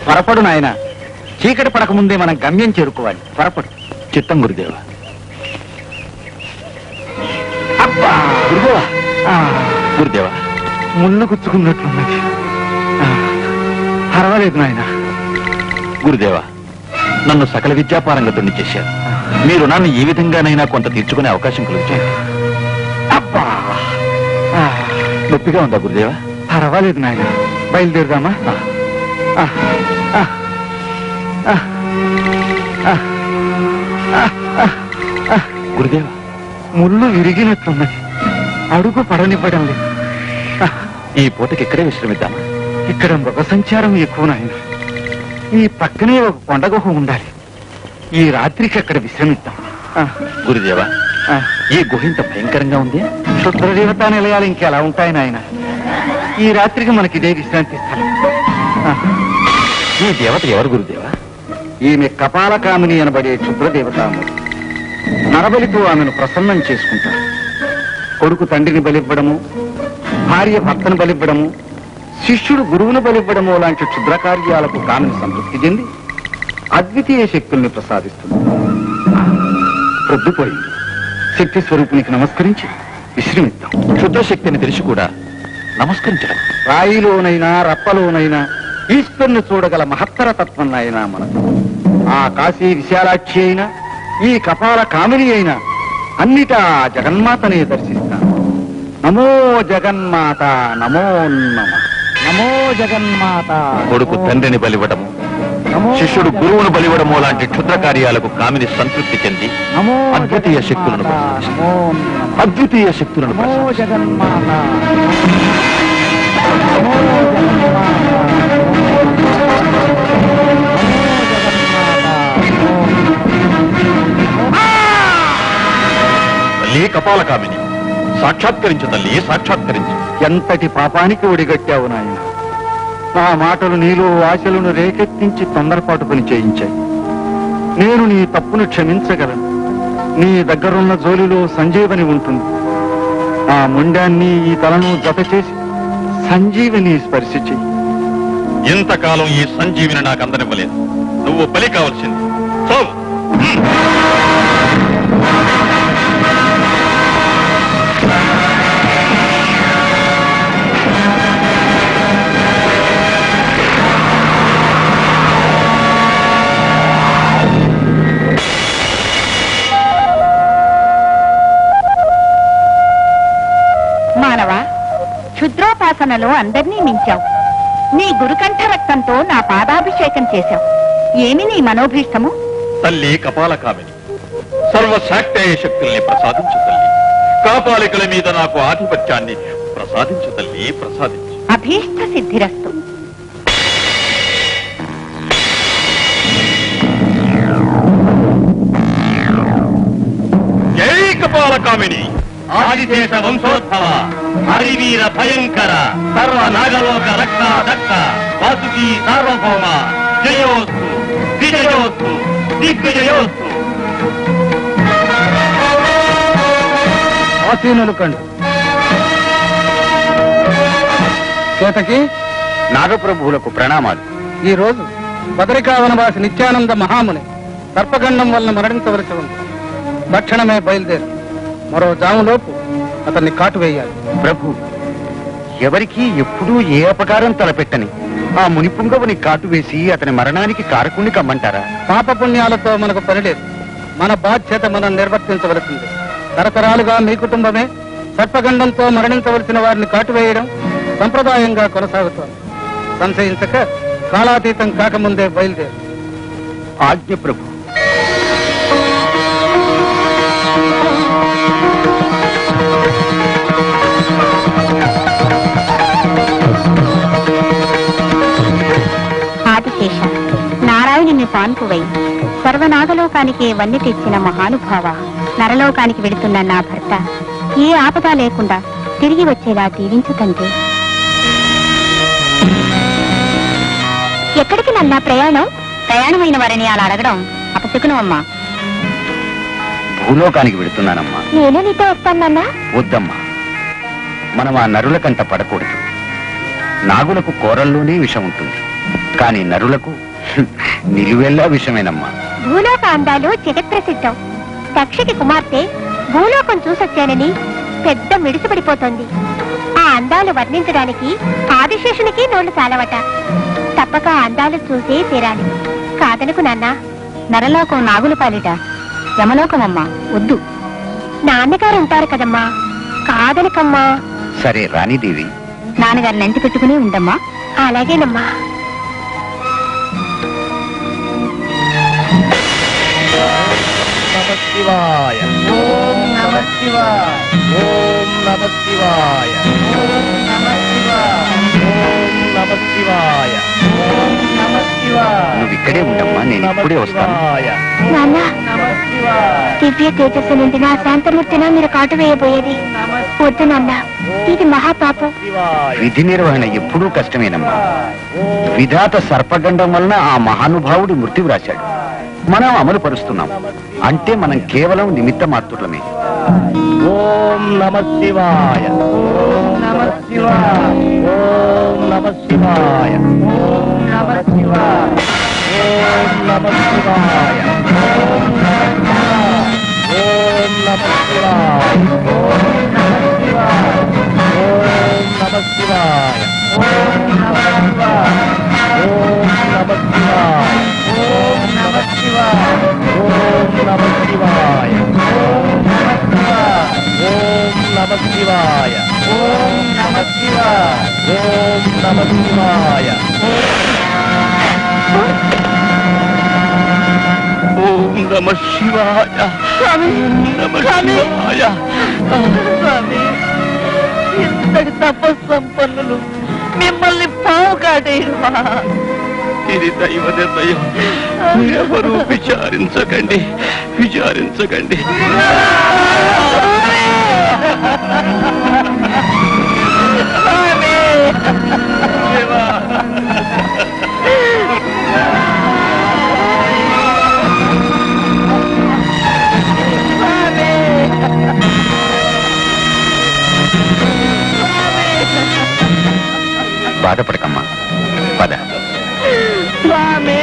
త్వరపడు నాయన చీకటి పడకముందే మనం గమ్యం చేరుకోవాలి త్వరపడు చిత్తం గురుదేవ అబ్బా గురుదేవ ఆ, గురుదేవ ముళ్ళు గుచ్చుకున్నట్లున్నది ఆ, పర్వాలేదు నాయన గురుదేవ నన్ను సకల విద్యాపారంగతుడిని చేశారు మీరు నన్ను ఈ విధంగానైనా కొంత తీర్చుకునే అవకాశం కలుగుతుంది అబ్బా ఆ, నొప్పిగా ఉందా గురుదేవ పర్వాలేదు నాయన బయలుదేరుదామా ఆ, ఆ, ఆ, ఆ, ఆ, ఆ, ఆ. గురుదేవ ముళ్ళు విరిగినట్లున్నది అడుగు పడనివ్వడం లేదు ఆ, ఈ పూటకి ఇక్కడే విశ్రమిద్దామా ఇక్కడ మృగ సంచారం ఎక్కువ నాయన ఈ పక్కనే ఒక కొండ గుహ ఉండాలి ఈ రాత్రికి అక్కడ విశ్రమిద్దాం ఆ, గురుదేవ ఆ. ఈ గుహ ఇంత భయంకరంగా ఉంది క్షుద్రదేవతా నిలయాలు ఇంకెలా ఉంటాయి నాయన ఈ రాత్రికి మనకి ఇదే విశ్రాంతి స్థలం ఆ, ఈ దేవత ఎవరు గురుదేవ ఈమె కపాలకామిని అనబడే క్షుద్రదేవతాము నరబలితో ఆమెను ప్రసన్నం చేసుకుంటారు కొడుకు తండ్రిని బలివ్వడము భార్య భర్తను బలివ్వడము శిష్యుడు గురువును బలివ్వడము లాంటి క్షుద్ర కార్యాలకు కామిని సంతృప్తి చెంది అద్వితీయ శక్తుల్ని ప్రసాదిస్తుంది ప్రొద్దుపోయింది శక్తి స్వరూపునికి నమస్కరించి విశ్రమిద్దాం క్షుద్ర శక్తిని తెలిసి కూడా నమస్కరించడం రాయిలోనైనా రప్పలోనైనా ఈశ్వరుని చూడగల మహత్తర తత్వం నాయనా మనకు ఆ కాశీ విశాలాక్షి అయినా ఈ కపాల కామిని అయినా అన్నిటా జగన్మాతనే దర్శిస్తాను నమో జగన్మాత నమో నమ నమో జగన్మాత కొడుకు తండ్రిని బలివ్వడము నమో శిష్యుడు గురువును బలివ్వడము లాంటి క్షుద్ర కార్యాలకు కామిని సంతృప్తి చెంది నమో అద్వితీయ శక్తులను జగన్మాత, ప్రసాదిస్తాను. నమో నమ. అద్వితీయ శక్తులను నమో ప్రసాదిస్తాను. జగన్మాత నమో తల్లి కపాల కామిని సాక్షాత్కరించు తల్లి సాక్షాత్కరించు ఎంతటి పాపానికి ఒడిగట్టావు నాయన నా మాటలు నీలో ఆశలను రేకెత్తించి తొందరపాటు పని చేయించాయి నేను నీ తప్పును క్షమించగలను నీ దగ్గరున్న జోలిలో సంజీవని ఉంటుంది ఆ ముండాన్ని ఈ తలను జత చేసి సంజీవని స్పర్శ చెయ్యి ఇంతకాలం ఈ సంజీవిని నాకు అందనివ్వలేదు నువ్వు బలి కావాల్సింది చావు మానవ క్షుద్రోపాసనలో అందర్నీ మించావు నీ గురుకంఠ రక్తంతో నా పాదాభిషేకం చేశావు ఏమి నీ మనోభీష్టము తల్లి కపాల కామిని సర్వశాక్తేయ శక్తుల్ని ప్రసాదించు తల్లి కాపాలికల మీద నాకు ఆధిపత్యాన్ని ప్రసాదించు తల్లి ప్రసాదించు అభీష్ట సిద్ధిరస్తు జై కపాల కామిని ఆదిదేశ వంశోద్భవ హరివీర భయంకర సర్వ నాగలోక రక్ష దక్ష వాసుకి సార్వభౌమ జయోస్తు విజయోస్తు దిగ్విజయోస్తు ఆసీనులు కండు చేతకి నాగప్రభువులకు ప్రణామాలు ఈ రోజు బదరికావనవాసి నిత్యానంద మహాముని సర్పగండం వలన మరణించవలసి ఉంది తక్షణమే బయలుదేరు మరో జాములోపు అతన్ని కాటు వేయాలి ప్రభు ఎవరికి ఎప్పుడూ ఏ అపకారం తలపెట్టని ఆ మునిపుంగవుని కాటు వేసి అతని మరణానికి కారకుణ్ణి కమ్మంటారా పాపపుణ్యాలతో మనకు పని లేదు మన బాధ్యత మనం నిర్వర్తించవలసింది తరతరాలుగా మీ కుటుంబమే సర్పగండంతో మరణించవలసిన వారిని కాటువేయడం సంప్రదాయంగా కొనసాగుతోంది సంశయించక కాలాతీతం కాకముందే బయలుదేరు ఆజ్ఞ ప్రభు ఆదిశేష నారాయణుని పాన్పువై సర్వనాగలోకానికి వన్నె తెచ్చిన మహానుభావ నరలోకానికి వెళుతున్న నా భర్త ఏ ఆపద లేకుండా తిరిగి వచ్చేలా దీవించు తండ్రి ఎక్కడికి నన్నా ప్రయాణం ప్రయాణమైన వారిని అలా అడగడం అపశకునం అమ్మా భూలోకానికి వెళుతున్నానమ్మా నేను నీతో వస్తానన్నా వద్దమ్మా మనం ఆ నరుల కంట పడకూడదు నాగులకు కోరల్లోనే విషం ఉంటుంది కానీ నరులకు హ్మ్, నిలువెల్లా విషమేనమ్మా భూలోక అందాలు జగత్ప్రసిద్ధం దక్షికి కుమార్తె భూలోకం చూసొచ్చానని పెద్ద మిడిసిపడిపోతోంది ఆ అందాలు వర్ణించడానికి ఆదిశేషునికి నోళ్లు చాలవట తప్పక ఆ అందాలు చూసే తీరాలి కాదనుకు నాన్న నరలోకం నాగుల పాలిట యమలోకమమ్మా వద్దు నాన్నగారు ఉంటారు కదమ్మా కాదనకమ్మా సరే రాణిదేవి నాన్నగారిని ఎంటి పెట్టుకుని ఉండమ్మా అలాగేనమ్మా శివాయ ఓం నమ శివాయ ఓం నమ శివాయ ఓం నమ శివాయ ఓం నమ శివాయ ఓం నమ శివాయ నువ్వు ఇక్కడే ఉండమ్మా నేను ఇప్పుడే వస్తాను నాన్న నమ శివాయ దివ్య తేజస్సు నిండిన శాంతమూర్తిన మీరు కాటు వేయబోయేది వద్దు నాన్న ఇది మహాపాపం శివాయ విధి నిర్వహణ ఎప్పుడూ కష్టమేనమ్మా విధాత సర్పగండం వలన ఆ మహానుభావుడు మృత్యు రాశాడు మనం అమలు పరుస్తున్నాం అంటే మనం కేవలం నిమిత్త మాత్రులమే ఓం నమ శివాయ ఓం నమ శివాయ ఓం నమ శివాయ ఓం నమ శివాయ ఓం నమ శివాయ ఓం నమ శివాయ ఓం నమ శివాయ ఓం నమ శివాయ ఓం నమ శివాయ ఓం నమ శివాయ ఓం నమ శివాయ ఓం నమ శివాయ ఓం నమ శివాయ ఓం నమ శివాయ ఓం నమ శివాయ ఓం నమ శివాయ నమ శివాయ స్వామి ఇంతటి తపస్సంపన్నులు మిమ్మల్ని పావు కాటేయమా ఇది దైవ నిర్ణయం ఎవరు విచారించకండి విచారించకండి బాధపడకమ్మా పద స్వామి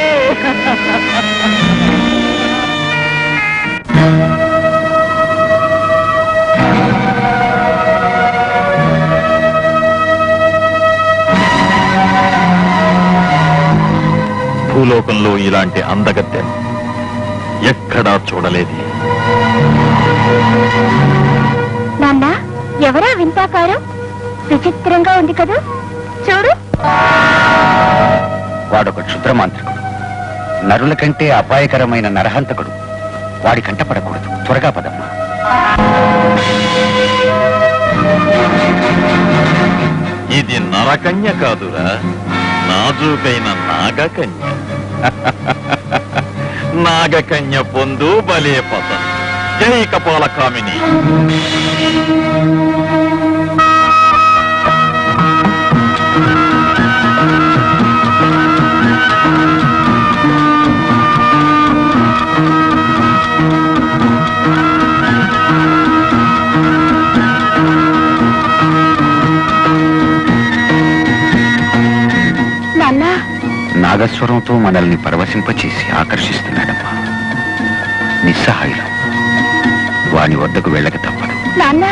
భూలోకంలో ఇలాంటి అందగత్తె ఎక్కడా చూడలేదు నాన్న ఎవరా వింతాకారం విచిత్రంగా ఉంది కదూ చూడు వాడొక క్షుద్రమాంత్రికుడు నరుల కంటే అపాయకరమైన నరహంతకుడు వాడి కంట పడకూడదు త్వరగా పదమ్మా ఇది నరకన్య కాదురా నాజూకైన నాగకన్య నాగకన్య పొందు బలే పద జై కపాల కామిని నాన్న నాగస్వరంతో మనల్ని పరవశింపచేసి ఆకర్షిస్తున్నాడమ్మా నిస్సహాయులం వాని వద్దకు వెళ్ళక తప్పదు నాన్న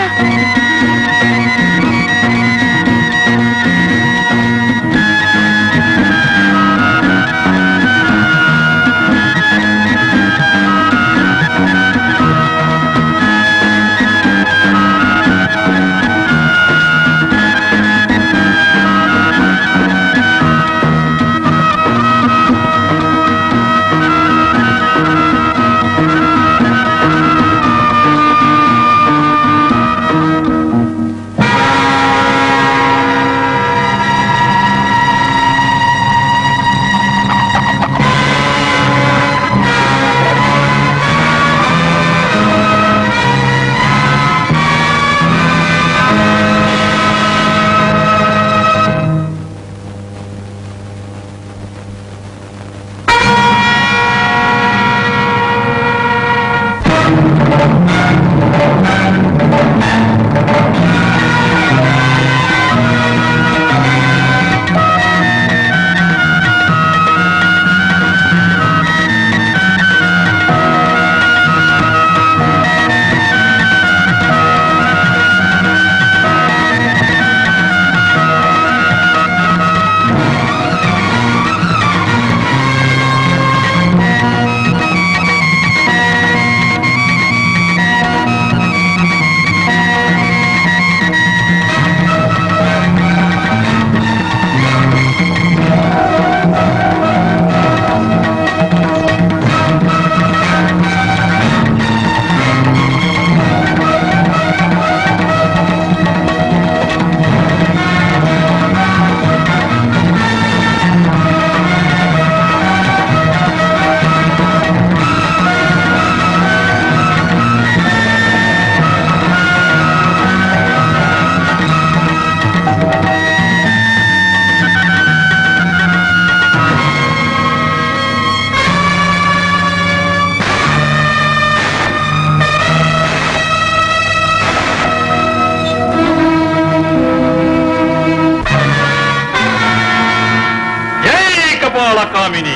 కపాలకామిని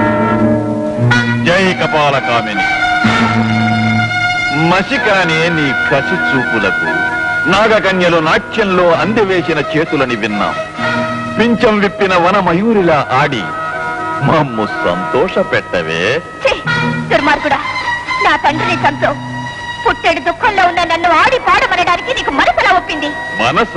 జై కపాలకామిని మసికానే నీ కసి చూపులకు నాగకన్యలు నాట్యంలో అందివేసిన చేతులని విన్నాం పించం విప్పిన వన మయూరిలా ఆడి మమ్ము సంతోష పెట్టవే ఛీ! దుర్మార్గుడా నా తండ్రిని చంపావు పుట్టెడు దుఃఖంలో ఉన్న నన్ను ఆడి పాడమనడానికి నీకు మనసులా ఒప్పింది మనస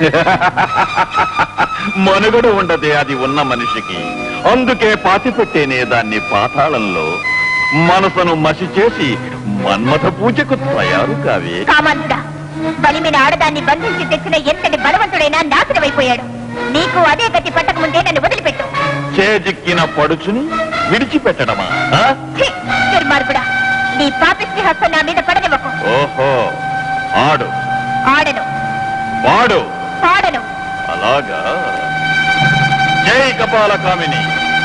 మనుగడు ఉండదే అది ఉన్న మనిషికి అందుకే పాతిపెట్టేనే దాన్ని పాతాళంలో మనసును మసి చేసి మన్మథ పూజకు తయారు కావే కామాంధుడా బలిమిన ఆడదాన్ని బంధించి తెచ్చిన ఎంతటి బలవంతుడైనా నాశనమైపోయాడు నీకు అదే గతి పట్టక ముందే నన్ను వదిలిపెట్టు చేజిక్కిన పడుచుని విడిచిపెట్టడమా ఆ? ఛీ! దుర్మార్గుడా నీ పాపిష్టి హస్తం నా మీద పడనివ్వకు ఓహో ఆడు ఆడను వాడు పాడను అలాగా జై కపాలకామిని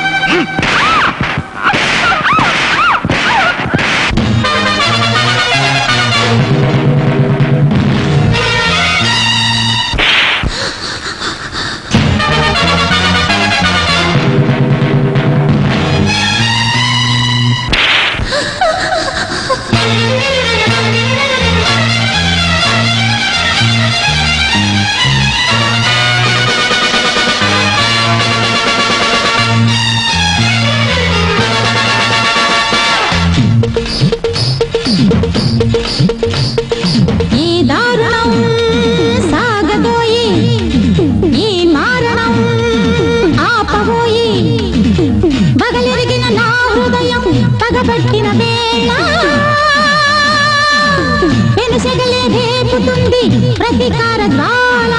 ఈ దారుణం సాగబోయి ఈ మారణం ఆపబోయి బగలెరిగిన నా హృదయం పగబట్టిన వేళ పెనుసెగలే రేపుతుంది ప్రతీకార జ్వాల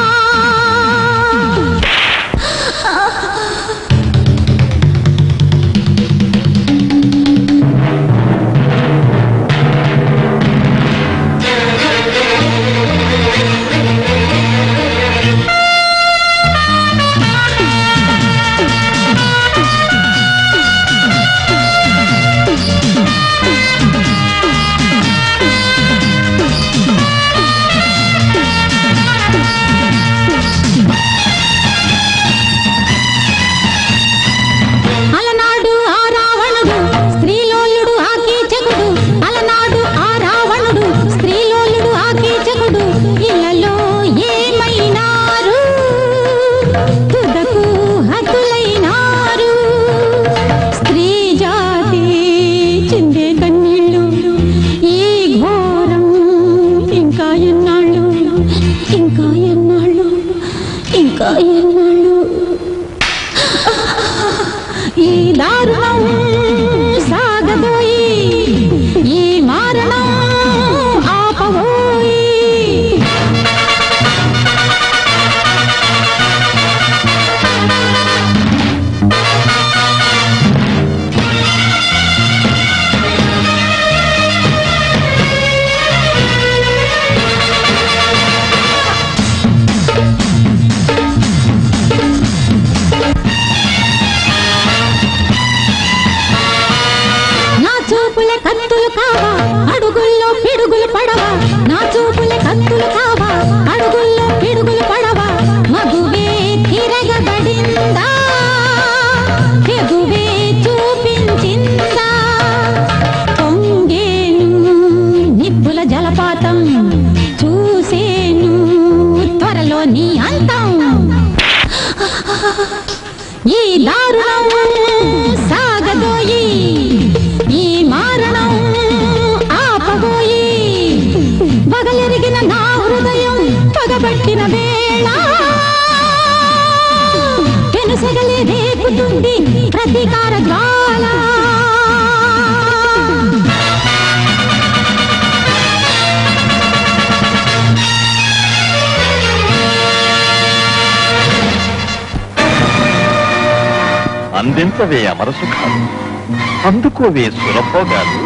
అలనాడు ఆ రావణుడు స్త్రీలోలుడు ఆ కీచకుడు అలనాడు ఆ రావణుడు స్త్రీలోలుడు ఆ కీచకుడు ఇళ్ళలో ఏమైనారు తుదకు హతులైనారు స్త్రీ జాతి చిందే కన్నీళ్ళు ఈ ఘోరం ఇంకా ఎన్నాళ్ళు ఇంకా ఎన్నాళ్ళు ఇంకా ఎన్నాళ్ళు ఈ దారుణం సాగబోయి ఈ మారణం ఆపబోయి నా చూపుల కత్తులు కావా అడుగుల్లో పిడుగులు పడవా నా చూపుల కత్తులు కావా అడుగుల్లో పిడుగులు పడవా మగువే తిరగబడిందా తెగువే చూపించిందా పొంగేను నిప్పుల జలపాతం చూసేను త్వరలో నీ అంతం ఈ దారుణం సాగబోయి ఈ మారణం ఆపబోయి బగలెరిగిన నా హృదయం పగబట్టిన వేళ పెనుసెగలే రేపుతుంది ప్రతీకార జ్వాల అందించవే అమర సుఖాలు అందుకోవే సురభోగాలు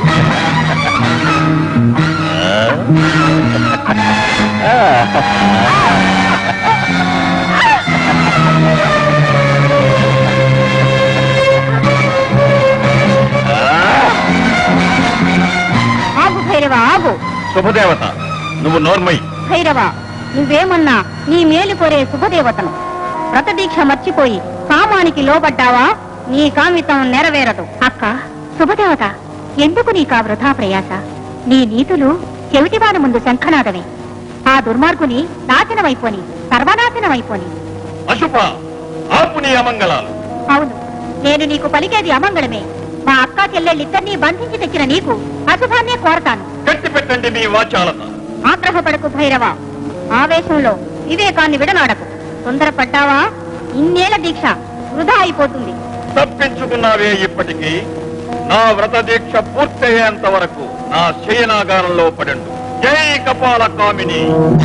ఆగు భైరవ ఆగు శుభదేవత నువ్వు నోర్మై భైరవ నువ్వేమన్నా నీ మేలు కోరే శుభదేవతను వ్రతదీక్ష మర్చిపోయి కామానికి లోబడ్డావా నీ కామితం నెరవేరదు అక్క శుభదేవత ఎందుకు నీకా వృధా ప్రయాస నీ నీతులు చెవిటివాని ముందు శంఖనాదమే ఆ దుర్మార్గుని నాశనమైపోని సర్వనాశనమైపోని అశుభ ఆపు నీ అమంగళాలు అవును నేను నీకు పలికేది అమంగళమే మా అక్క చెల్లెళ్ళిద్దరినీ బంధించి తెచ్చిన నీకు అశుభాన్నే కోరతాను కట్టి పెట్టండి మీ వాచాలత ఆగ్రహపడకు భైరవ ఆవేశంలో వివేకాన్ని విడనాడకు తొందరపడ్డావా ఇన్నేళ్ల దీక్ష వృధా అయిపోతుంది తప్పించుకున్నావే ఇప్పటికీ నా వ్రత దీక్ష పూర్తయ్యేంత వరకు నా శయనాగారంలో పడండు జై కపాల కామిని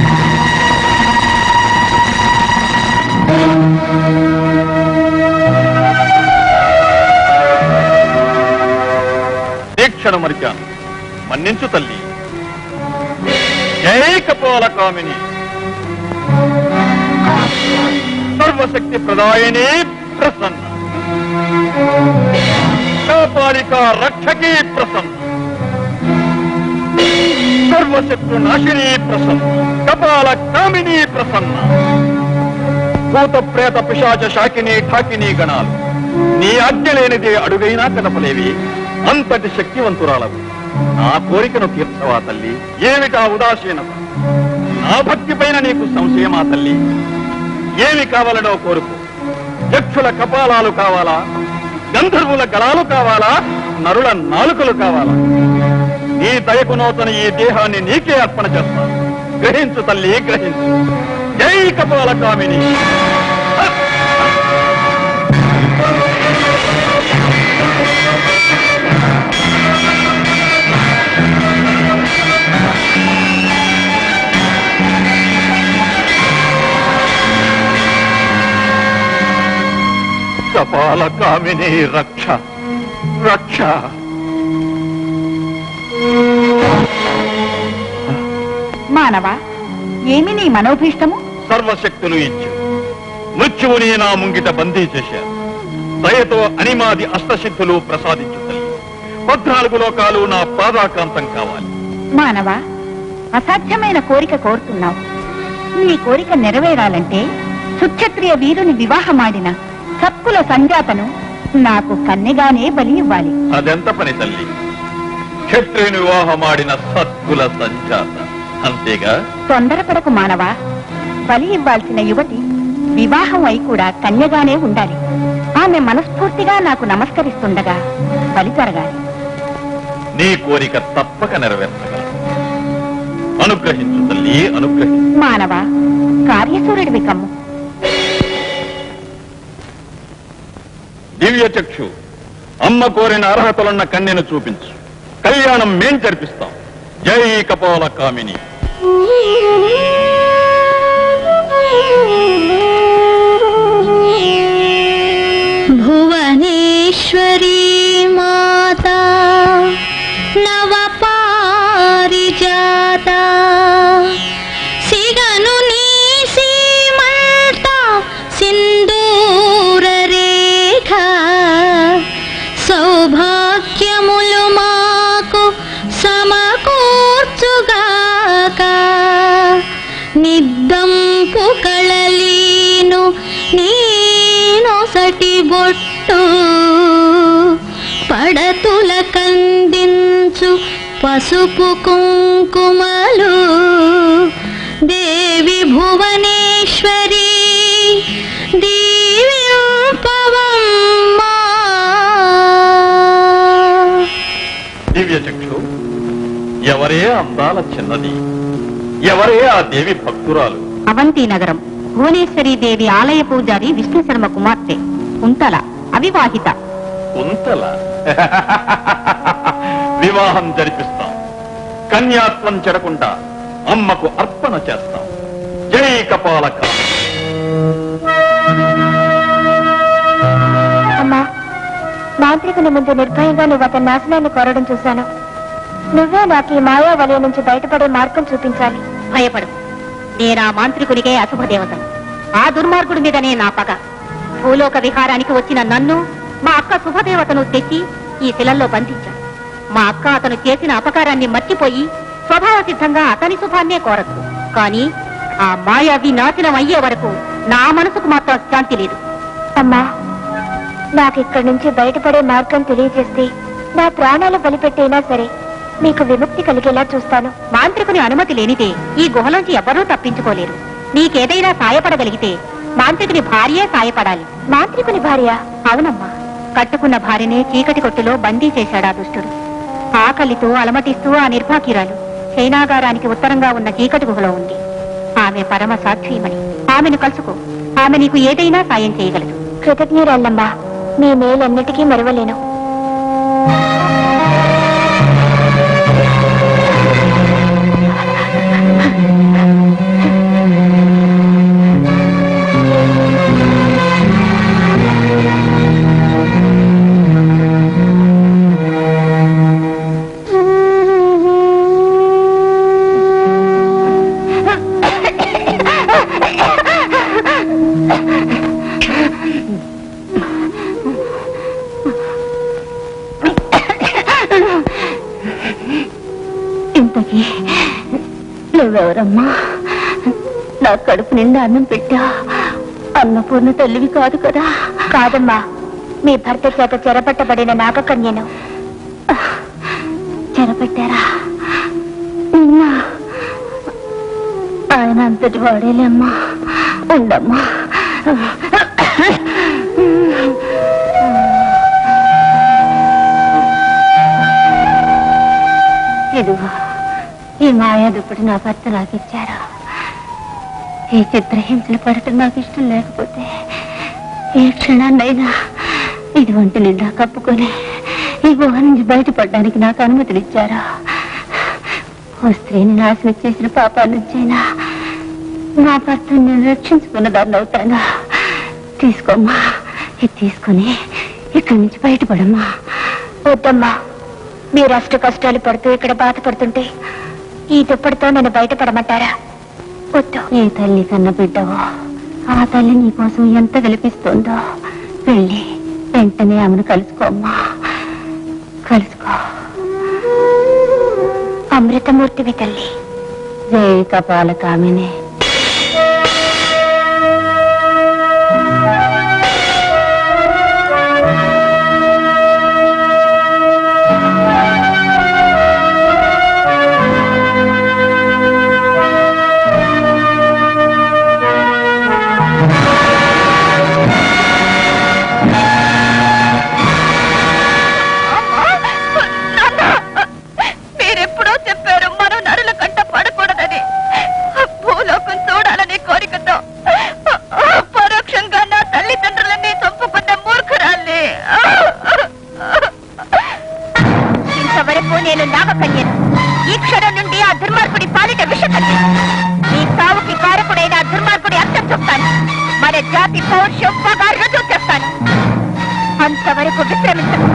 దీక్షను మరిచాను మన్నించు తల్లి జై కపాల కామిని సర్వశక్తి ప్రదాయిని ప్రసన్న కాపాలిక రక్షకీ ప్రసన్న సర్వశత్రు నాశిని ప్రసన్న కపాల కామిని ప్రసన్న భూత ప్రేత పిశాచ శాకిని ఠాకిని గణాలు నీ ఆజ్ఞ లేనిదే అడుగైనా కదపలేవి అంతటి శక్తివంతురాలవు నా కోరికను తీర్చవా తల్లి ఏమిటా ఉదాసీనత నా భక్తి పైన నీకు సంశయమా తల్లి ఏమి కావాలనో కోరుకు యక్షుల కపాలాలు కావాలా గంధర్వుల గళాలు కావాలా నరుల నాలుకలు కావాలా నీ దయకు నూతన ఈ దేహాన్ని నీకే అర్పణ చేస్తాను గ్రహించు తల్లి గ్రహించు జై కపాల కామిని కపాల కామిని రక్ష రక్ష మానవ ఏమి నీ మనోభీష్టము సర్వశక్తులు ఇచ్చు మృత్యువుని నా ముంగిట బందీ చేశారు దయతో అనిమాది అష్టసిద్ధులు ప్రసాదించు తల్లి పద్నాలుగు లోకాలు నా పాదాకాంతం కావాలి మానవ అసాధ్యమైన కోరిక కోరుతున్నావు నీ కోరిక నెరవేరాలంటే సుక్షత్రియ వీరుని వివాహమాడిన సత్కుల సంజాతను నాకు కన్నెగానే బలి ఇవ్వాలి అదెంత పని తల్లి క్షత్రియుని వివాహమాడిన సత్కుల సంజాత అంతేగా తొందరపడకు మానవ బలి ఇవ్వాల్సిన యువతి వివాహం అయి కూడా కన్యగానే ఉండాలి ఆమె మనస్ఫూర్తిగా నాకు నమస్కరిస్తుండగా బలి జరగాలి నీ కోరిక తప్పక నెరవేర్చగలను అనుగ్రహించు తల్లి అనుగ్రహించు మానవ కార్యసూరుడివి కమ్ము దివ్య చక్షు అమ్మ కోరిన అర్హతలున్న కన్యను చూపించు కళ్యాణం మేం జరిపిస్తాం జై కపాల కామిని భువనేశ్వరీ మాతా నవపారిజాత సిగను నీ సీమంత సింధూర రేఖ సౌభాగ్యములు మాకు సమకూర్చుగాక నిద్దంపు కళలీను నీనొసటి బొట్టు పడతుల కందించు పసుపు కుంకుమలు దేవి భువనేశ్వరి దీవింపవమ్మా దివ్య చక్షు ఎవరే అందాల చిన్నది ఎవరే ఆ దేవి భక్తురాలు అవంతి నగరం భువనేశ్వరీ దేవి ఆలయ పూజారి విష్ణు శర్మ కుమార్తె కుంతల అవివాహిత కుంతల వివాహం జరిపిస్తాం కన్యాత్వం చెడకుండా అమ్మకు అర్పణ చేస్తాం జై కపాలక అమ్మా మాంత్రికుని ముందు నిర్భయంగా నువ్వు అతని నాశనాన్ని కోరడం చూశాను నువ్వే నాకు ఈ మాయా వలయ నుంచి బయటపడే మార్గం చూపించాలి భయపడు నేను ఆ మాంత్రికునికే అశుభదేవతను ఆ దుర్మార్గుడి మీదనే నా పగ భూలోక విహారానికి వచ్చిన నన్ను మా అక్క శుభదేవతను తెచ్చి ఈ శిలల్లో బంధించాడు మా అక్క అతను చేసిన అపకారాన్ని మర్చిపోయి స్వభావ సిద్ధంగా అతని శుభాన్నే కోరదు కానీ ఆ మాయావి నాశనం అయ్యే వరకు నా మనసుకు మాత్రం శాంతి లేదు అమ్మా నాకు ఇక్కడి నుంచి బయటపడే మార్గం తెలియజేస్తే నా ప్రాణాలు బలిపెట్టైనా సరే మీకు విముక్తి కలిగేలా చూస్తాను మాంత్రికుని అనుమతి లేనిదే ఈ గుహలోంచి ఎవరూ తప్పించుకోలేరు నీకేదైనా సాయపడగలిగితే మాంత్రికుని భార్యే సాయపడాలి మాంత్రికుని భార్య అవునమ్మా కట్టుకున్న భార్యనే చీకటి కొట్టులో బందీ చేశాడా దుష్టుడు ఆకలితో అలమటిస్తూ ఆ నిర్భాగ్యురాలు చైనాగారానికి ఉత్తరంగా ఉన్న చీకటి గుహలో ఉంది ఆమె పరమ సాక్షిమని ఆమెను కలుసుకో ఆమె నీకు ఏదైనా సాయం చేయగలదు కృతజ్ఞురాళ్ళమ్మా మీ మేలన్నిటికీ మరవలేను ఇంతకీ నువ్వెవరమ్మా నా కడుపు నిండా అన్నం పెట్టా అన్నపూర్ణ తల్లివి కాదు కదా కాదమ్మా మీ భర్త చేత చెరపట్టబడిన నాగకన్యను చెరపట్టారా నిన్న ఆయన అంతటి వాడేలేమ్మా ఉండమ్మా ఇదిగో ఈ మాయా దుప్పటి నా భర్త నాకు ఇచ్చారు ఈ చిత్రహింసలు పడటం నాకు ఇష్టం లేకపోతే ఏ క్షణాన్నైనా ఇది ఒంటి నిండా కప్పుకొని ఈ గుహ నుంచి బయటపడడానికి నాకు అనుమతినిచ్చారు ఓ స్త్రీని నాశనం చేసిన పాపాల నుంచైనా నా భర్తను నేను రక్షించుకున్న దాన్ని అవుతాను తీసుకోమ్మా ఇది తీసుకొని ఇక్కడి నుంచి బయటపడమ్మా వద్దమ్మా మీరు అష్ట కష్టాలు పడుతూ ఇక్కడ బాధపడుతుంటే ఈ దుప్పటితో నన్ను బయటపడమంటారా వద్దు ఏ తల్లి కన్న బిడ్డవో ఆ తల్లి నీ కోసం ఎంత గెలిపిస్తుందో వెళ్ళి వెంటనే ఆమెను కలుసుకోమ్మా కలుసుకో అమృతమూర్తివి తల్లి జై కపాల కామిని మీరెప్పుడో చెప్పారు మనం నరుల కంట పడకూడదని భూలోకం చూడాలనే కోరికతో పరోక్షంగా నా తల్లిదండ్రులని చంపుకున్న మూర్ఖురాల్ని ఇంతవరకు నేను నాగకన్యను ఈ క్షణం నుండి ఆ దుర్మార్గుడి పాలిట విషకన్య ఈ సావుకి కారకుడైన ఆ దుర్మార్గుడి అంతం చూస్తాను మన జాతి పౌరుషం పగా రుజువు చేస్తాను అంతవరకు విశ్రమించను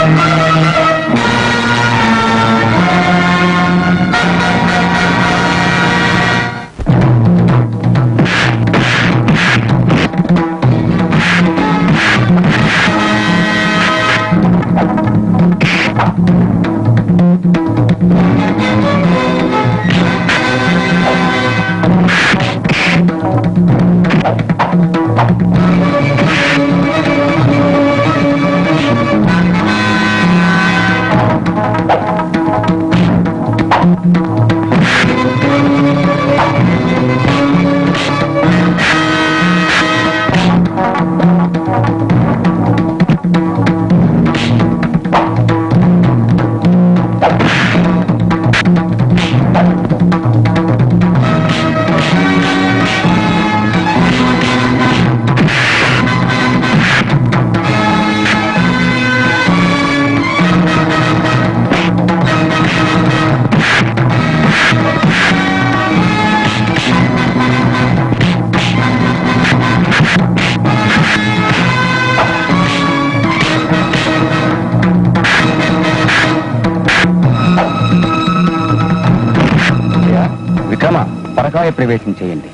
విక్రమ పరకాయ ప్రవేశం చేయండి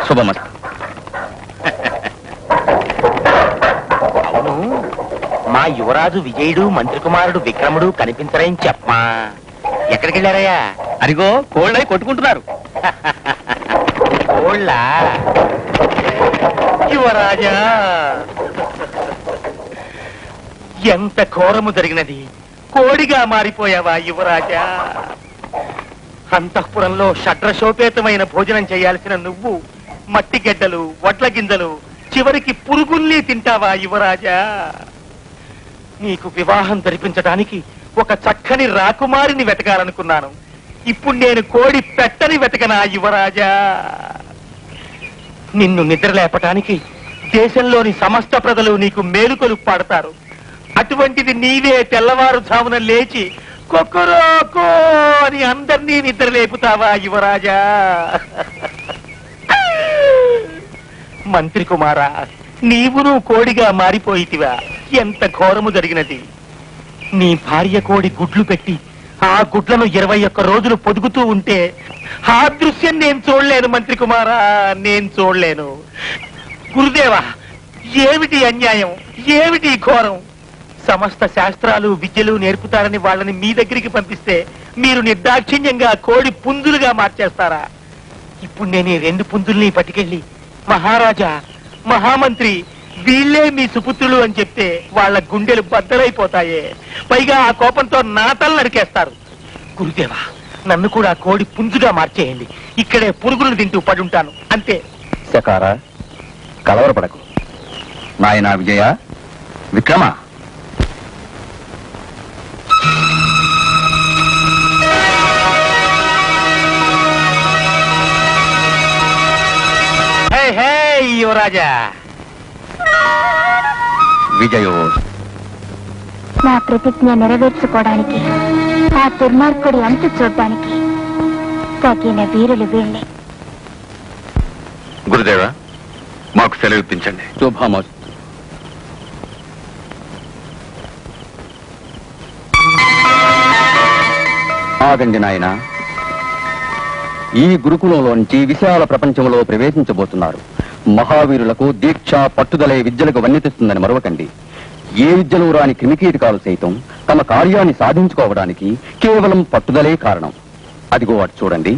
శుభమస్తు అవును మా యువరాజు విజయుడు మంత్రి కుమారుడు విక్రముడు కనిపించరని చెప్పమా ఎక్కడికి వెళ్ళారయ్యా అదిగో కోళ్ళై కొట్టుకుంటున్నారు కోళ్ళ యువరాజా ఎంత ఘోరము జరిగినది కోడిగా మారిపోయావా యువరాజా అంతఃపురంలో షడ్రశోపేతమైన భోజనం చేయాల్సిన నువ్వు మట్టి గడ్డలు వడ్ల గింజలు చివరికి పురుగుల్ని తింటావా యువరాజా నీకు వివాహం జరిపించడానికి ఒక చక్కని రాకుమారిని వెతకాలనుకున్నాను ఇప్పుడు నేను కోడి పెట్టని వెతకనా యువరాజా నిన్ను నిద్రలేపటానికి దేశంలోని సమస్త ప్రజలు నీకు మేలుకొలు పాడతారు అటువంటిది నీవే తెల్లవారుజామున లేచి కొక్కరోకో అని అందరినీ నిద్రలేపుతావా యువరాజా మంత్రి కుమారా నీవును కోడిగా మారిపోయితివా ఎంత ఘోరము జరిగినది నీ భార్య కోడి గుడ్లు పెట్టి ఆ గుడ్లను ఇరవై ఒక్క రోజులు పొదుగుతూ ఉంటే ఆ దృశ్యం నేను చూడలేను మంత్రి కుమారా నేను చూడలేను గురుదేవా ఏమిటి అన్యాయం ఏమిటి ఘోరం సమస్త శాస్త్రాలు విద్యలు నేర్పుతారని వాళ్ళని మీ దగ్గరికి పంపిస్తే మీరు నిర్దాక్షిణ్యంగా కోడి పుంజులుగా మార్చేస్తారా ఇప్పుడు నేను ఈ రెండు పుంజుల్ని పట్టుకెళ్ళి మహారాజా మహామంత్రి వీళ్ళే మీ సుపుత్రులు అని చెప్తే వాళ్ళ గుండెలు బద్దలైపోతాయే పైగా ఆ కోపంతో నాతలు నరికేస్తారు గురుదేవా నన్ను కూడా కోడి పుంజుగా మార్చేయండి ఇక్కడే పురుగులను తింటూ పడుంటాను అంతే శకార కలవరపడకు నాయనా విజయ విక్రమ హే హే యువరాజా విజయో నా ప్రతిజ్ఞ నెరవేర్చుకోవడానికి ఆ దుర్మార్గుడి అంత చూడ్డానికి తగిన వీరులు వీళ్ళే గురుదేవ మాకు సెలవు ఇప్పించండి శుభమస్తు ఆగండి నాయన ఈ గురుకులంలోంచి విశాల ప్రపంచంలో ప్రవేశించబోతున్నారు మహావీరులకు దీక్ష పట్టుదలే విద్యలకు వన్నెతిస్తుందని మరవకండి ఏ విద్యలో రాని క్రిమికీటకాలు సైతం తమ కార్యాన్ని సాధించుకోవడానికి కేవలం పట్టుదలే కారణం అదిగో అటు చూడండి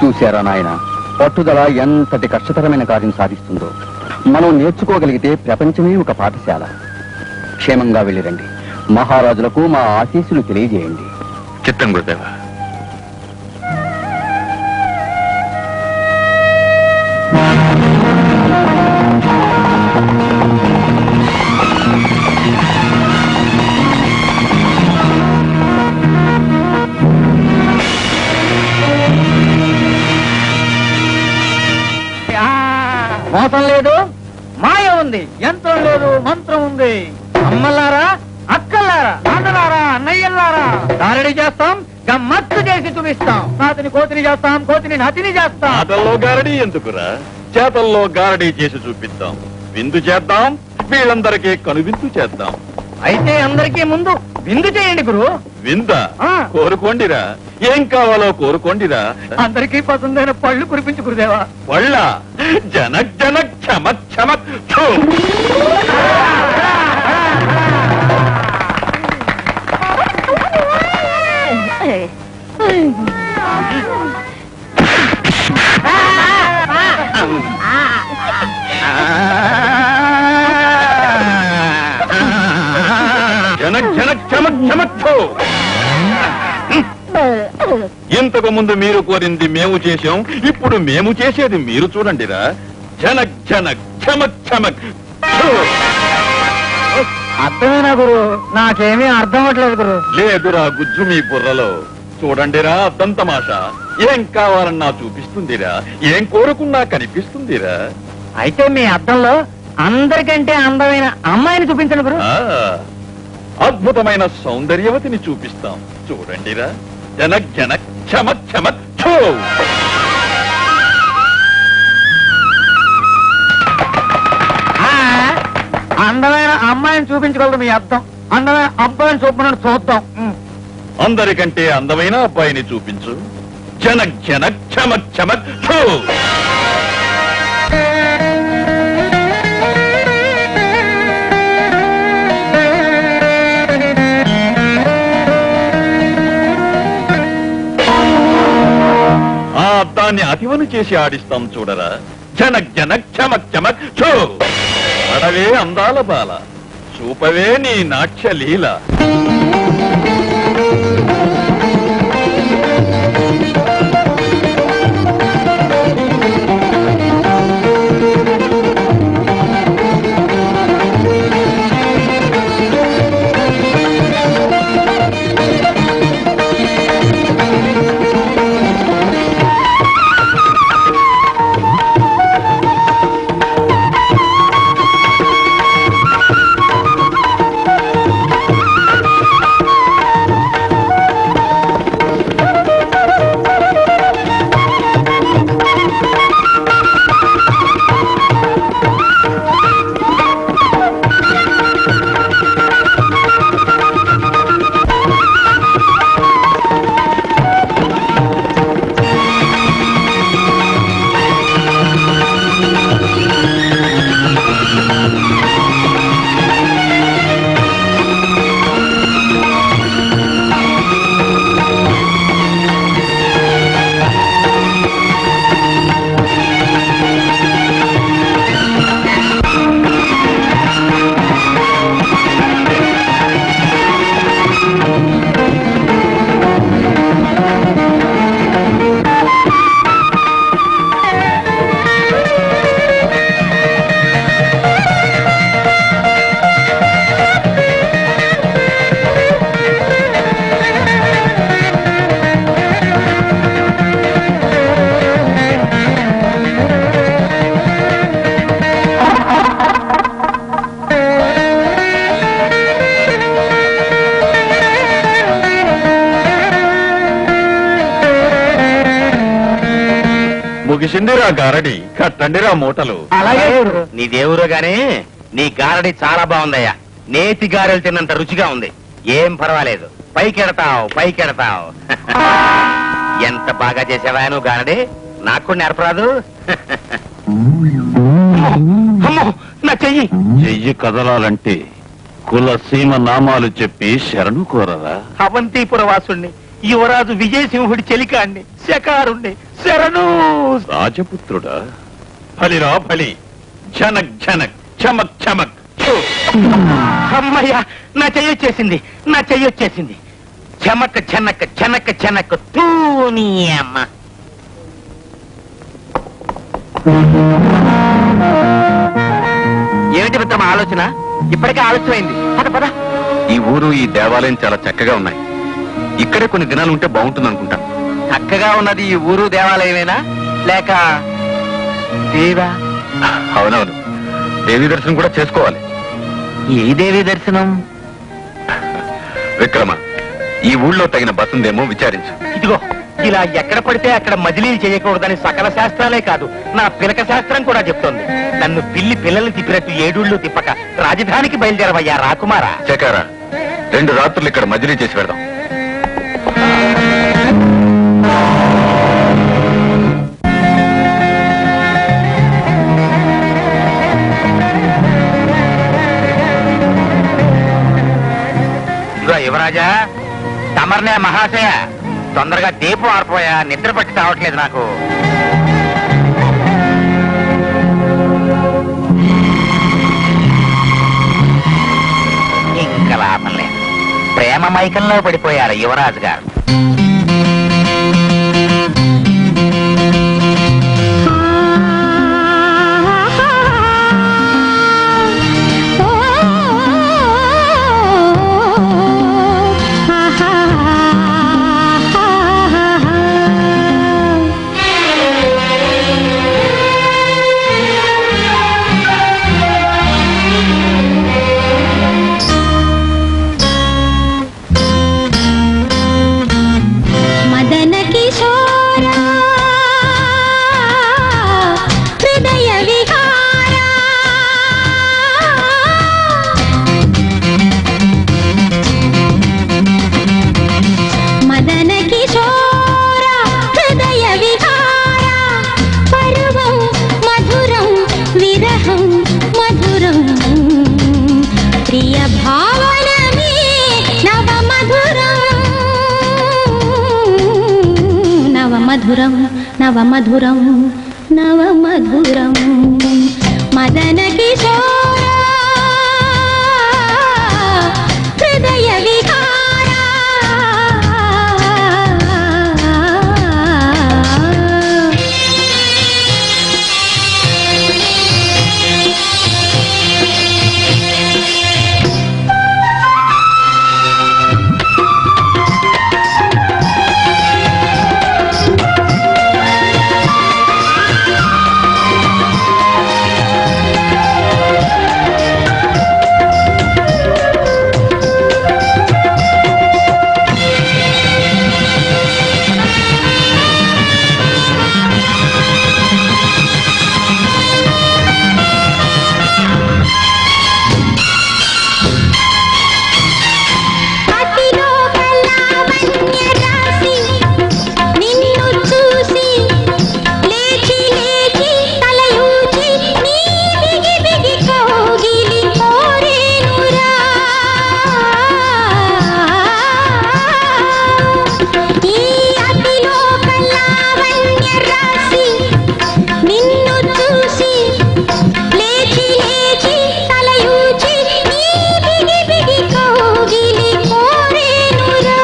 చూశారా నాయన పట్టుదల ఎంతటి కష్టతరమైన కార్యం సాధిస్తుందో మనం నేర్చుకోగలిగితే ప్రపంచమే ఒక పాఠశాల క్షేమంగా వెళ్ళిరండి మహారాజులకు మా ఆశీస్సులు తెలియజేయండి చిత్తం గురుదేవ మోసం లేదు మాయ ఉంది యంత్రం లేదు మంత్రం ఉంది అమ్మలారా అక్కలారా అన్నలారా అన్నయ్యలారా దారడి చేస్తాం గమ్మత్తు చేసి చూపిస్తాం నాతిని కోతిని చేస్తాం కోతిని నతిని చేస్తాం ఆటల్లో గారడీ ఎందుకురా చేతల్లో గారడీ చేసి చూపిద్దాం విందు చేద్దాం వీళ్ళందరికీ కనువిందు చేద్దాం అయితే అందరికీ ముందు విందు చేయండి గురు వింద ఆ. కోరుకోండిరా ఏం కావాలో కోరుకోండిరా అందరికీ పసందైన పళ్ళు కురిపించు గురుదేవా వాళ్ళ జనక్ జనక్ చమక్ చమక్ ఛూ! జనక్ జనక్ చమక్ చమక్ ఛూ! ఇంతకు ముందు మీరు కోరింది మేము చేశాం ఇప్పుడు మేము చేసేది మీరు చూడండిరా జనక్ జనక్ చమక్ చమక్ ఛూ! అర్థమేనా గురు నాకేమీ అర్థం అవ్వట్లేదు గురు లేదురా గుజ్జు మీ బుర్రలో చూడండిరా దంతమాష ఏం కావాలన్నా చూపిస్తుందిరా ఏం కోరుకున్నా కనిపిస్తుందిరా అయితే మీ అర్థంలో అందరికంటే అందమైన అమ్మాయిని చూపించండి గురు ఆ, అద్భుతమైన సౌందర్యవతిని చూపిస్తాం చూడండిరా జనక్ జనక్ చమక్ చమక్ ఛూ! ఆ, అందమైన అమ్మాయిని చూపించగలరు మీ అర్థం అందమైన అబ్బాయిని చూపమని చూద్దాం ఉమ్. అందరికంటే అందమైన అబ్బాయిని చూపించు జనక్ జనక్ చమక్ చమక్ ఛూ! ఆ అద్దాన్ని అతివను చేసి ఆడిస్తాం చూడరా జనక్ జనక్ చమక్ చమక్ ఛూ! అడవే అందాల బాల చూపవే నీ నాట్య లీల ముగిసిందిరా గారడి కట్టండిరా మూటలు అలాగే గురు నీ దేవుడు గానీ నీ గారడి చాలా బాగుందయ్యా నేతి గారెలు తిన్నంత రుచిగా ఉంది ఏం పర్వాలేదు పైకెడతావు పైకెడతావు ఎంత బాగా చేసావా నువ్వు గారడి నాకు కూడా నేర్పరాదు అమ్మో నా చెయ్యి చెయ్యి కదలాలంటే కుల సీమ నామాలు చెప్పి శరణు కోరరా అవంతిపుర వాసుణ్ణి యువరాజు విజయసింహుడి చెలికాండి శకారుణ్ణి శరణు రాజపుత్రుడా ఫలిరా ఫలి ఝనక్ ఝనక్ చమక్ చమక్ అమ్మయ్య నా చెయ్యొచ్చేసింది నా చెయ్యొచ్చేసింది చెమక్క చెనక్క చెనక్క చెనక్క తూని అమ్మ ఏమిటి మిత్రం ఆలోచన ఇప్పటికే ఆలస్యమైంది పద పద ఈ ఊరు ఈ దేవాలయం చాలా చక్కగా ఉన్నాయి ఇక్కడే కొన్ని దినాలు ఉంటే బాగుంటుంది అనుకుంటాను చక్కగా ఉన్నది ఈ ఊరు దేవాలయమేనా లేక దేవా అవునవును దేవి దర్శనం కూడా చేసుకోవాలి ఏ దేవి దర్శనం విక్రమ ఈ ఊళ్ళో తగిన బస్సుందేమో విచారించు ఇదిగో ఇలా ఎక్కడ పడితే అక్కడ మజిలీలు చేయకూడదని సకల శాస్త్రాలే కాదు నా పిలక శాస్త్రం కూడా చెప్తోంది నన్ను పిల్లి పిల్లల్ని తిప్పినట్టు ఏడూళ్ళు తిప్పక రాజధానికి బయలుదేరవయ్యా రాకుమారా చకారా రెండు రాత్రులు ఇక్కడ మజిలీ చేసి పెడదాం ఇదిగో యువరాజా తమర్నే మహాశయ తొందరగా దీపం ఆరిపోయా నిద్ర పట్టి తావట్లేదు నాకు ఇంకా లాభం లేదు ప్రేమ మైకంలో పడిపోయారు యువరాజు గారు మదన కిశోర హృదయ విహార మదన కిశోర హృదయ విహార పర్వం మధురం విరహం మధురం ప్రియ భావనమే నవ మధురం నవ మధురం నవ మధురం నవ మధురం మదన కిశోర హృదయ విహార అతిలో కళావన్య రాసి నిన్ను చూసి లేచి లేచి తలయూచి నీ బిగి బిగి కౌగిలి కోరేనురా ఈ అతిలో కళావన్య రాసి నిన్ను చూసి లేచి లేచి తలయూచి నీ బిగి బిగి కౌగిలి కోరేనురా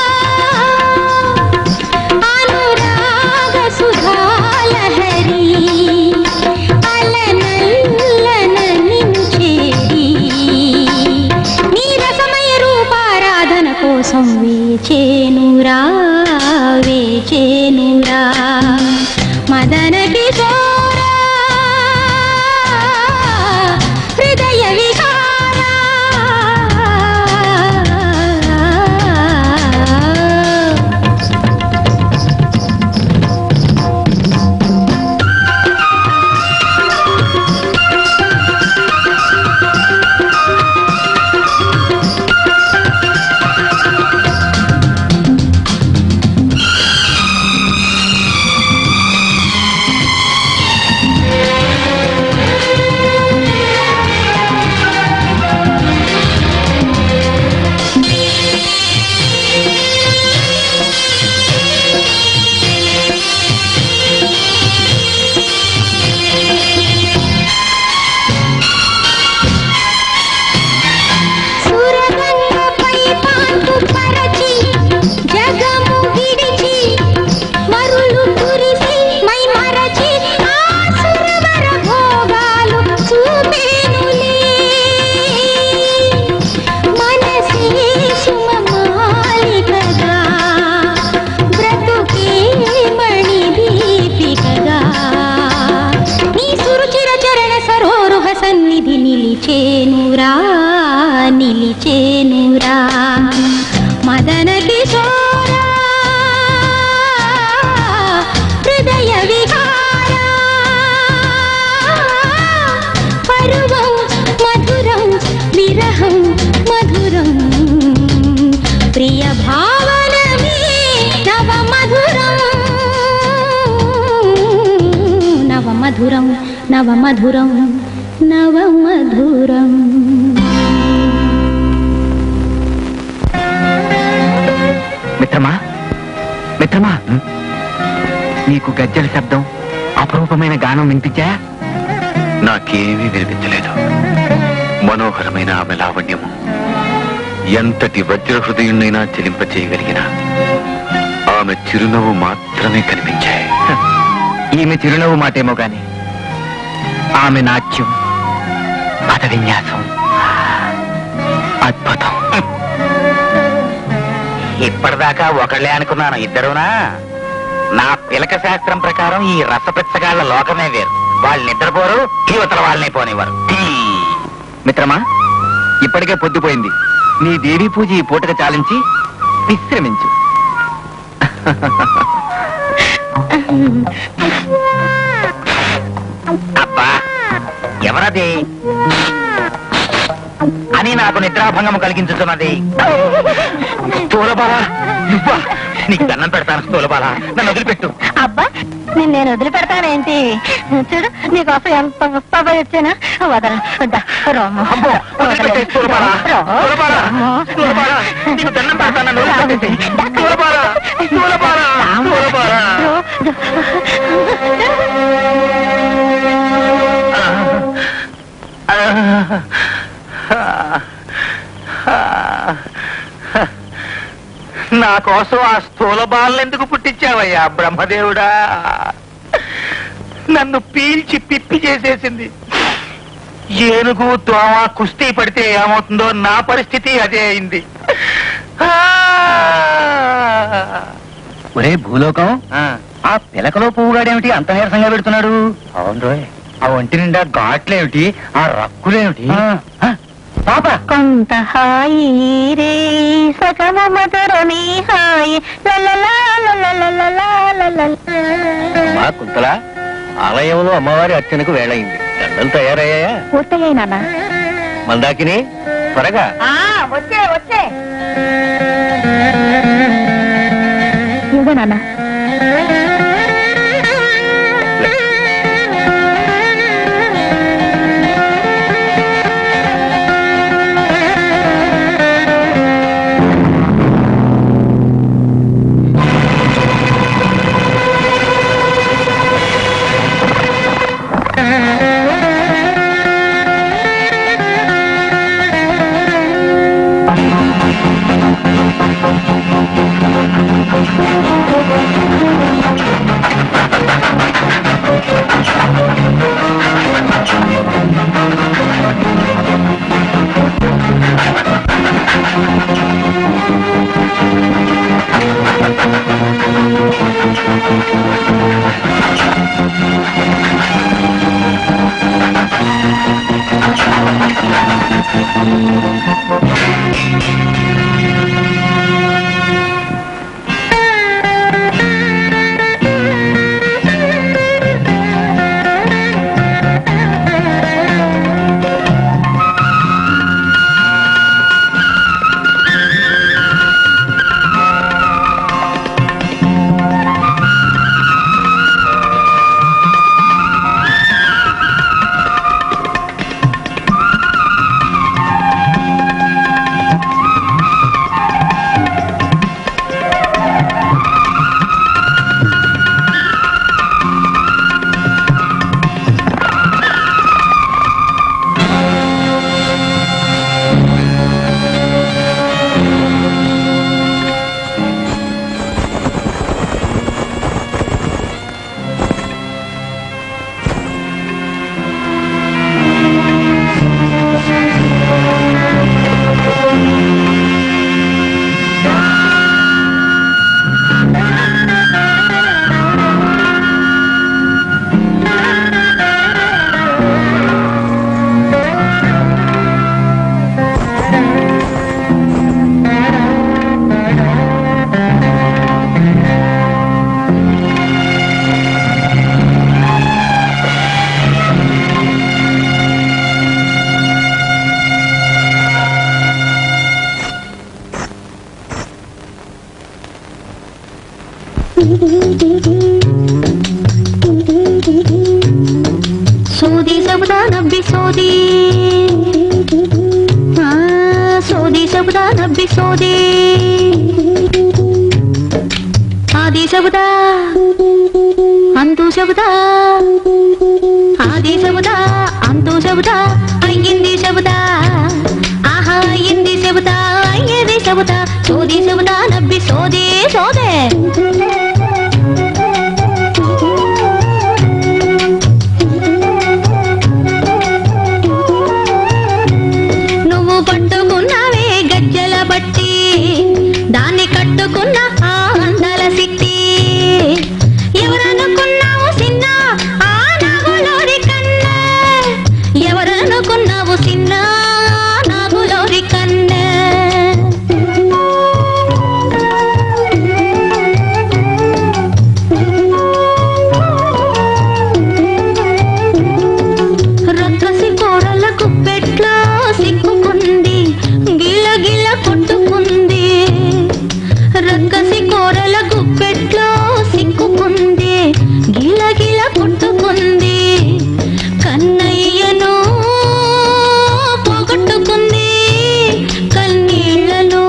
అనురాగ సుధాలహరి అలనల్లన నిన్ను చేరి నీ రసమయ రూపారాధన కోసం వేచేనురా వేచేనురా మదన కిశోర హృదయ విహార ఆ మదన కిశోర హృదయ విహార పరువం మధురం విరహం మధురం ప్రియ భావనమే నవ మధురం నవ మధురం నవ మధురం నవ మధురం మిత్రమా మిత్రమా నీకు గజ్జల శబ్దం అపరూపమైన గానం వినిపించాయా నాకేమీ వినిపించలేదు మనోహరమైన ఆమె లావణ్యము ఎంతటి వజ్ర హృదయుణ్ణైనా చెలింపచేయగలిగిన ఆమె చిరునవ్వు మాత్రమే కనిపించాయి ఈమె చిరునవ్వు మాటేమో గాని ఆమె నాట్యం పద విన్యాసం అద్భుతం ఇప్పటిదాకా ఒకళ్ళే అనుకున్నాను ఇద్దరునా నా పిలక శాస్త్రం ప్రకారం ఈ రసపిచ్చగాళ్ల లోకమే వేరు వాళ్ళు నిద్రపోరు యువతల వాళ్ళని పోనివ్వరు మిత్రమా ఇప్పటికే పొద్దుపోయింది నీ దేవీ పూజ ఈ పూటకు చాలించి విశ్రమించు అబ్బా ఎవరది అని నాకు నిద్రాభంగం కలిగించుతున్నది స్థూలబాల నువ్వా నీకు దండం పెడతాను స్థూలబాల నన్ను వదిలిపెట్టు అబ్బా నేను నేను వదిలిపెడతానేంటి చూడు నీకోసం ఎంత ముస్తాబై వచ్చానా వదల వద్దా, రాము. అమ్మో, వదిలిపెట్టే స్థూలబాల స్థూలబాల రాము. స్థూలబాల నీకు దండం పెడతాను నన్ను వదిలిపెట్టేసేయ్. స్థూలబాల స్థూలబాల స్థూలబాల నా కోసం ఆ స్థూల బాలను ఎందుకు పుట్టించావయ్యా బ్రహ్మదేవుడా నన్ను పీల్చి పిప్పి చేసేసింది ఏనుగు దోమ కుస్తీ పడితే ఏమవుతుందో నా పరిస్థితి అదే అయింది ఆ! ఒరే భూలోకం ఆ, ఆ పిలకలో పువ్వుగాడేమిటి అంత నీరసంగా పెడుతున్నాడు అవును రోయ్ ఆ ఒంటి నిండా ఘాట్లేమిటి ఆ రక్కులేమిటి పాప కొంత హాయి రే సగమ మధురమి హాయి లలలా లలలలలా లలలా. మా కుంతల ఆలయంలో అమ్మవారి అర్చనకు వేళయింది దండలు తయారయ్యాయా పూర్తయ్యాయి నాన్న మందాకిని త్వరగా వచ్చే వచ్చే ఇదిగో నాన్న ఆ సోది సబుదా నబ్బి సోది ఆ, సోది సబుదా నబ్బి సోది ఆది సబుదా అంతు సబుదా ఆది సబుదా అంతు సబుదా అయ్యింది సబుదా ఆహా అయ్యింది సబుదా అయ్యేది సబుదా సోది సబుదా నబ్బి సోది సోదే నువ్వు పట్టుకున్నావే గజ్జల బట్టి దాన్ని కట్టుకున్న ఆ అందల సిట్టి ఎవరనుకున్నావు సిన్న ఆ నాగులోరి కన్నా ఎవరనుకున్నావు సిన్న ఆ నాగులోరి కన్నా రత్రసి కోరల కుప్పెట్లో సిక్కుకుంది గిల్ల గిల్ల కొట్టుకుంది రక్కసి కోరల గుప్పెట్లో సిక్కుకుంది గిల గిల కొట్టుకుంది కన్నయ్యను పోగొట్టుకుంది కన్నీళ్లను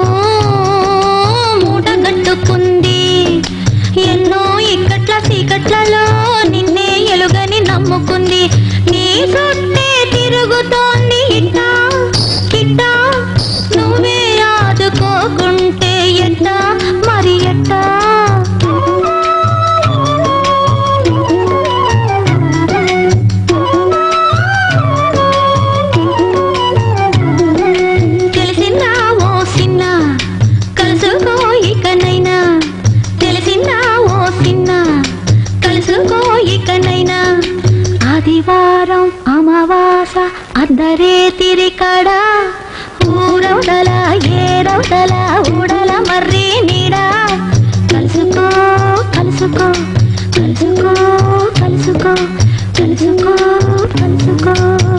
మూటగట్టుకుంది ఎన్నో ఇక్కట్ల చీకట్లలో నిన్నే ఎలుగని నమ్ముకుంది నీ చుట్టే తిరుగుతోంది ఇట్టా ఇట్టా నువ్వే ఆదుకోకుంటే ఎట్టా మరి ఎట్టా తెలిసిందా ఓ సిన్న కలుసుకో ఇకనైనా తెలిసిందా ఓ సిన్న కలుసుకో ఇకనైనా ఆదివారం అమావాస అద్దరే తిరికడ ఊరవుదల ఏరవుదల ఊడల మర్రి నీడా కలుసుకో కలుసుకో కలుసుకో కలుసుకో కలుసుకో కలుసుకో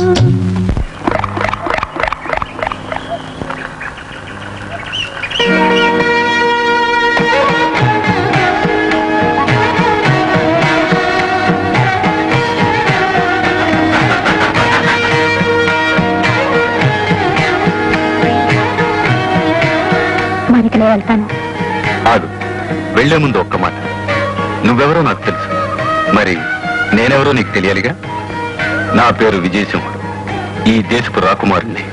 మరికలే వెళ్తాను ఆగు వెళ్లే ముందు ఒక్క మాట నువ్వెవరో నాకు తెలుసు మరి నేనెవరో నీకు తెలియాలిగా నా పేరు విజయసింహుడు ఈ దేశపు రాకుమారుణ్ణి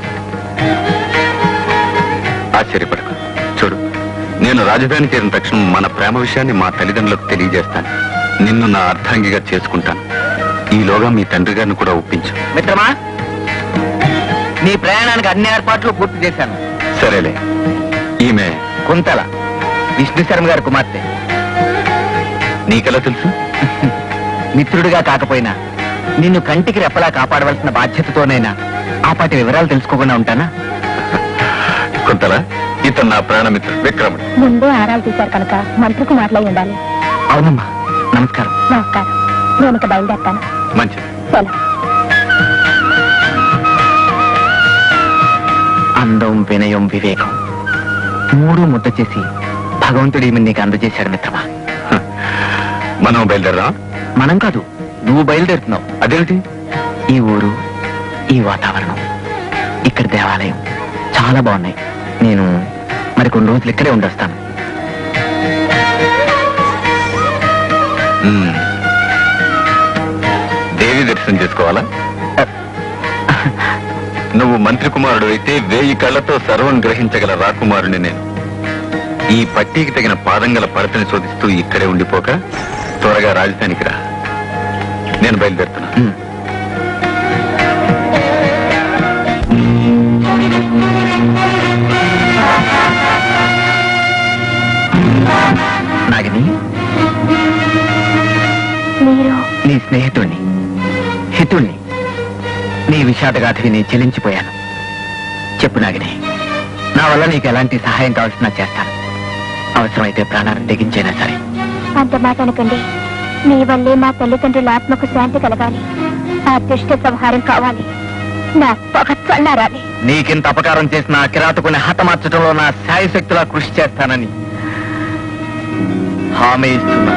ఆశ్చర్యపడకు చూడు నేను రాజధాని చేరిన తక్షణం మన ప్రేమ విషయాన్ని మా తల్లిదండ్రులకు తెలియజేస్తాను నిన్ను నా అర్ధాంగిగా చేసుకుంటాను ఈలోగా మీ తండ్రి గారిని కూడా ఒప్పించు మిత్రమా నీ ప్రయాణానికి అన్ని ఏర్పాట్లు పూర్తి చేశాను సరేలే ఈమె కుంతల విష్ణు శర్మ గారి కుమార్తె నీకెలా తెలుసు మిత్రుడిగా కాకపోయినా నిన్ను కంటికి రెప్పలా కాపాడవలసిన బాధ్యతతోనైనా ఆ పాటి వివరాలు తెలుసుకోకుండా ఉంటానా కొంతలా ఇతను నా ప్రాణమిత్రుడు విక్రముడు ముందే ఆరాలు తీశారు కనుక మంత్రికి మాట్లాడి ఉండాలి అవునమ్మా నమస్కారం నమస్కారం నేను ఇక బయలుదేరుతాను మంచిది సెలవు అందం వినయం వివేకం మూడు ముద్ద చేసి భగవంతుడు ఈమె నీకు అందజేశాడు మిత్రమా మనం బయలుదేరా మనం కాదు నువ్వు బయలుదేరుతున్నావు అదేంటి ఈ ఊరు ఈ వాతావరణం ఇక్కడ దేవాలయం చాలా బాగున్నాయి నేను మరి కొన్ని రోజులు ఇక్కడే ఉండొస్తాను మ్మ్. దేవి దర్శనం చేసుకోవాలా నువ్వు మంత్రి కుమారుడు అయితే వేయి కళ్ళతో సర్వం గ్రహించగల రాకుమారుని నేను ఈ పట్టీకి తగిన పాదంగల పడతని శోధిస్తూ ఇక్కడే ఉండిపోక త్వరగా రాజధానికి రా నేను బయలుదేరుతున్నా ఉమ్. నాగిని మీరు నీ స్నేహితుణ్ణి హితుణ్ణి నీ విషాదగాథ విని చెలించిపోయాను చెప్పు నాగిని నా వల్ల నీకు ఎలాంటి సహాయం కావాల్సిన చేస్తాను అవసరమైతే ప్రాణాలను తెగించైనా సరే అంత మాట అనకండి మీ వల్లే మా తల్లిదండ్రుల ఆత్మకు శాంతి కలగాలి ఆ దుష్ట సంహారం కావాలి నా పొగ చల్లారాలి నీకింత అపకారం చేసిన ఆ కిరాతకుని హతమార్చడంలో నా శాయశక్తులా కృషి చేస్తానని హామీ ఇస్తున్నా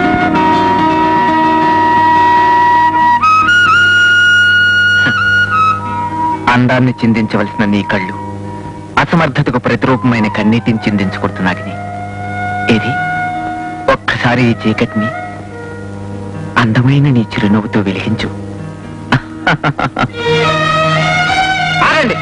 అందాన్ని చిందించవలసిన నీ కళ్ళు అసమర్థతకు ప్రతిరూపమైన కన్నీటిని చిందించుకుంటున్నాగిని ఇది ఒక్కసారి ఈ చీకటిని అందమైన నీ చిరునవ్వుతో వెలిగించు ఆగండి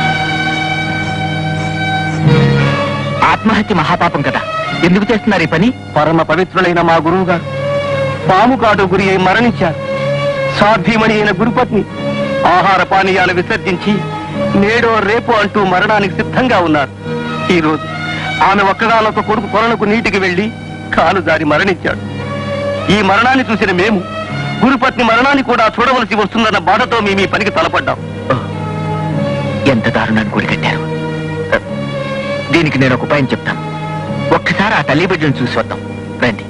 ఆత్మహత్య మహాపాపం కదా ఎందుకు చేస్తున్నారు ఈ పని పరమ పవిత్రులైన మా గురువు గారు పాము కాటు గురి అయి మరణించారు సాధ్యమణి అయిన గురుపత్ని ఆహార పానీయాలు విసర్జించి నేడో రేపు అంటూ మరణానికి సిద్ధంగా ఉన్నారు ఈ రోజు ఆమె ఒక్కగానొక్క కొడుకు కొనలకు నీటికి వెళ్లి కాలు జారి మరణించాడు ఈ మరణాన్ని చూసిన మేము గురుపత్ని మరణాన్ని కూడా చూడవలసి వస్తుందన్న బాధతో మేము ఈ పనికి తలపడ్డాం ఓ, ఎంత దారుణాన్ని కూడికట్టారు దీనికి నేను ఒక ఉపాయం చెప్తాను ఒక్కసారి ఆ తల్లి బిడ్డను చూసి వద్దాం రండి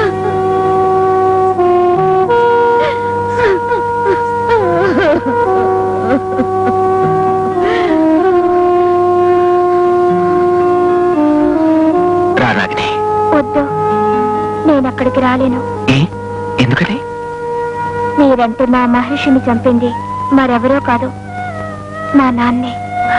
రా రాగిని వద్దు నేను అక్కడికి రాలేను ఏ ఎందుకని మీరంటున్న ఆ మహర్షిని చంపింది మరెవరో కాదు మా నాన్నే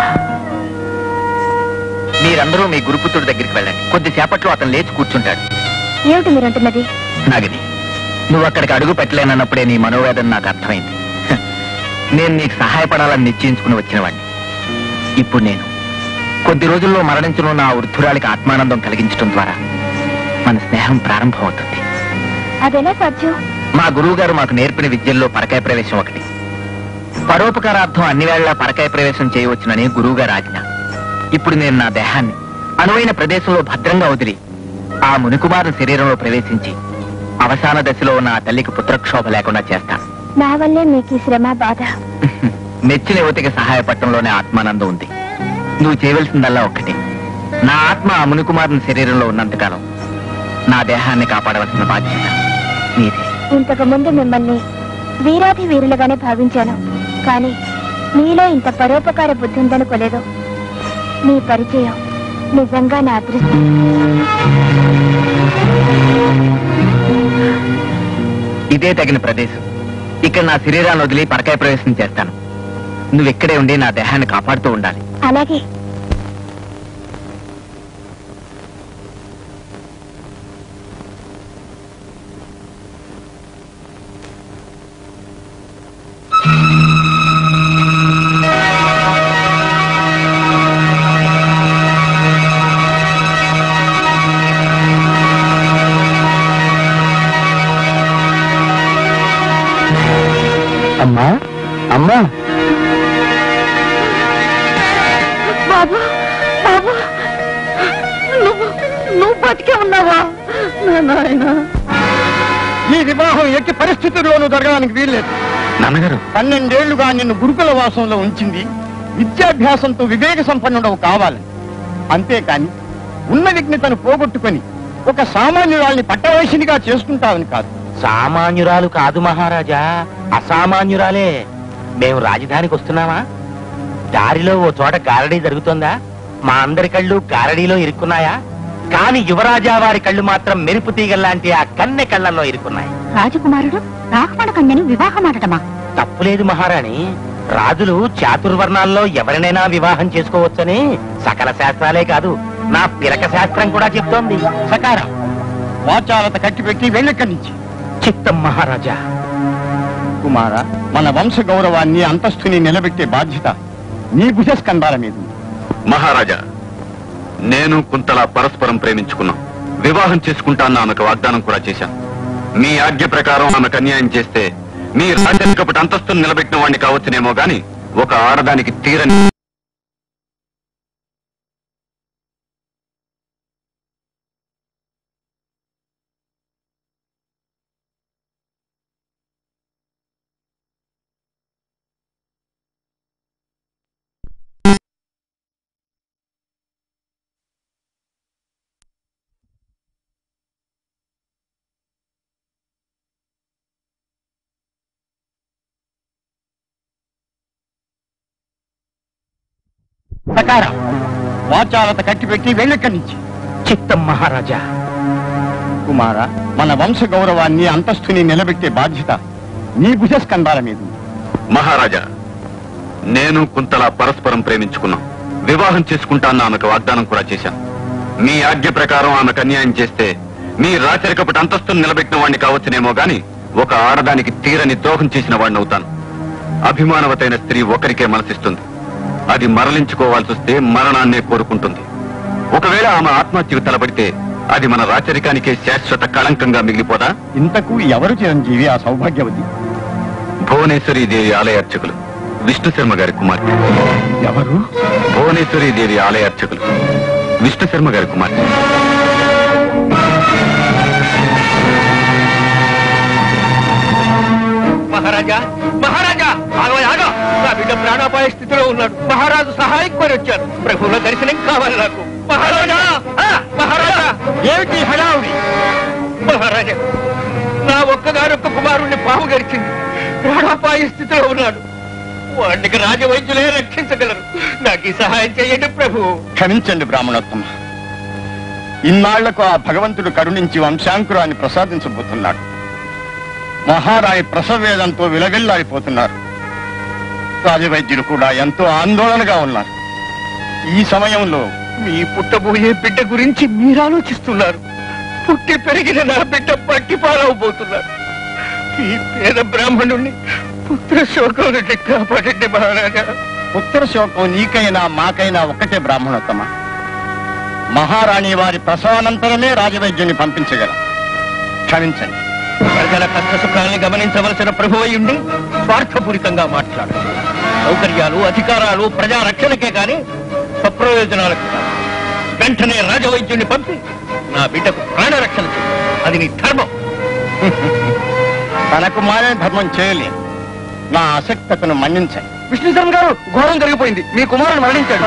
మీరందరూ మీ గురుపుత్రుడి దగ్గరికి వెళ్ళండి కొద్దిసేపట్లో అతను లేచి కూర్చుంటాడు ఏమిటి మీరంటున్నది నాగిని నువ్వు అక్కడికి అడుగు పెట్టలేనన్నప్పుడే నీ మనోవేదన నాకు అర్థమైంది హ, నేను నీకు సహాయపడాలని నిశ్చయించుకుని వచ్చిన వాడిని ఇప్పుడు నేను కొద్ది రోజుల్లో మరణించనున్న ఆ వృద్ధురాలికి ఆత్మానందం కలిగించడం ద్వారా మన స్నేహం ప్రారంభం అవుతుంది అదెలా సాధ్యం మా గురువు గారు మాకు నేర్పిన విద్యల్లో పరకాయ ప్రవేశం ఒకటి పరోపకారార్థం అన్ని వేళలా పరకాయ ప్రవేశం చేయవచ్చునని గురువు గారు ఆజ్ఞ ఇప్పుడు నేను నా దేహాన్ని అనువైన ప్రదేశంలో భద్రంగా వదిలి ఆ మునికుమారుని శరీరంలో ప్రవేశించి అవసాన దశలో ఉన్న ఆ తల్లికి పుత్రక్షోభ లేకుండా చేస్తాను నా వల్లే మీకు ఈ శ్రమ బాధ మెచ్చిన యువతికి సహాయపడటంలోనే ఆత్మానందం ఉంది నువ్వు చేయవలసిందల్లా ఒక్కటే నా ఆత్మ ఆ మునికుమారుని శరీరంలో ఉన్నంతకాలం నా దేహాన్ని కాపాడవలసిన బాధ్యత నీదే ఇంతకు ముందు మిమ్మల్ని వీరాధి వీరులుగానే భావించాను కానీ మీలో ఇంత పరోపకార బుద్ధి ఉందనుకోలేదు మీ పరిచయం నిజంగా నా అదృష్టం ఇదే తగిన ప్రదేశం ఇక్కడ నా శరీరాన్ని వదిలి పరకాయ ప్రవేశం చేస్తాను నువ్వు ఇక్కడే ఉండి నా దేహాన్ని కాపాడుతూ ఉండాలి అలాగే అమ్మా అమ్మా బాబు బాబు నువ్వు నువ్వు బతికే ఉన్నావా నాయన ఈ వివాహం ఎట్టి పరిస్థితుల్లోనూ జరగడానికి వీల్లేదు నాన్నగారు పన్నెండేళ్లుగా నిన్ను గురుకుల వాసంలో ఉంచింది విద్యాభ్యాసంతో వివేక సంపన్నుడవు కావాలని అంతేకాని ఉన్న విఘ్నతను పోగొట్టుకొని ఒక సామాన్యురాల్ని పట్టవయసినిగా చేసుకుంటావని కాదు సామాన్యురాలు కాదు మహారాజా అసామాన్యురాలే మేము రాజధానికి వస్తున్నామా దారిలో ఓ చోట గారడీ జరుగుతుందా మా అందరి కళ్ళు గారడీలో ఇరుక్కున్నాయా కాని యువరాజా వారి కళ్ళు మాత్రం మెరుపు తీగల్లాంటి ఆ కన్నె కళ్ళల్లో ఇరుక్కున్నాయి రాజకుమారుడు రాహమణ కన్యను వివాహమాడటమా తప్పులేదు మహారాణి రాజులు చాతుర్వర్ణాల్లో ఎవరినైనా వివాహం చేసుకోవచ్చని సకల శాస్త్రాలే కాదు నా పిలక శాస్త్రం కూడా చెప్తోంది సకారం వాచాలత కట్టిపెట్టి వెళ్ళక్కడి నుంచి చిత్తం మహారాజా కుమార మన వంశ గౌరవాన్ని అంతస్తుని నిలబెట్టే బాధ్యత నీ భుజస్కంధాల మీద ఉంది. మహారాజా నేను కుంతల పరస్పరం ప్రేమించుకున్నాం వివాహం చేసుకుంటాను ఆమెకు వాగ్దానం కూడా చేశాను మీ ఆజ్ఞ ప్రకారం ఆమెకు అన్యాయం చేస్తే మీ రాజరికపటి అంతస్తును నిలబెట్టిన వాడిని కావచ్చునేమో గాని ఒక ఆడదానికి తీరని సకారం వాచాలత కట్టిపెట్టి వెళ్ళక్కడి నుంచి చిత్తం మహారాజా కుమార మన వంశ గౌరవాన్ని అంతస్తుని నిలబెట్టే బాధ్యత నీ భుజస్కంధాల మీద ఉంది. మహారాజా నేను కుంతల పరస్పరం ప్రేమించుకున్నాం వివాహం చేసుకుంటానని ఆమెకు వాగ్దానం కూడా చేశాను మీ ఆజ్ఞ ప్రకారం ఆమెకు అన్యాయం చేస్తే మీ రాచరికపటి అంతస్తును నిలబెట్టిన వాడిని కావచ్చునేమో గాని ఒక ఆడదానికి తీరని ద్రోహం చేసిన వాడిని అవుతాను అభిమానవతైన స్త్రీ ఒకరికే మనసిస్తుంది అది మరలించుకోవాల్సి వస్తే మరణాన్నే కోరుకుంటుంది ఒకవేళ ఆమె ఆత్మహత్యకు తలబడితే అది మన రాచరికానికే శాశ్వత కళంకంగా మిగిలిపోదా ఇంతకు ఎవరు చిరంజీవి ఆ సౌభాగ్యవతి భువనేశ్వరి దేవి ఆలయ అర్చకులు విష్ణు శర్మ గారి కుమార్తె ఎవరు భువనేశ్వరి దేవి ఆలయ అర్చకులు విష్ణు శర్మ గారి కుమార్తె మహారాజా మహారాజా ఆగవయ్య, ఆగ నా బిడ్డ ప్రాణాపాయ స్థితిలో ఉన్నాడు మహారాజు సహాయం కోరి వచ్చారు ప్రభువుల దర్శనం కావాలి నాకు మహారాజా ఆ, మహారాజా ఏమిటి హడావుడి మహారాజా నా ఒక్కగారొక్క కుమారుణ్ణి పాము గడిచింది ప్రాణాపాయ స్థితిలో ఉన్నాడు వాడికి రాజవైద్యులే రక్షించగలరు నాకు ఈ సహాయం చేయండి ప్రభు క్షమించండి బ్రాహ్మణోత్తమ ఇన్నాళ్లకు ఆ భగవంతుడు కరుణించి వంశాంకురాన్ని ప్రసాదించబోతున్నాడు మహారాణి ప్రసవేదంతో విలవిల్లాడిపోతున్నారు రాజవైద్యులు కూడా ఎంతో ఆందోళనగా ఉన్నారు ఈ సమయంలో మీ పుట్టబోయే బిడ్డ గురించి మీరు ఆలోచిస్తున్నారు పుట్టి పెరిగిన నా బిడ్డ పట్టి పాలవబోతున్నారు ఈ పేద బ్రాహ్మణుణ్ణి పుత్ర శోకం నుండి కాపాడండి మహారాజా పుత్ర శోకం నీకైనా మాకైనా ఒక్కటే బ్రాహ్మణోత్తమ మహారాణి వారి ప్రసవానంతరమే రాజవైద్యుని పంపించగలం క్షమించండి ప్రజల కష్ట సుఖాలను గమనించవలసిన ప్రభు ఉండి స్వార్థపూరితంగా మాట్లాడు సౌకర్యాలు అధికారాలు ప్రజా రక్షణకే కాని స్వప్రయోజనాలకు కాదు వెంటనే రాజవైద్యుని పంపి నా బిడ్డకు ప్రాణరక్షణ చేయి అది నీ ధర్మం తనకు మానే ధర్మం చేయలేం నా ఆసక్తతను మన్నించండి విష్ణుధర్మ గారు ఘోరం జరిగిపోయింది మీ కుమారుడు మరణించాడు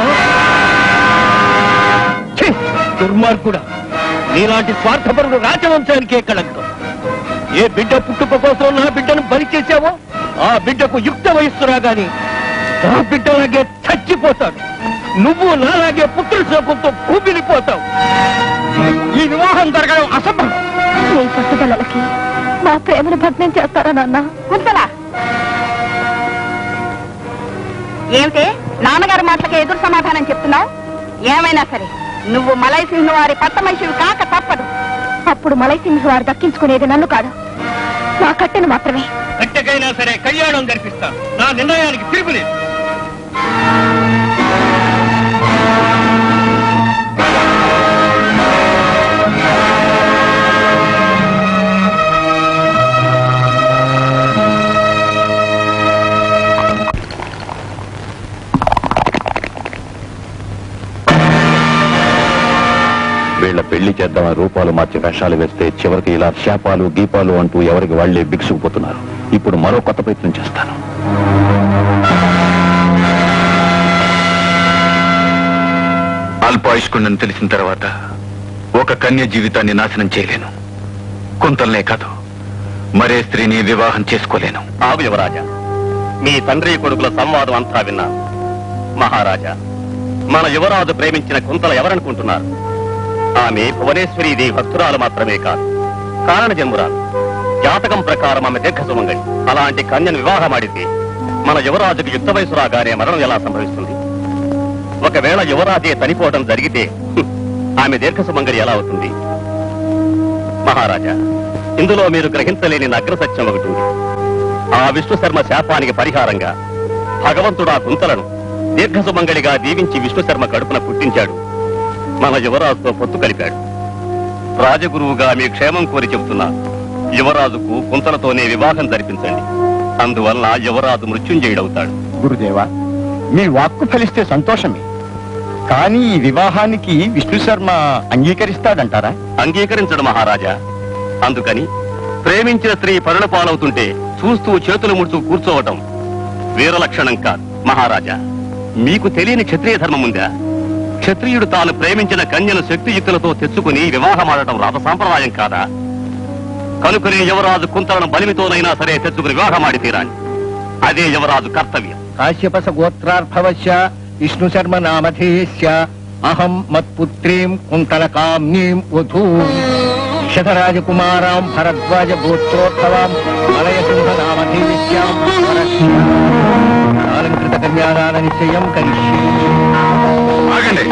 ఛీ! దుర్మార్గుడా నీలాంటి స్వార్థపరుడు రాజవంశానికే కళంకం ఏ బిడ్డ పుట్టుక కోసం నా బిడ్డను బలి చేశావో ఆ బిడ్డకు యుక్త వయస్సు రాగాని నా బిడ్డలాగే చచ్చిపోతాడు నువ్వు నాలాగే పుత్ర శోకంతో కూపిలిపోతావు ఈ వివాహం జరగడం అసంభవం నీ పట్టుదలకి మా ప్రేమను భగ్నం చేస్తారా నాన్న ఉంచలా ఏమిటి నాన్నగారి మాటలకి ఎదురు సమాధానం చెప్తున్నావు ఏమైనా సరే నువ్వు మలై సింహ్ వారి పట్ట మనిషివి కాక తప్పదు అప్పుడు మలైసింహ వారు దక్కించుకునేది నన్ను కాదు నా కట్టెను మాత్రమే ఎట్టకైనా సరే కళ్యాణం జరిపిస్తాను నా నిర్ణయానికి తిరుగులేదు వీళ్ళ పెళ్లి చేద్దామని రూపాలు మార్చి వేషాలు వేస్తే చివరికి ఇలా శాపాలు గీపాలు అంటూ ఎవరికి వాళ్లే బిగుసుకుపోతున్నారు ఇప్పుడు మరో కొత్త ప్రయత్నం చేస్తాను అల్పాయుష్కుండని తెలిసిన తర్వాత ఒక కన్య జీవితాన్ని నాశనం చేయలేను కుంతలనే కాదు మరే స్త్రీని వివాహం చేసుకోలేను ఆగు యువరాజా మీ తండ్రి కొడుకుల సంవాదం అంతా విన్నా మహారాజా మన యువరాజు ప్రేమించిన కుంతల ఎవరనుకుంటున్నారు ఆమె భువనేశ్వరీదేవి భక్తురాలు మాత్రమే కాదు కారణ జన్మురాలు జాతకం ప్రకారం ఆమె దీర్ఘ సుమంగళి అలాంటి కన్యను వివాహమాడితే మన యువరాజుకు యుక్త వయసు రాగానే మరణం ఎలా సంభవిస్తుంది ఒకవేళ యువరాజే చనిపోవడం జరిగితే హ్మ్, ఆమె దీర్ఘ సుమంగళి ఎలా అవుతుంది మహారాజా ఇందులో మీరు గ్రహించలేని నగ్ర సత్యం ఒకటి ఉంది ఆ విష్ణు శర్మ శాపానికి పరిహారంగా భగవంతుడు ఆ కుంతలను దీర్ఘ సుమంగళిగా దీవించి విష్ణు శర్మ కడుపున పుట్టించాడు మన యువరాజుతో పొత్తు కలిపాడు రాజగురువుగా మీ క్షేమం కోరి చెబుతున్నా యువరాజుకు కుంతలతోనే వివాహం జరిపించండి అందువల్ల యువరాజు మృత్యుంజయుడవుతాడు గురుదేవా మీ వాక్కు ఫలిస్తే సంతోషమే కానీ ఈ వివాహానికి విష్ణు శర్మ అంగీకరిస్తాడంటారా అంగీకరించడు మహారాజా అందుకని ప్రేమించిన స్త్రీ పరుల పాలవుతుంటే చూస్తూ చేతులు ముడుతూ కూర్చోవటం వీరలక్షణం కాదు మహారాజా మీకు తెలియని క్షత్రియ ధర్మం ఉందా క్షత్రియుడు తాను ప్రేమించిన కన్యను శక్తియుక్తులతో తెచ్చుకుని వివాహమాడటం రాత సాంప్రదాయం కాదా కనుకనే యువరాజు కుంతలను బలిమితోనైనా సరే తెచ్చుకుని వివాహమాడి తీరాలి అదే యువరాజు కర్తవ్యం కాశ్యపస గోత్రార్భవశ్య విష్ణు శర్మ నామధేయస్య అహం మత్పుత్రీం కుంతలకామ్నీం వధూ శతరాజకుమారాం భరద్వాజ గోత్రోత్సవాం మలయ సింహనామధేయస్యాం అలంకృత కన్యాదాన నిశ్చయం కరిష్యే ఆగండి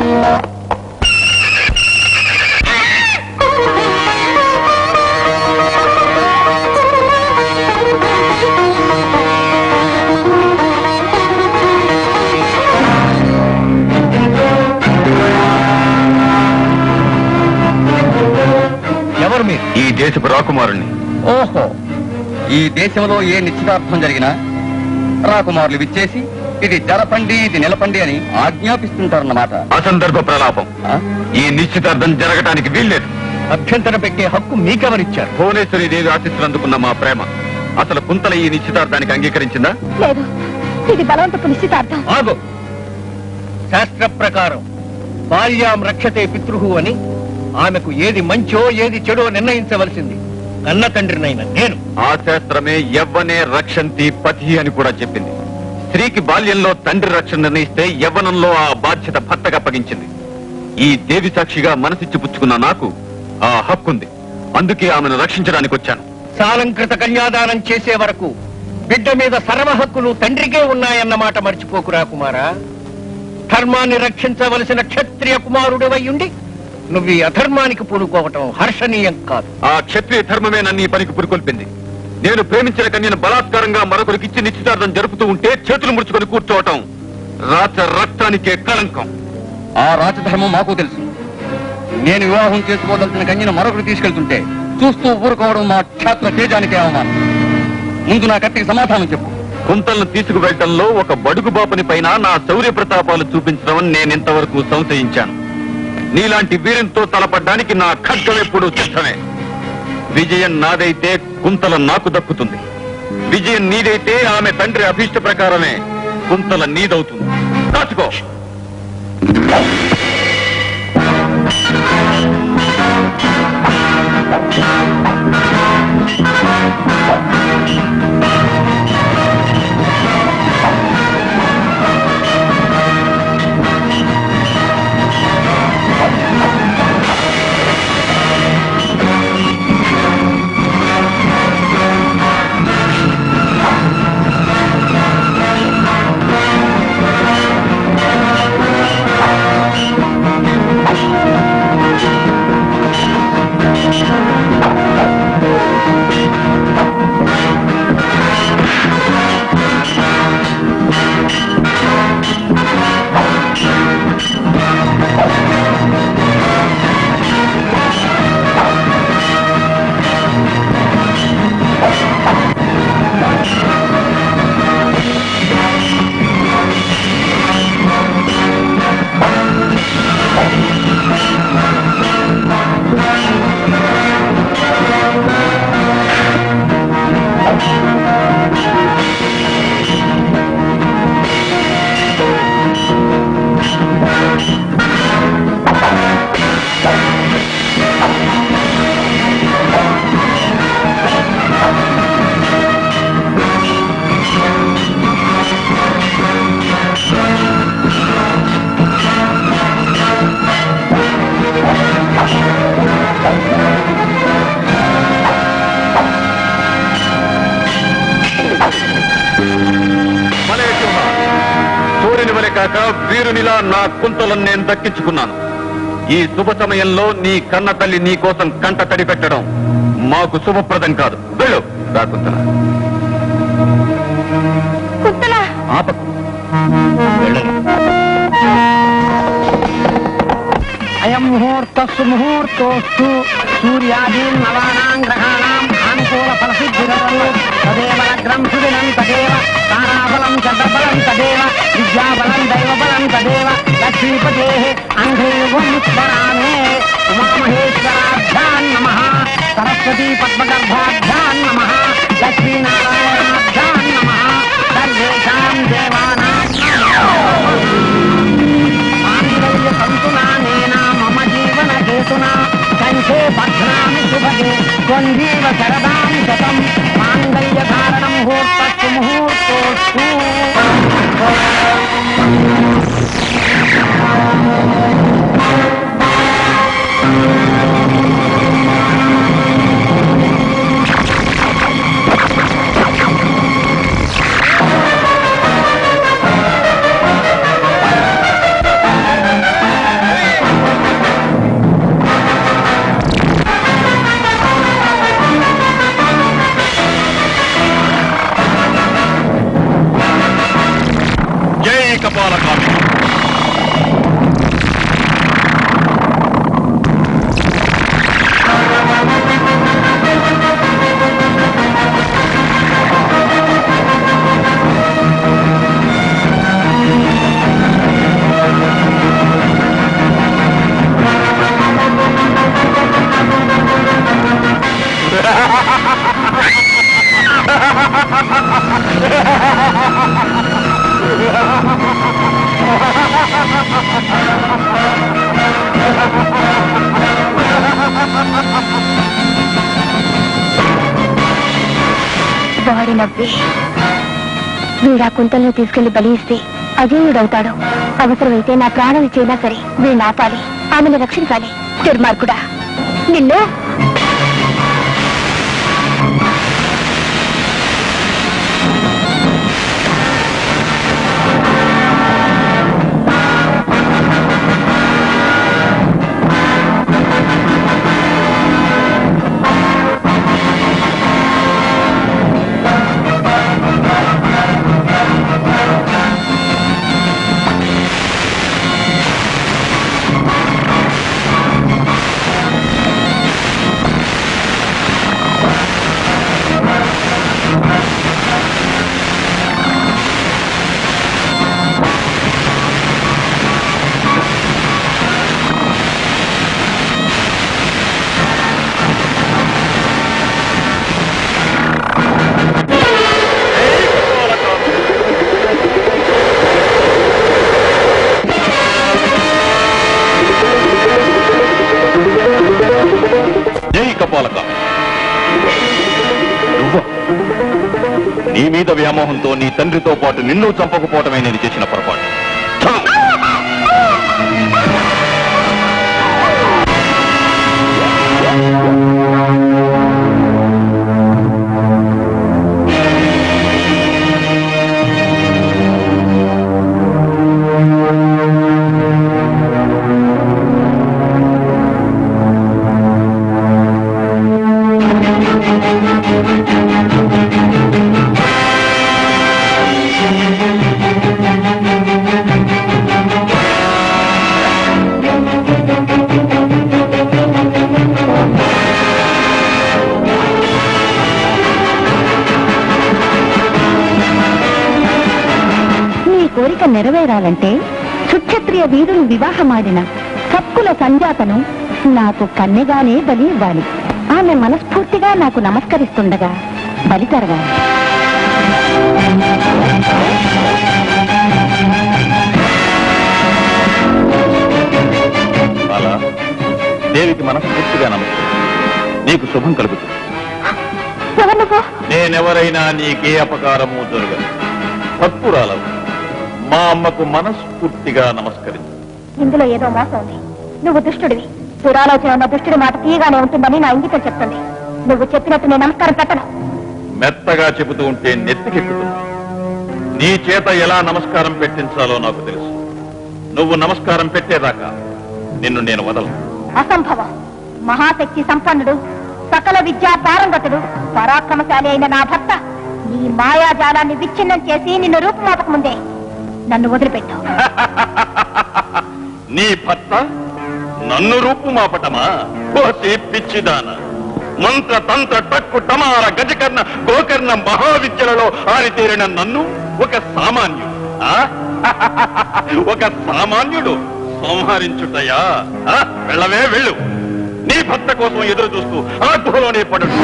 ఎవరు మీరు ఈ దేశపు రాకుమారుణ్ణి ఓహో ఈ దేశంలో ఏ నిశ్చితార్థం జరిగినా రాకుమారులు విచ్చేసి ఇది జరపండి ఇది నిలపండి అని ఆజ్ఞాపిస్తుంటారన్నమాట అసందర్భ ప్రలాపం ఆ? ఈ నిశ్చితార్థం జరగటానికి వీల్లేదు అభ్యంతరం పెట్టే హక్కు మీకెవరిచ్చారు భువనేశ్వరి దేవి ఆశిస్తున్నందుకున్న మా ప్రేమ అసలు కుంతల ఈ నిశ్చితార్థానికి అంగీకరించిందా లేదు ఇది బలవంతపు నిశ్చితార్థం ఆగు శాస్త్ర ప్రకారం బాల్యాం రక్షతే పితృహు అని ఆమెకు ఏది మంచో ఏది చెడో నిర్ణయించవలసింది కన్న తండ్రినైన నేను ఆ శాస్త్రమే యవ్వనే రక్షంతి పతి అని కూడా చెప్పింది స్త్రీకి బాల్యంలో తండ్రి రక్షణ నిర్ణయిస్తే యవ్వనంలో ఆ బాధ్యత భర్తకు అప్పగించింది ఈ దేవి సాక్షిగా మనసిచ్చి పుచ్చుకున్న నాకు ఆ హక్కుంది అందుకే ఆమెను రక్షించడానికి వచ్చాను సాలంకృత కన్యాదానం చేసే వరకు బిడ్డ మీద సర్వ హక్కులు తండ్రికే ఉన్నాయన్నమాట మర్చిపోకురా కుమారా ధర్మాన్ని రక్షించవలసిన క్షత్రియ కుమారుడివై ఉండి నువ్వు ఈ అధర్మానికి పూనుకోవటం హర్షణీయం కాదు ఆ క్షత్రియ ధర్మమే నన్ను ఈ పనికి పురికొల్పింది నేను ప్రేమించిన కన్యను బలాత్కారంగా మరొకరికి నిశ్చితార్థం జరుపుతూ ఉంటే చేతులు ముడుచుకొని కూర్చోవటం రాచ రక్తానికే కళంకం ఆ రాజధర్మం మాకు తెలుసు నేను వివాహం చేసుకోదలసిన కన్యను మరొకరు తీసుకెళ్తుంటే చూస్తూ ఊరుకోవడం మా క్షేత్ర తేజానికే అవమానం ముందు నా కత్తికి సమాధానం చెప్పు కుంతలను తీసుకువెళ్లడంలో ఒక బడుగు బాపుని పైన నా శౌర్య ప్రతాపాలు చూపించడం నేనింతవరకు సంశయించాను నీలాంటి వీరంతో తలపడ్డానికి నా ఖడ్గం ఎప్పుడు సిద్ధమే విజయం నాదైతే కుంతల నాకు దక్కుతుంది విజయం నీదైతే ఆమె తండ్రి అభీష్ట ప్రకారమే కుంతల నీదవుతుంది కాచుకో మలయసింహ సూర్యుని వలె కాక వీరునిలా నా కుంతలను నేను దక్కించుకున్నాను ఈ శుభ సమయంలో నీ కన్న తల్లి నీ కోసం కంట తడి పెట్టడం మాకు శుభప్రదం కాదు వెళ్ళు రా కుంతల కుంతల ఆపకు వెళ్ళను అయం ముహూర్త సుముహూర్తోస్తు సూర్యాదీన్ నవానాం గ్రహాణాం ఆనుకూల ఫలసిద్ధిరస్తు తదేవ లగ్నం సుదినం తదేవ తారాబలం చంద్రబలం తదేవ విద్యాబలం దైవబలం తదేవ లక్ష్మీపతే అంఘ్రీవం స్మరామే ఉమామహేశ్వరాభ్యాన్ నమ సరస్వతీ పద్మగర్భాభ్యాన్ నమ లక్ష్మీనారాయణాభ్యాన్ నమ సర్వేషాం దేవానాం మాంగళ్యతంతునానేన మమ జీవన హేతునా కంఠే భద్రామి శుభగే త్వంజీవ శరదాం శతం మాంగళ్యధారణం ముహూర్తస్సు ముహూర్తోస్తు వాడి నవ్వి వీడా కుంటల్లో తీసుకెళ్లి బలి ఇస్తే అజేయుడవుతాడు అవసరమైతే నా ప్రాణం ఇచ్చైనా సరే వీడిని ఆపాలి ఆమెను రక్షించాలి దుర్మార్గుడా నిన్ను జై కపాలక నువ్వా నీ మీద వ్యామోహంతో నీ తండ్రితో పాటు నిన్ను చంపకపోవటమే నేను చేసిన పొరపాటు ఛా! నీ కోరిక నెరవేరాలంటే సుక్షత్రియ వీరులు వివాహమాడిన కక్కుల సంజాతను నాకు కన్నెగానే బలి ఇవ్వాలి ఆమె మనస్ఫూర్తిగా నాకు నమస్కరిస్తుండగా బలి తరగాలి బాలా దేవికి మనస్ఫూర్తిగా నమస్కారం నీకు శుభం కలుగుతుంది ఎవరు నువ్వు నేనెవరైనా నీకే అపకారము జరగదు భక్తురాలవు మా అమ్మకు మనస్ఫూర్తిగా నమస్కరించు ఇందులో ఏదో మోసం ఉంది నువ్వు దుష్టుడివి దురాలోచన ఉన్న దుష్టుడి మాట తీయగానే ఉంటుందని నా ఇంగితం చెప్తుంది నువ్వు చెప్పినట్టు నేను నమస్కారం పెట్టను మెత్తగా చెబుతూ ఉంటే నెత్తికెక్కుతుంది నీ చేత ఎలా నమస్కారం పెట్టించాలో నాకు తెలుసు నువ్వు నమస్కారం పెట్టేదాకా నిన్ను నేను వదలను అసంభవం మహాశక్తి సంపన్నుడు సకల విద్యా పారంగతుడు పరాక్రమశాలి అయిన నా భర్త నీ మాయాజాలాన్ని విచ్ఛిన్నం చేసి నిన్ను రూపుమాపక ముందే నన్ను వదిలిపెట్టు నీ భర్త నన్ను రూపుమాపటమా కోసి పిచ్చిదాన మంత్ర తంత్ర టక్కు టమార గజకర్ణ గోకర్ణ మహావిద్యలలో ఆరితేరిన నన్ను ఒక సామాన్యుడు ఆ? ఒక సామాన్యుడు సంహరించుటయా ఆ? వెళ్ళవే వెళ్ళు నీ భర్త కోసం ఎదురు చూస్తూ ఆ గుహలోనే పడడు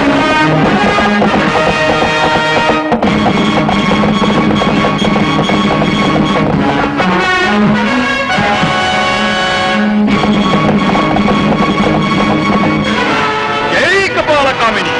జై కపాల కామిని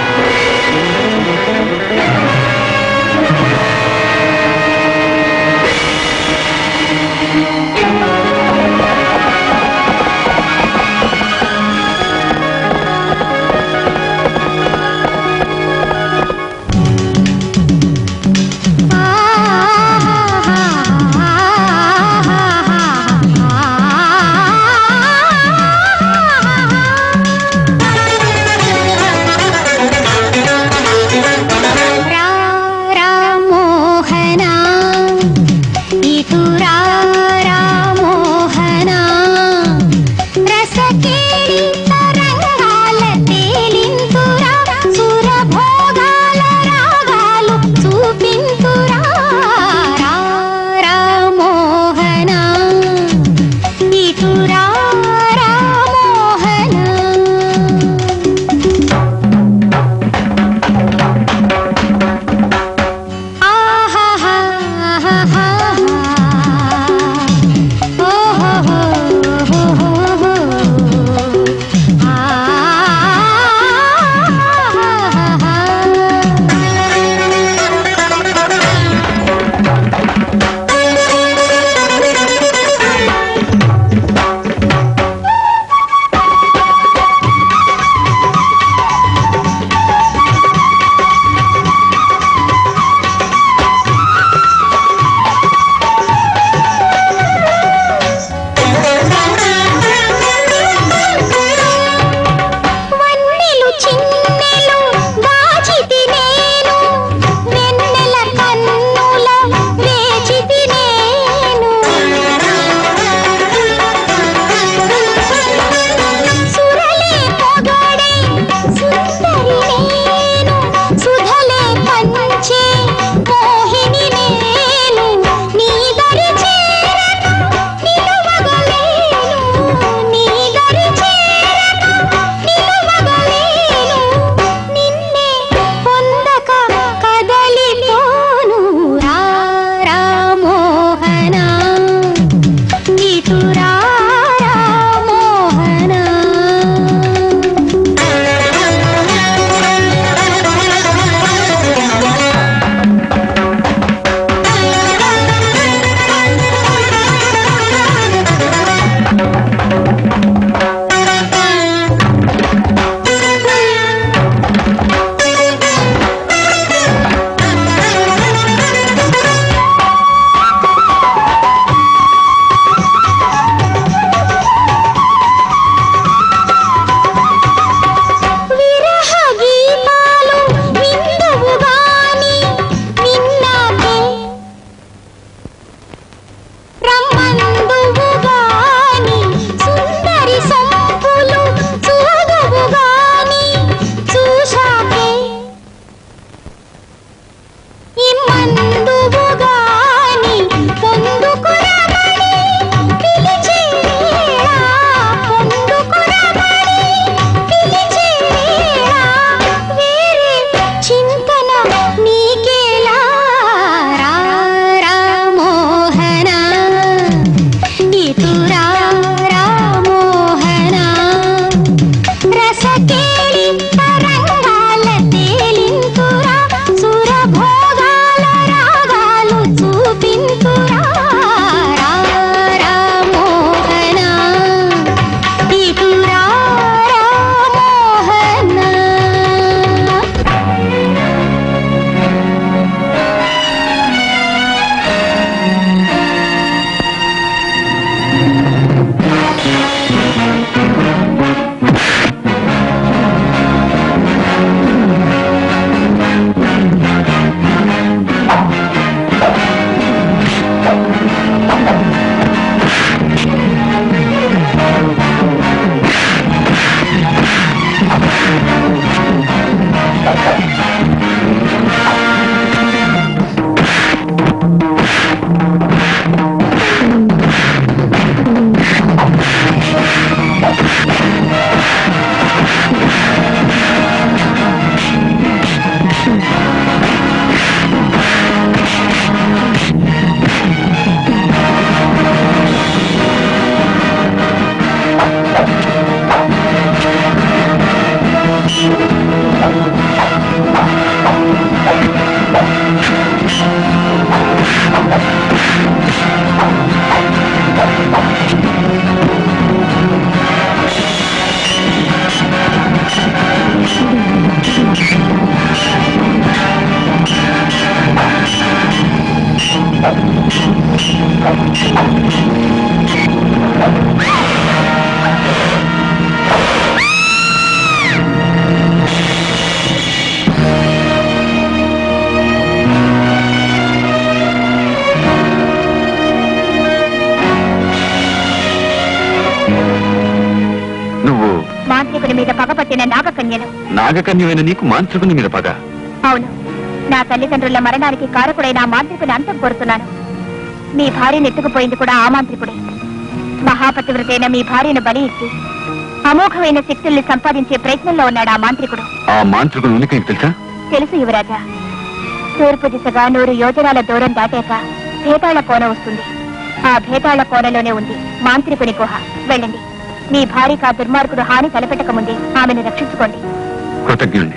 పగపట్టిన నాగకన్యలు నాగకన్యమైన నీకు మాంత్రికుని మీద పగ అవును నా తల్లిదండ్రుల మరణానికి కారకుడైన ఆ మాంత్రికుని అంతం కోరుతున్నాను మీ భార్యను ఎత్తుకుపోయింది కూడా ఆ మాంత్రికుడే మహాపతివ్రతైన మీ భార్యను బలి ఇచ్చి అమోఘమైన శక్తుల్ని సంపాదించే ప్రయత్నంలో ఉన్నాడు ఆ మాంత్రికుడు ఆ మాంత్రికుని ఉనికి నీకు తెలుసా తెలుసు యువరాజా తూర్పు దిశగా నూరు యోజనాల దూరం దాటాక భేతాళ కోన వస్తుంది ఆ భేతాళ కోనలోనే ఉంది మాంత్రికుని గుహ వెళ్ళండి మీ భార్యకు ఆ దుర్మార్గుడు హాని తలపెట్టక ముందే ఆమెను రక్షించుకోండి కృతజ్ఞుణ్ణి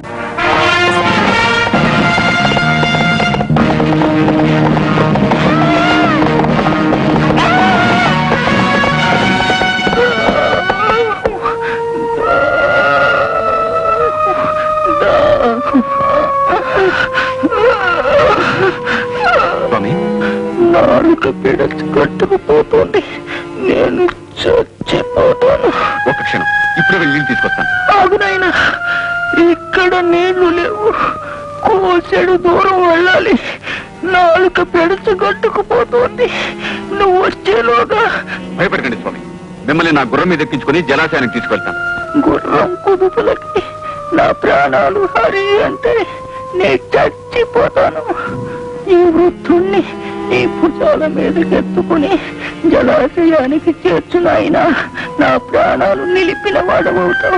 స్వామి నాలుక పిడచి కట్టుకుపోతుంది నేను చచ్చిపోతాను ఒక క్షణం ఇప్పుడే వెళ్ళి నీళ్ళు తీసుకొస్తాను ఆగునైనా ఇక్కడ నీళ్లు లేవు కోసెడు దూరం వెళ్ళాలి నాలుక పెడచ కట్టుకుపోతుంది నువ్వు వచ్చేలోగా భయపడకండి స్వామి మిమ్మల్ని నా గుర్రం మీద ఎక్కించుకుని జలాశయానికి తీసుకెళ్తాను గుర్రం కుదుపులకి నా ప్రాణాలు హరి అంటే నే చచ్చిపోతాను ఈ వృద్ధుణ్ణి నీ భుజాల మీదకెత్తుకుని జలాశయానికి చేర్చునైనా నా ప్రాణాలు నిలిపిన వాడవవుతావు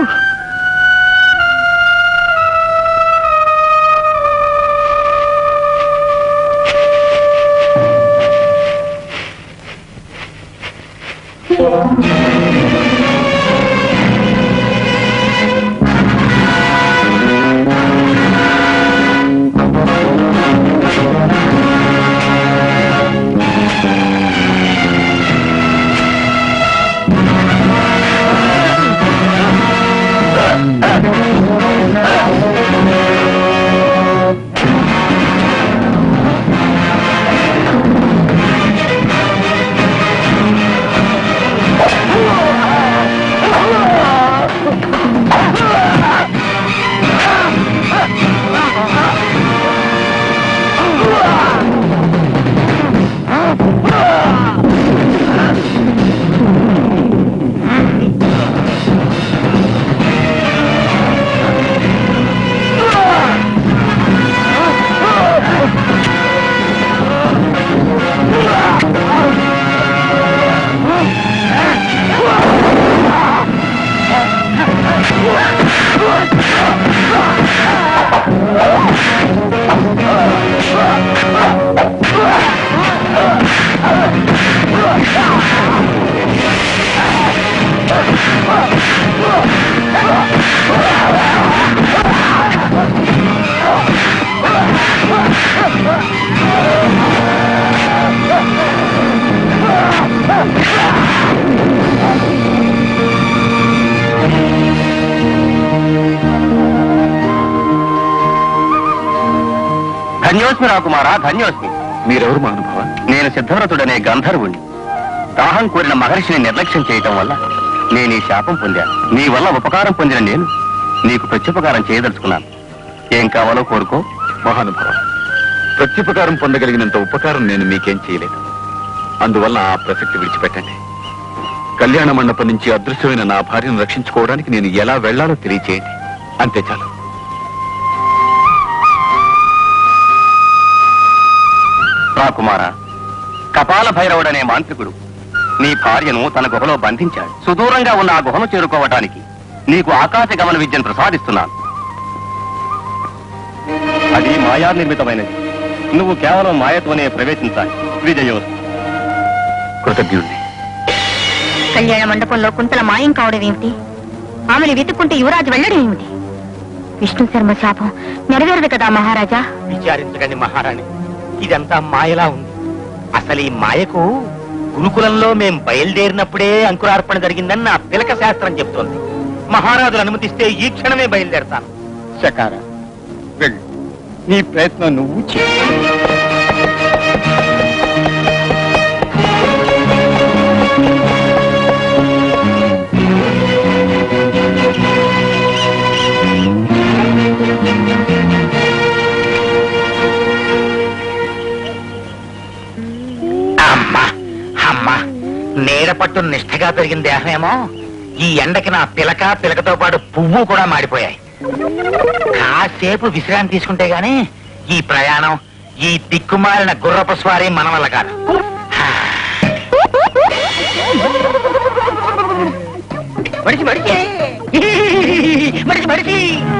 ధన్యోస్మి రాకుమారా ధన్యోస్మి మీరెవరు మహానుభావ నేను సిద్ధవ్రతుడనే గంధర్వుణ్ణి దాహం కోరిన మహర్షిని నిర్లక్ష్యం చేయటం వల్ల నేను ఈ శాపం పొందాను నీ వల్ల ఉపకారం పొందిన నేను నీకు ప్రత్యుపకారం చేయదలుచుకున్నాను ఏం కావాలో కోరుకో మహానుభావ ప్రత్యుపకారం పొందగలిగినంత ఉపకారం నేను మీకేం చేయలేదు అందువల్ల ఆ ప్రసక్తి విడిచిపెట్టండి కళ్యాణ మండపం నుంచి అదృశ్యమైన నా భార్యను రక్షించుకోవడానికి నేను ఎలా వెళ్లాలో తెలియచేయండి అంతే చాలు రాకుమారా కపాల భైరవుడనే మాంత్రికుడు నీ భార్యను తన గుహలో బంధించాడు సుదూరంగా ఉన్న ఆ గుహను చేరుకోవటానికి నీకు ఆకాశ గమన విద్యను ప్రసాదిస్తున్నాను అది మాయా నిర్మితమైనది నువ్వు కేవలం మాయతోనే ప్రవేశించాలి విజయోస్తు కృతజ్ఞుణ్ణి కళ్యాణ మండపంలో కుంతల మాయం కావడం ఏమిటి ఆమెను వెతుక్కుంటే యువరాజు వెళ్ళడం ఏమిటి విష్ణు శర్మ శాపం నెరవేరదు కదా మహారాజా విచారించకండి మహారాణి ఇదంతా మాయలా ఉంది అసలు ఈ మాయకు గురుకులంలో మేం బయలుదేరినప్పుడే అంకురార్పణ జరిగిందని నా పిలక శాస్త్రం చెప్తోంది మహారాజులు అనుమతిస్తే ఈ క్షణమే బయలుదేరతాను శకార వెళ్ళు నీ ప్రయత్నం నువ్వు చేయి అమ్మా అమ్మా నీడ పట్టు నిష్ఠగా పెరిగిన దేహమేమో ఈ ఎండకి నా పిలక పిలకతో పాటు పువ్వు కూడా మాడిపోయాయి కాసేపు విశ్రాంతి తీసుకుంటే గాని ఈ ప్రయాణం ఈ దిక్కుమాలిన గుర్రపు స్వారీ మన వల్ల కాదు మడిచి మడిచి మడిచి మడిచి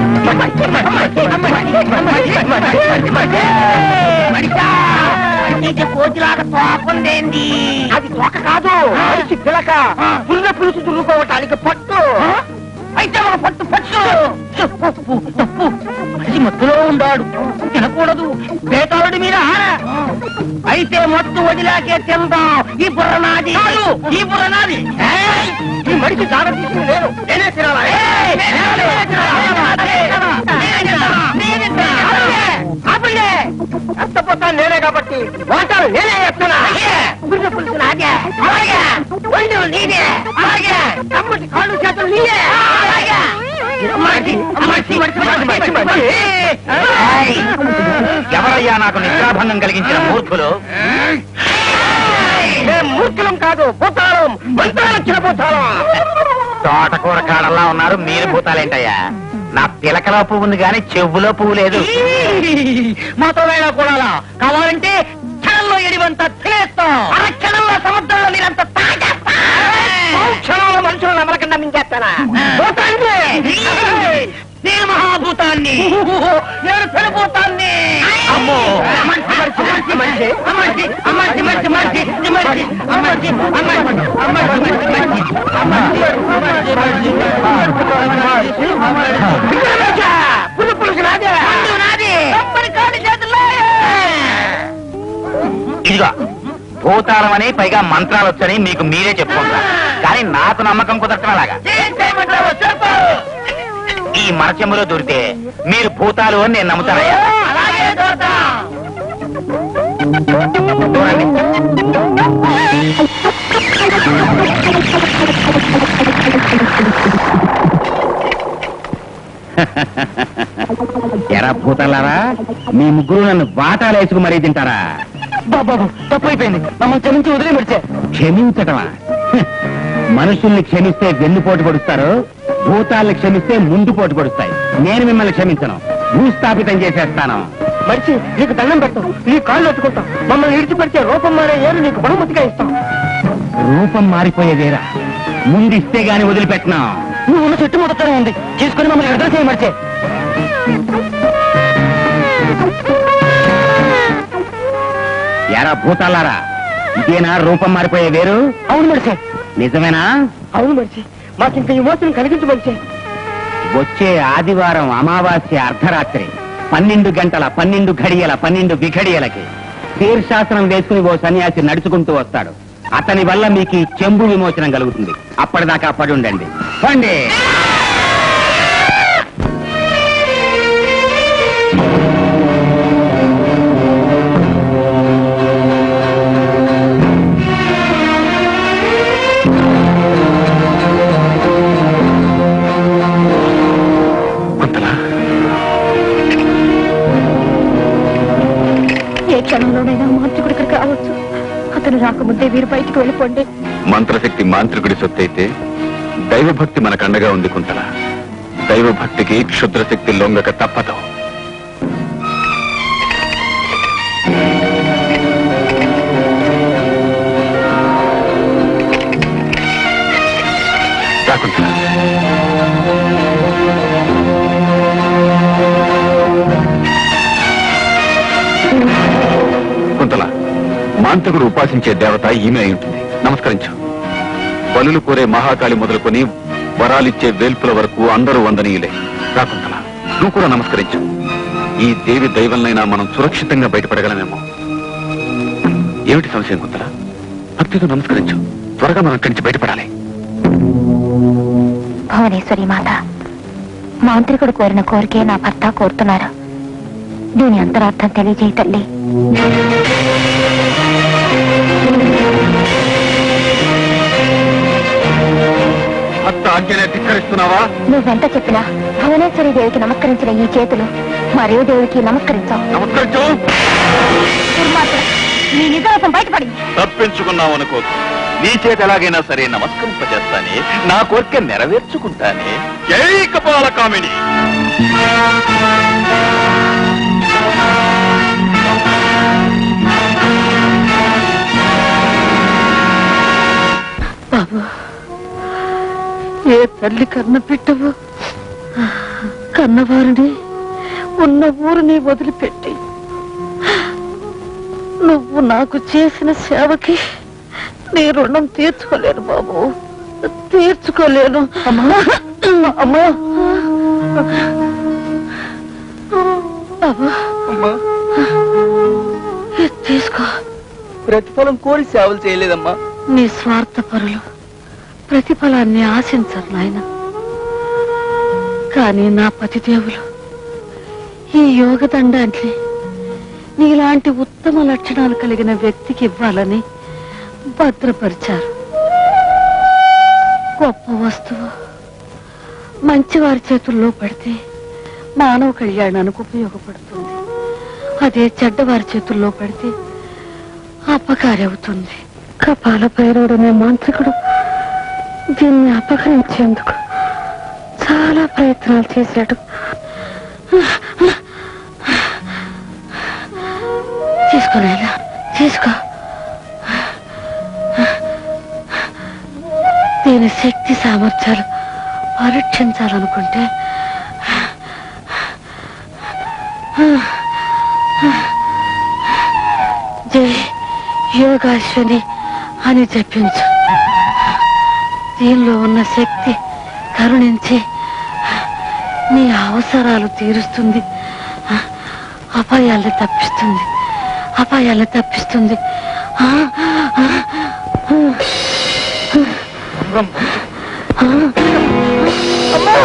కోతిలాగా తోకుందేంది అది తోక కాదు మనిషి పిలక పుల్ల పులుసు దుర్రుకోవటానికి పట్టు అయితే మన పట్టు పట్టు తప్పు తప్పు మనిషి మత్తులో ఉన్నాడు తినకూడదు బేతాళుడి మీద అయితే మత్తు వదిలాకే తిందాం ఈ బుర్ర నాది ఈ బుర్ర నాది ఏయ్! ఈ మడికి దాడ తీసుకుని నేను నేనే తినాలా ఏయ్! నేనే తినాలా? నేనే తినాలా? నేనే తినాలా? నేనే తినాలా? ఆపండి! ఎత్తపోతాను నేనే కాబట్టి వాటాలు నేనే ఎత్తున్నా పురుగు పులుసు నాదే అలాగే ఒళ్ళు నీదే అలాగే తమ్ముడి కాళ్ళు చేతులు నీదే అలాగే అమ్మాయి, అమ్మాయి, అమ్మాయి, అమ్మాయి, అమ్మాయి. ఏయ్! ఎవరయ్యా నాకు నిద్రాభంగం కలిగించిన మూర్ఖులు మేం మూర్ఖులం కాదు భూతాళం మంత్రాలు వచ్చిన భూతాళం తోటకూర కాడల్లా ఉన్నారు మీరు భూతాలేంటయ్యా నా పిలకలో పువ్వు ఉంది కానీ చెవులో పువ్వు లేదు మాతో వేళ కూడా కావాలంటే క్షణంలో ఎడివంతా తినేస్తాం అర క్షణంలో సముద్రంలో మీరంతా తాగేస్తాం క్షణంలో మనుషులను అమలకుండా మింగేస్తానా భూతాన్ని నేను మహాభూతాన్ని నేను పెనుభూతాన్ని అమ్మో అమ్మంటి, అమ్మంటి, అమ్మంటి, అమ్మంటి, అమ్మంటి, అమ్మంటి, అమ్మంటి, అమ్మంటి, అమ్మంటి, అమ్మంటి, అమ్మంటి, అమ్మంటి, అమ్మంటి. పురుగు పులుసు నాదే నాది తప్పని కాడి చేతుల్లో ఇదిగో భూతాళం అని పైగా మంత్రాలు వచ్చని మీకు మీరే చెప్పుకుంటా కానీ నాకు నమ్మకం కుదరటం అలాగా ఏం చేయమంటావో చెప్పు ఈ మరచెంబులో దూరితే మీరు భూతాలు అని నేను నమ్ముతానయ్యా అలాగే చూద్దాం చూడండి ఎరా భూతాలారా మీ ముగ్గురు నన్ను వాటాలు వేసుకు మరీ తింటారా బాబు తప్పు అయిపోయింది మమ్మల్ని క్షమించి వదిలే పెడితే క్షమించటమా హ్. మనుషుల్ని క్షమిస్తే వెన్నుపోటు పొడుస్తారు భూతాల్ని క్షమిస్తే ముందు పోటు పొడుస్తాయి నేను మిమ్మల్ని క్షమించను భూస్థాపితం చేసేస్తాను మరిచి నీకు దండం పెడతాం నీ కాళ్ళు ఎత్తుకుంటాం మమ్మల్ని విడిచిపెడితే రూపం మారే ఏరు నీకు బహుమతిగా ఇస్తాం రూపం మారిపోయేదేరా ముందు ఇస్తే గాని వదిలిపెట్టినా నువ్వు ఉన్న చెట్టు మొదటనే ఉంది తీసుకుని మమ్మల్ని విడుదల చేయమడిచే ఎరా భూతాలారా ఇదేనా రూపం మారిపోయే వేరు అవును మడిచే నిజమేనా అవును మడిచి మాకింక ఈ మోసం కలిగించు మడిచే వచ్చే ఆదివారం అమావాస్య అర్ధరాత్రి పన్నెండు గంటల పన్నెండు ఘడియల పన్నెండు విఘడియలకి శీర్షాసనం వేసుకుని ఓ సన్యాసి నడుచుకుంటూ వస్తాడు అతని వల్ల మీకు ఈ చెంబు విమోచనం కలుగుతుంది అప్పటిదాకా పడి ఉండండి పండి ఏ క్షణంలోనైనా మాంత్రికుడు ఇక్కడికి రావచ్చు అతను రాకముందే వీరు బయటికి వెళ్ళిపోండి మంత్రశక్తి మాంత్రికుడి సొత్తైతే దైవభక్తి మనకు అండగా ఉంది కుంతల దైవభక్తికి క్షుద్రశక్తి లొంగక తప్పదు రా కుంతల. కుంతల మాంత్రికుడు ఉపాసించే దేవత ఈమె అయి ఉంటుంది నమస్కరించు బలులు కోరే మహాకాళి మొదలుకొని వరాలిచ్చే వేల్పుల వరకు అందరూ వందనీయులే రాకుంతల నువ్వు కూడా నమస్కరించు ఈ దేవి దైవంలైనా మనం సురక్షితంగా బయటపడగలమేమో ఏమిటి సంశయం కుంతల భక్తితో నమస్కరించు త్వరగా మనం ఇక్కడి నుంచి బయటపడాలి భువనేశ్వరి మాత మాంత్రికుడు కోరిన కోరికే నా భర్త కోరుతున్నారు దీని అంతరార్థం తెలియజేయ తల్లి భక్త ఆజ్ఞనే ధిక్కరిస్తున్నావా నువ్వెంత చెప్పినా భువనేశ్వరి దేవికి నమస్కరించిన ఈ చేతులు మరే దేవుడికి నమస్కరించావు నమస్కరించు దుర్మార్గుడు, నీ నిజాసం బయటపడింది తప్పించుకున్నావు అనుకో నీ చేత ఎలాగైనా సరే నమస్కరింపజేస్తానే నా కోరిక నెరవేర్చుకుంటానే జై కపాల కామిని బాబు ఏ తల్లి కన్న పెట్టవు కన్నవారిని ఉన్న ఊరిని వదిలిపెట్టి నువ్వు నాకు చేసిన సేవకి నీ రుణం తీర్చుకోలేను బాబు తీర్చుకోలేను అమ్మా అమ్మా బాబు ఇది తీసుకో ప్రతిఫలం కోరి సేవలు చేయలేదమ్మా నీ స్వార్థపరులు ప్రతిఫలాన్ని ఆశించరు నాయన కానీ నా పతిదేవులు ఈ యోగదండాన్ని నీలాంటి ఉత్తమ లక్షణాలు కలిగిన వ్యక్తికి ఇవ్వాలని భద్రపరిచారు గొప్ప వస్తువు మంచివారి చేతుల్లో పడితే మానవ కళ్యాణానికి ఉపయోగపడుతుంది అదే చెడ్డవారి చేతుల్లో పడితే అపకారి అవుతుంది కపాల భైరవుడనే మాంత్రికుడు దీన్ని అపహరించేందుకు చాలా ప్రయత్నాలు చేశాడు తీసుకో నాయనా తీసుకో దీని శక్తి సామర్థ్యాలు పరీక్షించాలనుకుంటే జై యోగాశ్వని అని చెప్పించు దీనిలో ఉన్న శక్తి కరుణించి నీ అవసరాలు తీరుస్తుంది అపాయాల్ని తప్పిస్తుంది అపాయాల్ని తప్పిస్తుంది ఆ, ఆ, ఆ. ఆ. అమ్మా!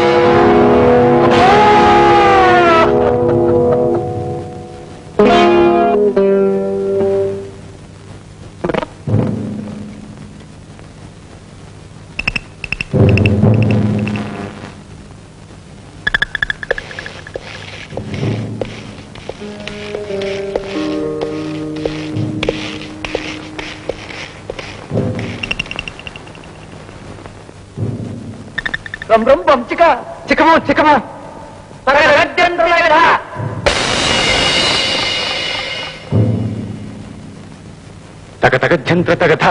రం రం బం చిక చికమో చికమో తగ తగ జంత్ర తగథ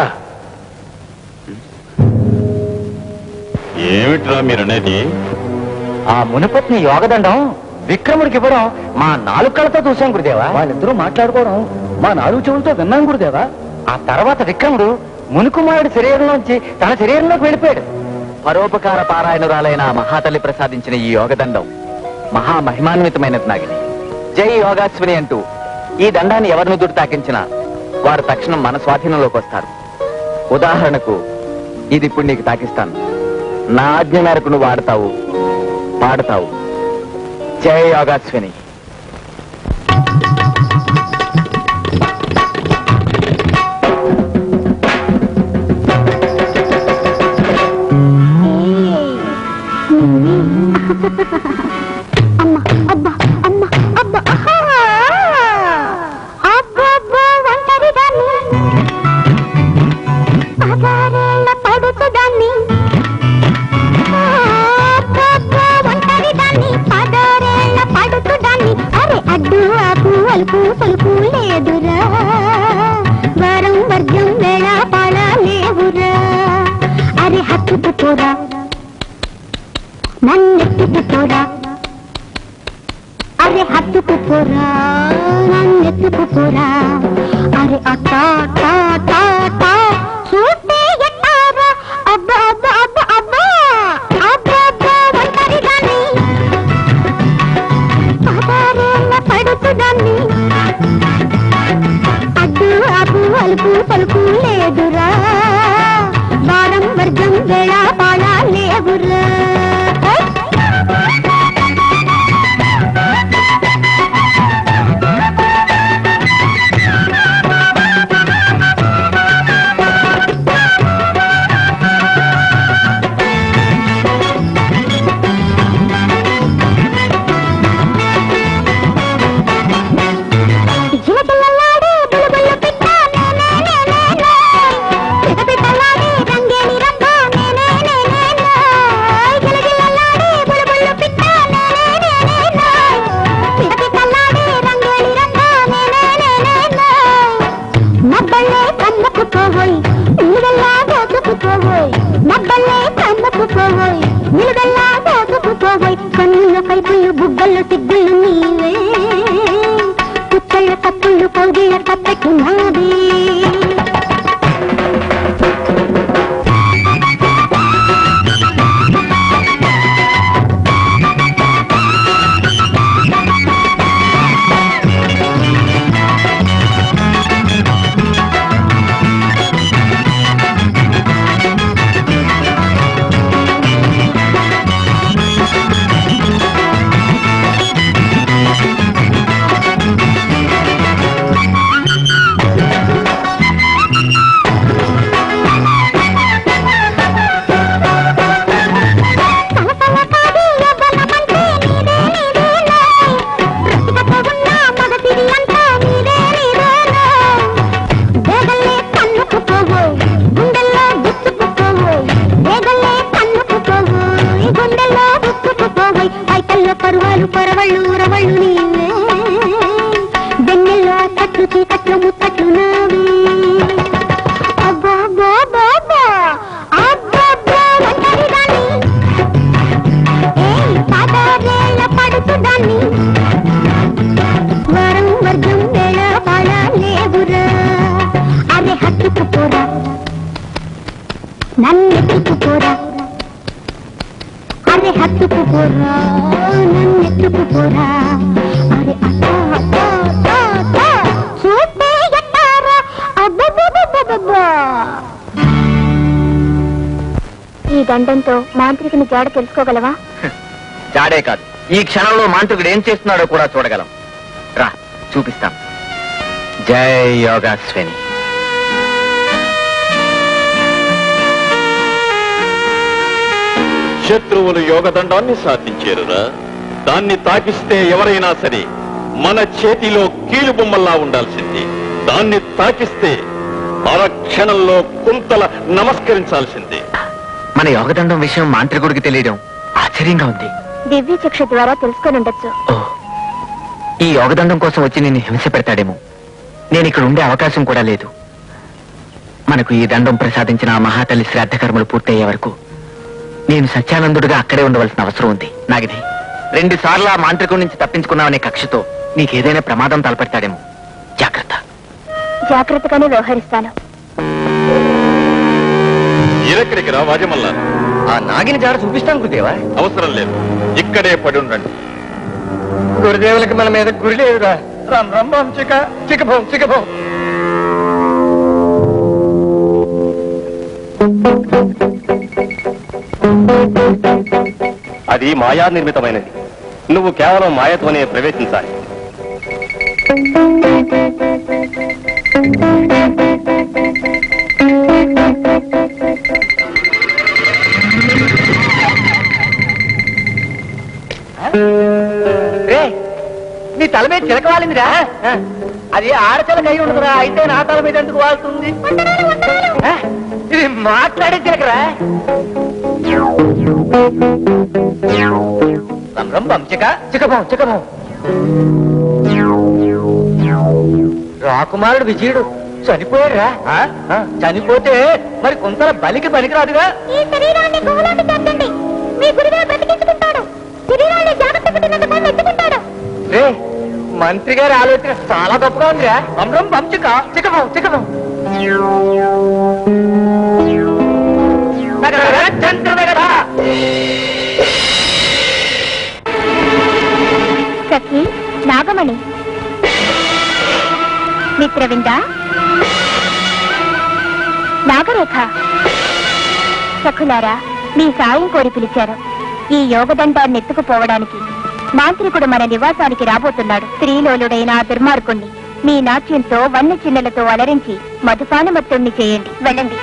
ఏమిట్రా మీరనేది ఆ మునిపత్ని యోగదండం విక్రముడికి ఇవ్వడం మా నాలుగు కళ్ళతో చూసాం గురుదేవా వాళ్ళిద్దరూ మాట్లాడుకోవడం మా నాలుగు చెవులతో విన్నాం గురుదేవా ఆ తర్వాత విక్రముడు మునికుమారుడి శరీరంలోంచి తన శరీరంలోకి వెళ్ళిపోయాడు పరోపకార పారాయణురాలైన ఆ మహాతల్లి ప్రసాదించిన ఈ యోగదండం మహామహిమాన్వితమైనది నాగిని జై యోగాశ్విని అంటూ ఈ దండాన్ని ఎవరి నుదురు తాకించినా వారు తక్షణం మన స్వాధీనంలోకి వస్తారు ఉదాహరణకు ఇది ఇప్పుడు నీకు తాకిస్తాను నా ఆజ్ఞ మేరకు నువ్వు ఆడతావు పాడతావు జై యోగాశ్విని అమ్మ అబ్బా అమ్మ అబ్బా ఆహా! అబ్బబ్బో, ఒంటరిదాన్ని పదారేళ్ల పడుతుదాన్ని అబ్బబ్బో, ఒంటరిదాన్ని పదారేళ్ల పడుతుదాన్ని అరే అడ్డు ఆపు అలుపు పలుపు లేదురా వరం వర్గం వేళ పాళ లేవురా అరే హత్తుకు పోరా నన్నెత్తుకు పోరా అరే హత్తుకు పోరా నన్నెత్తుకు పోరా అరే అట్టా టా టా టా చూస్తే ఎట్టారా అబ్బా అబ్బా అబ్బా అబ్బా అబ్బా అబ్బా ఒంటరిదాన్ని పదారేళ్ళ పడుతుదాన్ని అడ్డు అప్పు అలుపు పలుకు లేదురా వారం వర్గం వేళ పాళ లేవురా ఆ బుగ్గల్లో సిగ్గులు నీవే కుచ్చళ్ళ కప్పుళ్ళు కౌగిళ్ళ కప్పట్టు నాదే పరువాలు పరవళ్ళు రవళ్ళు నీవే వెన్నెల్లో తట్లు చీకట్లు ముచ్చట్లు నావే అబ్బా అబ్బా అబ్బా అబ్బా అబ్బా అబ్బా ఒంటరిదాన్ని ఏయ్ పాదారేళ్ళ పడుతుదాన్ని వరం వర్గం వేళ పాళ లేవురా అరే హత్తుకుపోరా నన్నెత్తుకుపోరా అరే హత్తుకుపోరా నన్నెత్తుకుపోరా అరే అత్త అత్త అత్త అత్త చూపే ఎట్టారా అబ్బబ్బబ్బబ్బబ్బా ఈ దండంతో మాంత్రికుని జాడ తెలుసుకోగలవా జాడే కాదు ఈ క్షణంలో మాంత్రికుడు ఏం చేస్తున్నాడో కూడా చూడగలం రా చూపిస్తాం జై యోగాశ్విని శత్రువులు యోగదండాన్ని సాధించారురా దాన్ని తాకిస్తే ఎవరైనా సరే మన చేతిలో కీలు బొమ్మల్లా ఉండాల్సింది దాన్ని తాకిస్తే అరక్షణంలో కుంతల నమస్కరించాల్సిందే మన యోగదండం విషయం మాంత్రికుడికి తెలియడం ఆశ్చర్యంగా ఉంది దివ్య చక్షు ద్వారా తెలుసుకొని ఉండొచ్చు ఓ ఈ యోగదండం కోసం వచ్చి నేను హింస పెడతాడేమో నేను ఇక్కడ ఉండే అవకాశం కూడా లేదు మనకు ఈ దండం ప్రసాదించిన ఆ మహాతల్లి శ్రాద్ధ కర్మలు పూర్తయ్యే వరకు నేను సత్యానందుడిగా అక్కడే ఉండవలసిన అవసరం ఉంది నాగిని రెండు సార్లు ఆ మాంత్రికుడి నుంచి తప్పించుకున్నావనే కక్షతో నీకేదైనా ప్రమాదం తలపెడతాడేమో జాగ్రత్త జాగ్రత్తగానే వ్యవహరిస్తాను ఎక్కడికి రా వాజమల్లా ఆ నాగిని జాడ చూపిస్తాను గురుదేవా అవసరం లేదు ఇక్కడే పడి ఉండండి గురుదేవులకి మన మీద గురి లేదురా రమ్ రంభం చిక చికభం చికభం అది మాయా నిర్మితమైనది నువ్వు కేవలం మాయతోనే ప్రవేశించాలి రే నీ తల మీద చిలక వాలిందిరా అది ఆడచిలక అయి ఉండదురా అయితే నా తల మీద ఎందుకు వాళ్తుంది ఆ? ఇది మాట్లాడే చిలకరా రంభం చిక చికభం చికభం రాకుమారుడు విజయుడు చనిపోయారా చనిపోతే మరి కొంత బలికి పనికిరాదుగా ఈ శరీరాన్ని గుహలోకి చేర్చండి మీ గురువుగా బ్రతికించుకుంటాడు శరీరాన్ని జాగ్రత్త పెట్టినందుకు మెచ్చుకుంటాడు రే మంత్రి గారి ఆలోచన చాలా గొప్పగా ఉందిరా అమ్రం పంచిక చికభం చికభం సఖి నాగమణి మిత్రవింద నాగరేఖ సఖులారా మీ సాయం కోరి పిలిచారు ఈ యోగదండాన్ని ఎత్తుకుపోవడానికి మాంత్రికుడు మన నివాసానికి రాబోతున్నాడు స్త్రీలోలుడైన ఆ దుర్మార్గుణ్ణి మీ నాట్యంతో వన్య చిన్నలతో అలరించి మధుపానమత్తుణ్ణి చేయండి వెళ్ళండి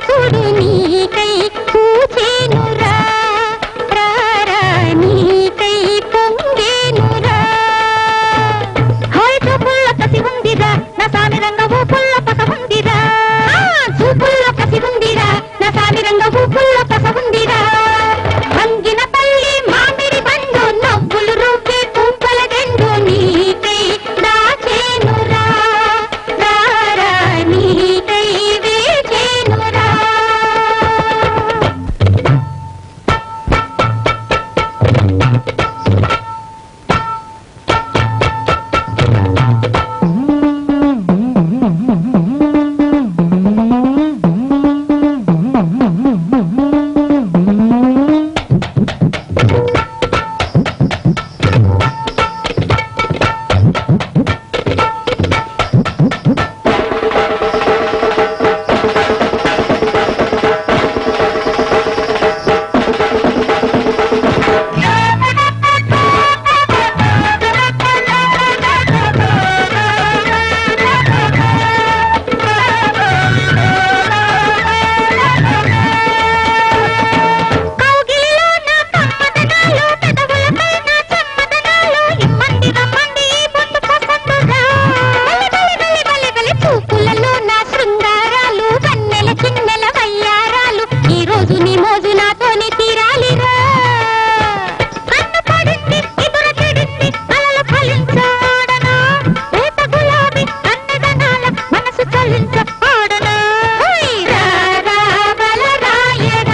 చూడు నీకై పూచేనురా రారా నీకై పొంగేనురా హాయ్ చూపుల్ల కసి ఉందిరా నా సామి రంగ ఊపుల్ల పస ఉందిరా ఆ, చూపుల్ల కసి ఉందిరా నా సామి రంగ ఊపుల్ల పస ఉందిరా వంగిన పల్లి మామిడి బండు నవ్వులు రువ్వే కుంపల గండు నీకై దాచేనురా రారా నీకై వేచేనురా కౌగిలిలో నా కమ్మదనాలు పెదవులపై నా చెమ్మదనాలు ఇమ్మంది రమ్మంది ఈ బొట్టు పసందురా బలి బలి బలి బలి చూపులలో నా శృంగారాలు కన్నెల చిన్నెల వయ్యారాలు ఈ రోజు నీ మోజు నాతోనే తీరాలిరా కన్ను పడింది ఎదుర చెడింది అలలు ఫలించాడనా రేత గులాబీ కన్నెదనాల మనసు చలించాడనా హోయ్ రా రా బలరాయడా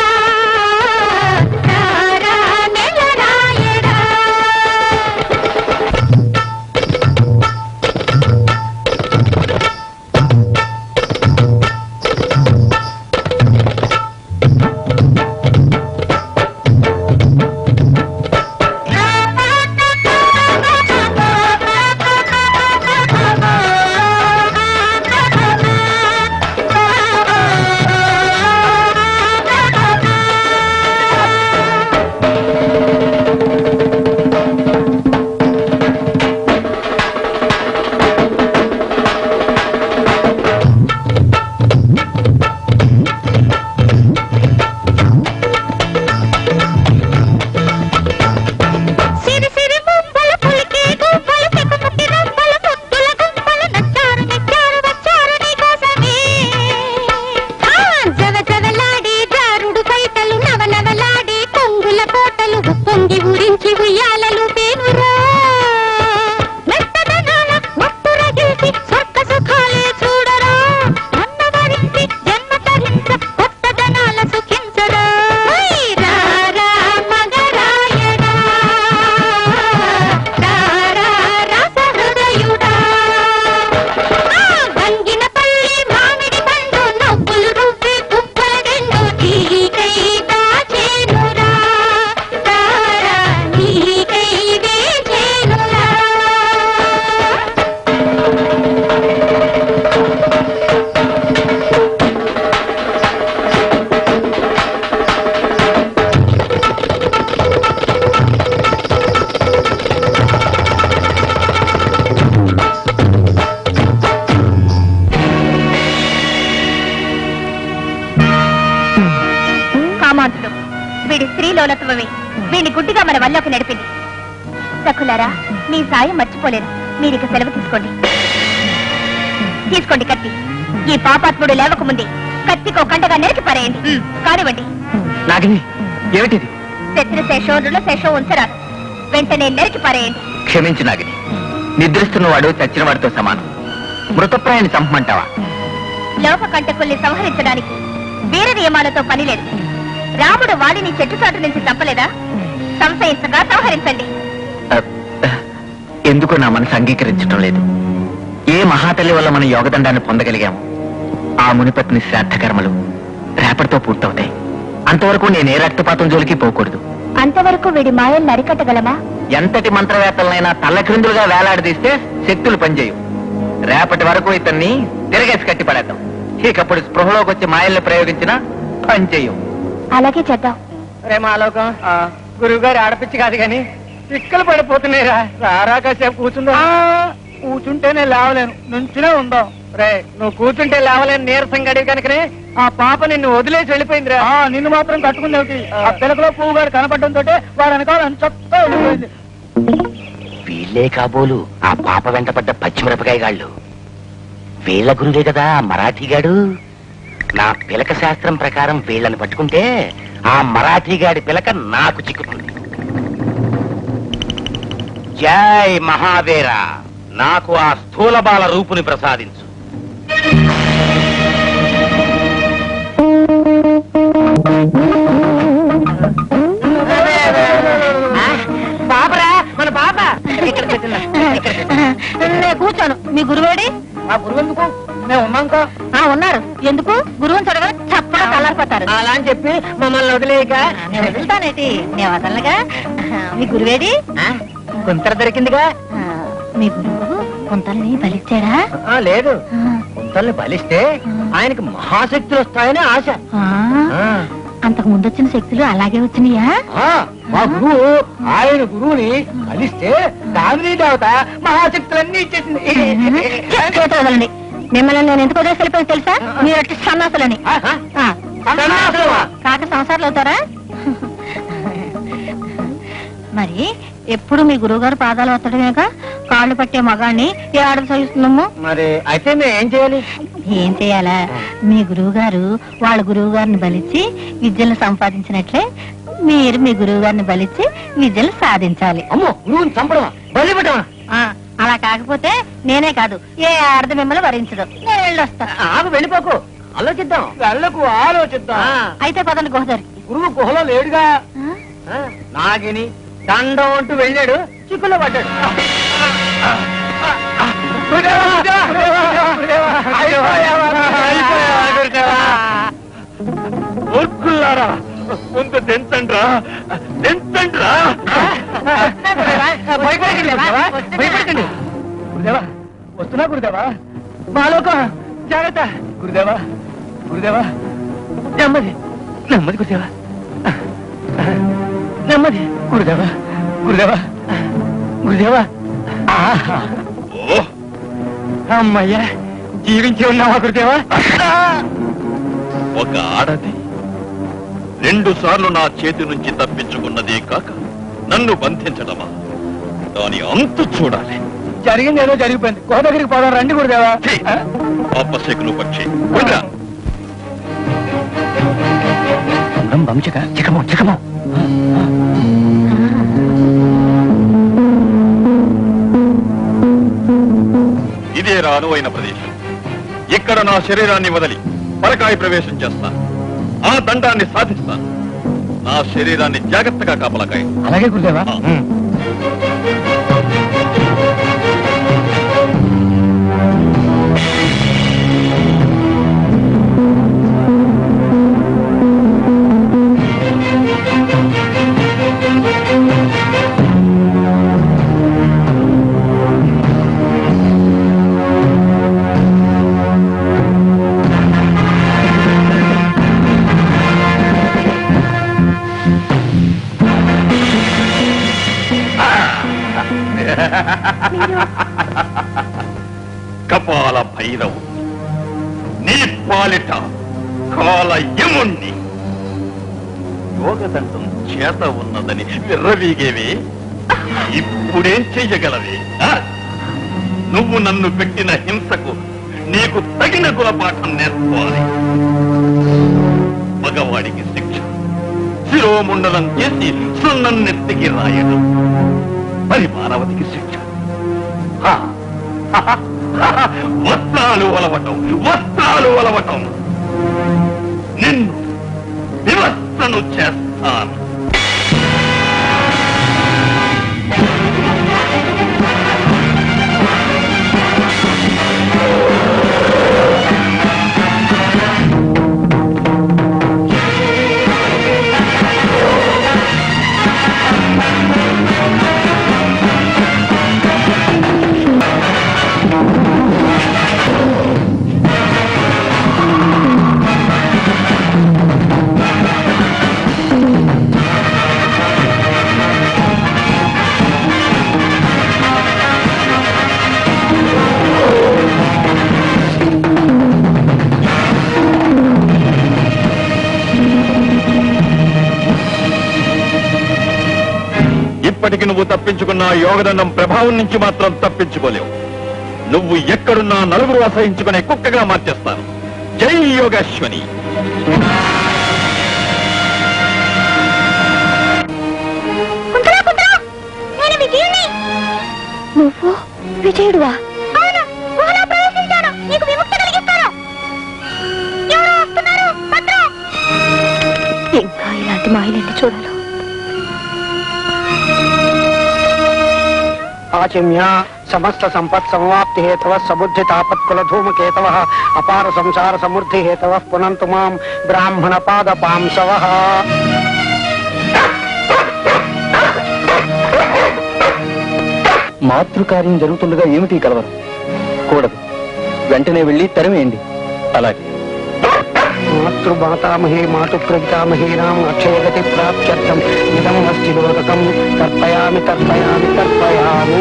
రా నెలరాయడా సిరి సిరి ముంపల పులికి గుంపల చెక్కుముట్టి రంపల ముద్దుల గుంపల నచ్చారు నెచ్చారు వచ్చారు నీకోసమే ఆ, జవ జవలాడి జారుడు బయటలు నవ నవలాడి కొంగుల కోటలు పొంగి ఊరించి ఉయ్యాలలు పేనురా మెత్తదనాల మత్తు రగిల్చి స్వర్గ సుఖాలే చూడరా అన్నవరించి జన్మ తరించ కొత్తదనాల సుఖించరా హై, రా రా మగరాయడా తారా రసహృదయుడా ఆ వంగిన పల్లి మామిడి పండు నవ్వులు రువ్వే కుప్పల గండు నీకై దాచేనురా తారా నీకై వేచేనురా కామాంతుడు వీడి స్త్రీలోలత్వమే వీడిని గుడ్డిగా మన వల్లోకి నడిపింది సఖులారా మీ సాయం మర్చిపోలేను మీరిక సెలవు తీసుకోండి తీసుకోండి కత్తి ఈ పాపాత్ముడు లేవకముందే కత్తికో కంటగా నరికి పారేయండి కానివ్వండి నాగిని ఏమిటిది శత్రు శేషం రుణ శేషం ఉంచరాదు వెంటనే నరికి పారేయండి క్షమించు నాగిని నిద్రిస్తున్నవాడు చచ్చిన వాడితో సమానం మృతప్రాయాన్ని చంపమంటావా లోక కంటకుల్ని సంహరించడానికి వీర నియమాలతో పని లేదు రాముడు వాడిని చెట్టుచాటు నుంచి చంపలేదా సంశయించగా సంహరించండి అ- ఎందుకు నా మనసు అంగీకరించడం లేదు ఏ మహాతల్లి వల్ల మనం యోగదండాన్ని పొందగలిగాము ఆ మునిపత్ని శ్రాద్ధ కర్మలు రేపటితో పూర్తవుతాయి అంతవరకు నేను ఏ రక్తపాతం జోలికి పోకూడదు అంతవరకు వీడి మాయలు నరికట్టగలమా ఎంతటి మంత్రవేత్తలనైనా తల్లక్రిందులుగా వేలాడదీస్తే శక్తులు పనిచేయు రేపటి వరకు ఇతన్ని తిరగేసి కట్టి పడేద్దాం ఇకప్పుడు స్పృహలోకి వచ్చి మాయల్ని ప్రయోగించినా పనిచేయం అలాగే చేద్దాం రే మాలోకం గురువు గారు ఆడపిచ్చి కాదు కానీ పిక్కలు పడిపోతున్నాయిరా రారా కాసేపు కూర్చుందా కూర్చుంటేనే లేవలేను నుంచునే ఉందాం రే నువ్వు కూర్చుంటే లేవలేని నీరసం గడివి కనుకనే ఆ పాప నిన్ను వదిలేసి వెళ్ళిపోయిందిరా నిన్ను మాత్రం కట్టుకుంది ఆ పిలకలో పువ్వు గారు కనపడడంతో వాడు వెనకాల చొక్కా వెళ్ళిపోయింది వీళ్ళే కాబోలు ఆ పాప వెంట పడ్డ పచ్చిమిరపకాయ గాళ్ళు వీళ్ళ గురువే కదా ఆ మరాఠీగాడు నా పిలక శాస్త్రం ప్రకారం వీళ్ళని పట్టుకుంటే ఆ మరాఠీగాడి పిలక నాకు చిక్కుతుంది జై మహావీర నాకు ఆ స్థూల బాల రూపుని ప్రసాదించు పాపరా మన పాప ఇక్కడ పెట్టిందా నేను కూర్చోను మీ గురువేడి ఆ గురువు ఎందుకు మేము ఉన్నాం ఆ ఉన్నారు ఎందుకు గురువుని చూడగా చప్పగా కలరిపోతారు అలా అని చెప్పి మమ్మల్ని వదిలేయక నేను వదులుతానేటి నేను వదలగా మీ గురువేడి గుంతర దొరికిందిగా ఆ, మీ గురువు కుంతల్ని బలిచ్చాడా ఆ, లేదు గుంతల్ని బలిస్తే ఆయనకి మహాశక్తులు వస్తాయని ఆశ ఆ, ఆ. అంతకు ముందు వచ్చిన శక్తులు అలాగే వచ్చినాయా ఆ, మా గురువు ఆయన గురువుని కలిస్తే దామిని దేవత మహాశక్తులన్నీ ఇచ్చేసింది చేత వదలండి మిమ్మల్ని నేను ఎందుకు వదిలేసి వెళ్ళిపోయింది తెలుసా మీరు అట్టి సన్నాసులని ఆ, ఆ, సన్నాసులమా? కాక సంసారాలు అవుతారా మరి ఎప్పుడు మీ గురువుగారు పాదాలు వత్తడమేక కాళ్ళు పట్టే మగాన్ని ఏ ఆడలు సహిస్తున్నాము మరి అయితే మేము ఏం చేయాలి ఏం చేయాలా మీ గురువు గారు వాళ్ళ గురువు గారిని బలిచ్చి విద్యలు సంపాదించినట్లే మీరు మీ గురువు గారిని బలిచ్చి విద్యలు సాధించాలి అమ్మో గురువుని చంపడమా బలి పెట్టమా ఆ, అలా కాకపోతే నేనే కాదు ఏ ఆడది మిమ్మల్ని వరించదు నేను వెళ్ళొస్తా ఆగు వెళ్ళిపోకు ఆలోచిద్దాం వెళ్ళకు ఆలోచిద్దాం అయితే పదండి గోదారి గురువు గుహలో లేడుగా ఆ, నాగిని దండం అంటూ వెళ్ళాడు చిక్కులో పడ్డాడు మూర్ఖుల్లారా ముందు దించండ్రా దించండ్రా భయపడకండి గురుదేవా, భయపడకండి గురుదేవా వస్తున్నా గురుదేవా మాలోకం జాగ్రత్త గురుదేవా గురుదేవా నెమ్మది నెమ్మది గురుదేవా నెమ్మది గురుదేవా గురుదేవా గురుదేవా ఆహా. ఓ అమ్మయ్యా జీవించి ఉన్నావా గురుదేవా ఒక ఆడది రెండు సార్లు నా చేతి నుంచి తప్పించుకున్నదే కాక నన్ను బంధించడమా దాని అంతు చూడాలి జరిగింది ఏదో జరిగిపోయింది కోట దగ్గరికి పోదాం రండి గురుదేవా ఛీ! అప్పశకును పక్షి వదిరా. వంశక చికమో చికమో ఇదే రా అనువైన ప్రదేశం ఇక్కడ నా శరీరాన్ని వదిలి పరకాయ ప్రవేశం చేస్తాను ఆ దండాన్ని సాధిస్తాను నా శరీరాన్ని జాగ్రత్తగా కాపలకాయ అలాగే గురుదేవా కపాల భైరవు నీ పాలిట కాల యముణ్ణి యోగదండం చేత ఉన్నదని విర్రవీగేవే ఇప్పుడేం చెయ్యగలవే ఆ? నువ్వు నన్ను పెట్టిన హింసకు నీకు తగిన గుణపాఠం నేర్చుకోవాలి మగవాడికి శిక్ష శిరోముండలం చేసి సున్నం నెత్తికి రాయడం మరి మానవతికి శిక్ష హా, వస్త్రాలు ఒలవటం వస్త్రాలు ఒలవటం నిన్ను వివస్థను చేస్తాను ఆ ఎప్పటికి నువ్వు తప్పించుకున్న ఆ యోగదండం ప్రభావం నుంచి మాత్రం తప్పించుకోలేవు నువ్వు ఎక్కడున్నా నలుగురు అసహించుకునే కుక్కగా మార్చేస్తాను జై యోగాశ్వని కుంతలా కుంతలా నేను విజయుణ్ణి నువ్వు విజయుడువా అవును గుహలో ప్రవేశించాను నీకు విముక్తి కలిగిస్తాను ఎవరో వస్తున్నారు భద్రం ఇంకా ఇలాంటి మాయలండి చూడాలి ఆచిమ్య సమస్త సంపత్ సమాప్తి హేతవ సబుద్ధి తాపత్కుల ధూమకేతవ అపార సంసార సమృద్ధి హేతవ పునంతు మాం బ్రాహ్మణ పాద పాంసవ మాతృకార్యం జరుగుతుండగా ఏమిటి ఈ కలవరం కూడదు వెంటనే వెళ్ళి తరివేయండి అలాగే మాతృమాతామహే మాతు ప్రపితామహీనాం అక్షయగతి ప్రాప్త్యర్థం ఇదం అస్తి లోకం తర్పయామి తర్పయామి తర్పయామి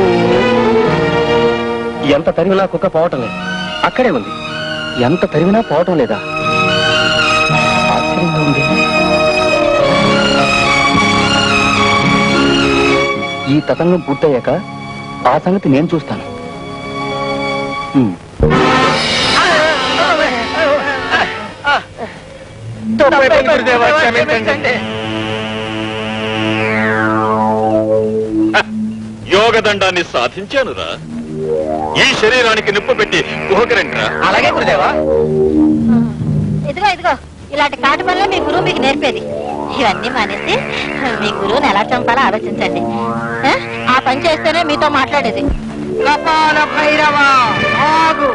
ఎంత తరిమినా కుక్క పోవటం లేదు అక్కడే ఉంది ఎంత తరిమినా పోవటం లేదా ఆశ్చర్యంగా ఉంది ఈ తతంగం పూర్తయ్యాక ఆ సంగతి నేను చూస్తాను హ్మ్. యోగదండాన్ని సాధించానురా ఈ శరీరానికి నిప్పు పెట్టి గుహకరంట్రా అలాగే గురుదేవా ఇదిగో ఇదిగో ఇలాంటి కాటు పనులు మీ గురువు మీకు నేర్పేది ఇవన్నీ మానేసి మీ గురువుని ఎలా చంపాలో ఆలోచించండి ఆ? ఆ పని చేస్తేనే మీతో మాట్లాడేది కపాల భైరవ ఆగు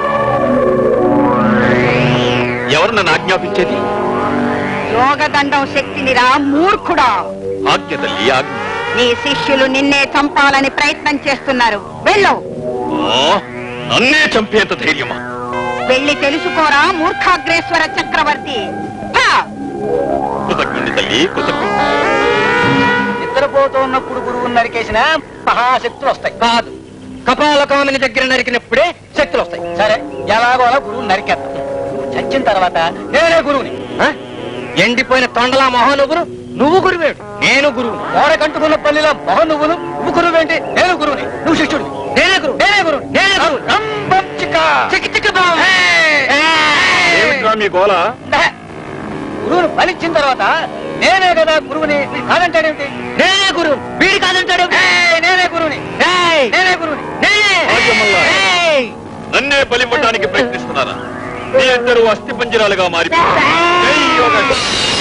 ఎవరు నన్ను ఆజ్ఞాపించేది యోగదండం శక్తినిరా మూర్ఖుడా ఆజ్ఞ తల్లి ఆజ్ఞ నీ శిష్యులు నిన్నే చంపాలని ప్రయత్నం చేస్తున్నారు వెళ్ళు ఓ, నన్నే చంపేంత ధైర్యమా వెళ్ళి తెలుసుకోరా మూర్ఖాగ్రేశ్వర చక్రవర్తి హా! కృతజ్ఞుడి తల్లి కృతజ్ఞుడి నిద్రపోతూ ఉన్నప్పుడు గురువుని నరికేసిన మహాశక్తులు వస్తాయి కాదు కపాల కామిని దగ్గర నరికినప్పుడే శక్తులు వస్తాయి సరే ఎలాగో అలా గురువుని నరికేస్తాం చచ్చిన తర్వాత నేనే గురువుని ఆ? ఎండిపోయిన తొండలా మొహం నువ్వును నువ్వు గురువేడు నేను గురువు ఓడకంటుకున్న పల్లిలో మొహం నువ్వును నువ్వు గురువేంటి నేను గురువుని నువ్వు శిష్యుడిని నేనే గురువు నేనే గురువు నేనే గురువు రంబం చిక్క. చిక్కి చిక్కి బాం. ఏమిట్రా మీ గోల లే. గురువును ఫలించిన తర్వాత నేనే కదా గురువుని వీడు కాదంటాడేమిటి నేనే గురువు వీడి కాదంటాడు నేనే గురువుని ఏయ్, నేనే గురువుని నేనే రాజమల్ల. ఏయ్. నన్నే బలివ్వటానికి ప్రయత్నిస్తున్నారా మీ ఇద్దరు అస్థి పంజరాలుగా మారిపోయారు జై యోగేశ్వరి.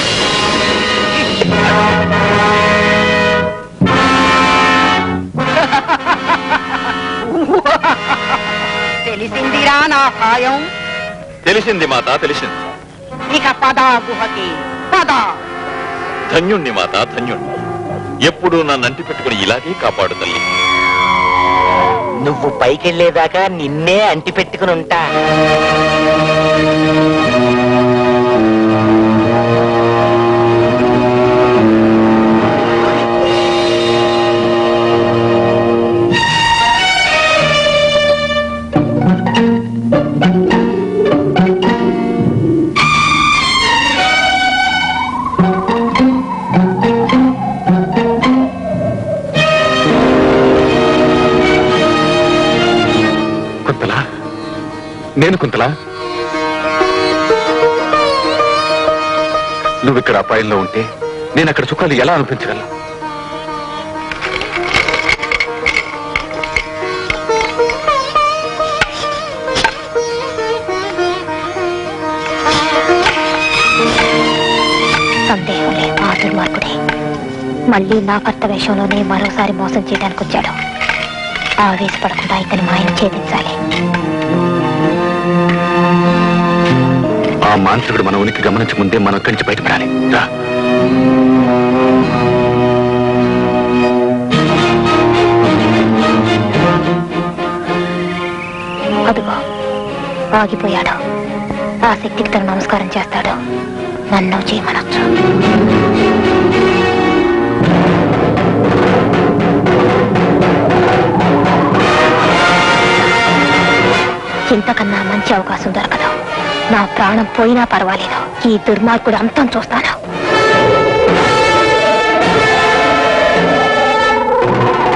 తెలిసిందిరా నా సాయం తెలిసింది మాత తెలిసింది ఇక పదా గుహకి పద ధన్యుణ్ణి మాత ధన్యుణ్ణి ఎప్పుడు నన్ను అంటి పెట్టుకుని ఇలాగే కాపాడు తల్లి నువ్వు పైకెళ్లేదాకా నిన్నే అంటి పెట్టుకుని ఉంటా కుంతలా నేను కుంతలా నువ్వు ఇక్కడ అపాయంలో ఉంటే నేను అక్కడ సుఖాలు ఎలా అనిపించగలను సందేహం లేదు ఆ దుర్మార్గుడే మళ్ళీ నా భర్త వేషంలోనే మరోసారి మోసం చేయడానికి వచ్చాడు ఆవేశపడకుండా ఇతని మాయం ఛేదించాలి ఆ మాంత్రికుడు మన ఉనికి గమనించక ముందే మనం ఇక్కడి నుంచి బయటపడాలి రా అదిగో ఆగిపోయాడు ఆ శక్తికి తను నమస్కారం చేస్తాడు నన్ను చేయమనొచ్చు ఇంతకన్నా మంచి అవకాశం దొరకదు నా ప్రాణం పోయినా పర్వాలేదు ఈ దుర్మార్గుడు అంతం చూస్తాను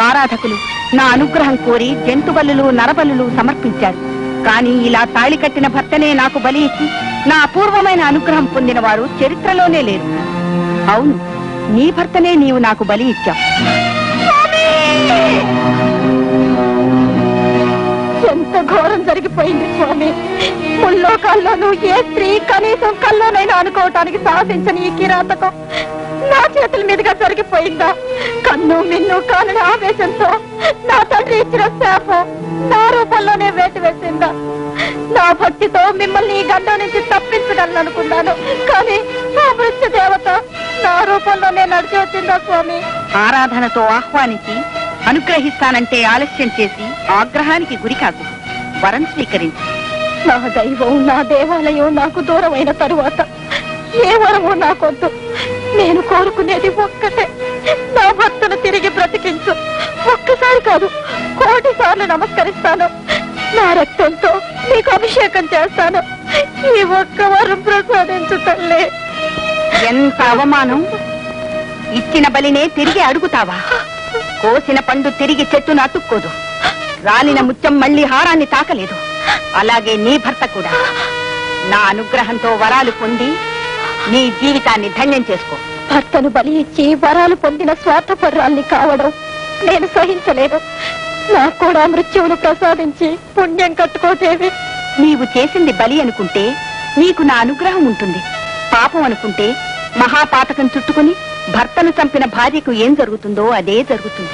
ఆరాధకులు నా అనుగ్రహం కోరి జంతుబలులు నరబలులు సమర్పించారు కానీ ఇలా తాళి కట్టిన భర్తనే నాకు బలి ఇచ్చి నా అపూర్వమైన అనుగ్రహం పొందిన వారు చరిత్రలోనే లేరు అవును నీ భర్తనే నీవు నాకు బలి ఇచ్చావు ఎంత ఘోరం జరిగిపోయింది స్వామి ముల్లోకాల్లోనూ ఏ స్త్రీ కనీసం కల్లోనైనా అనుకోవటానికి సాహసించని ఈ కిరాతకం నా చేతుల మీదుగా జరిగిపోయిందా కన్ను మిన్ను కాలని ఆవేశంతో నా తండ్రి ఇచ్చిన శాపం నా రూపంలోనే వేటి వేసిందా నా భక్తితో మిమ్మల్ని ఈ గండం నుంచి తప్పించగలను అనుకున్నాను కానీ నా మృత్యు దేవత నా రూపంలోనే నడిచి వచ్చిందా స్వామి ఆరాధనతో ఆహ్వానించి అనుగ్రహిస్తానంటే ఆలస్యం చేసి ఆగ్రహానికి గురికాకు వరం స్వీకరించు నా దైవం నా దేవాలయం నాకు దూరమైన తరువాత ఏ వరము నాకొద్దు నేను కోరుకునేది ఒక్కటే నా భర్తను తిరిగి బ్రతికించు ఒక్కసారి కాదు కోటి సార్లు నమస్కరిస్తాను నా రక్తంతో నీకు అభిషేకం చేస్తాను ఈ ఒక్క వరం ప్రసాదించు తల్లి ఎంత అవమానం ఇచ్చిన బలినే తిరిగి అడుగుతావా కోసిన పండు తిరిగి చెట్టును అతుక్కోదు రాలిన ముత్యం మళ్ళీ హారాన్ని తాకలేదు అలాగే నీ భర్త కూడా నా అనుగ్రహంతో వరాలు పొంది నీ జీవితాన్ని ధన్యం చేసుకో భర్తను బలి ఇచ్చి వరాలు పొందిన స్వార్థపర్రాల్ని కావడం నేను సహించలేను నాకు కూడా మృత్యువును ప్రసాదించి పుణ్యం కట్టుకోదేవి నీవు చేసింది బలి అనుకుంటే నీకు నా అనుగ్రహం ఉంటుంది పాపం అనుకుంటే మహాపాతకం చుట్టుకుని భర్తను చంపిన భార్యకు ఏం జరుగుతుందో అదే జరుగుతుంది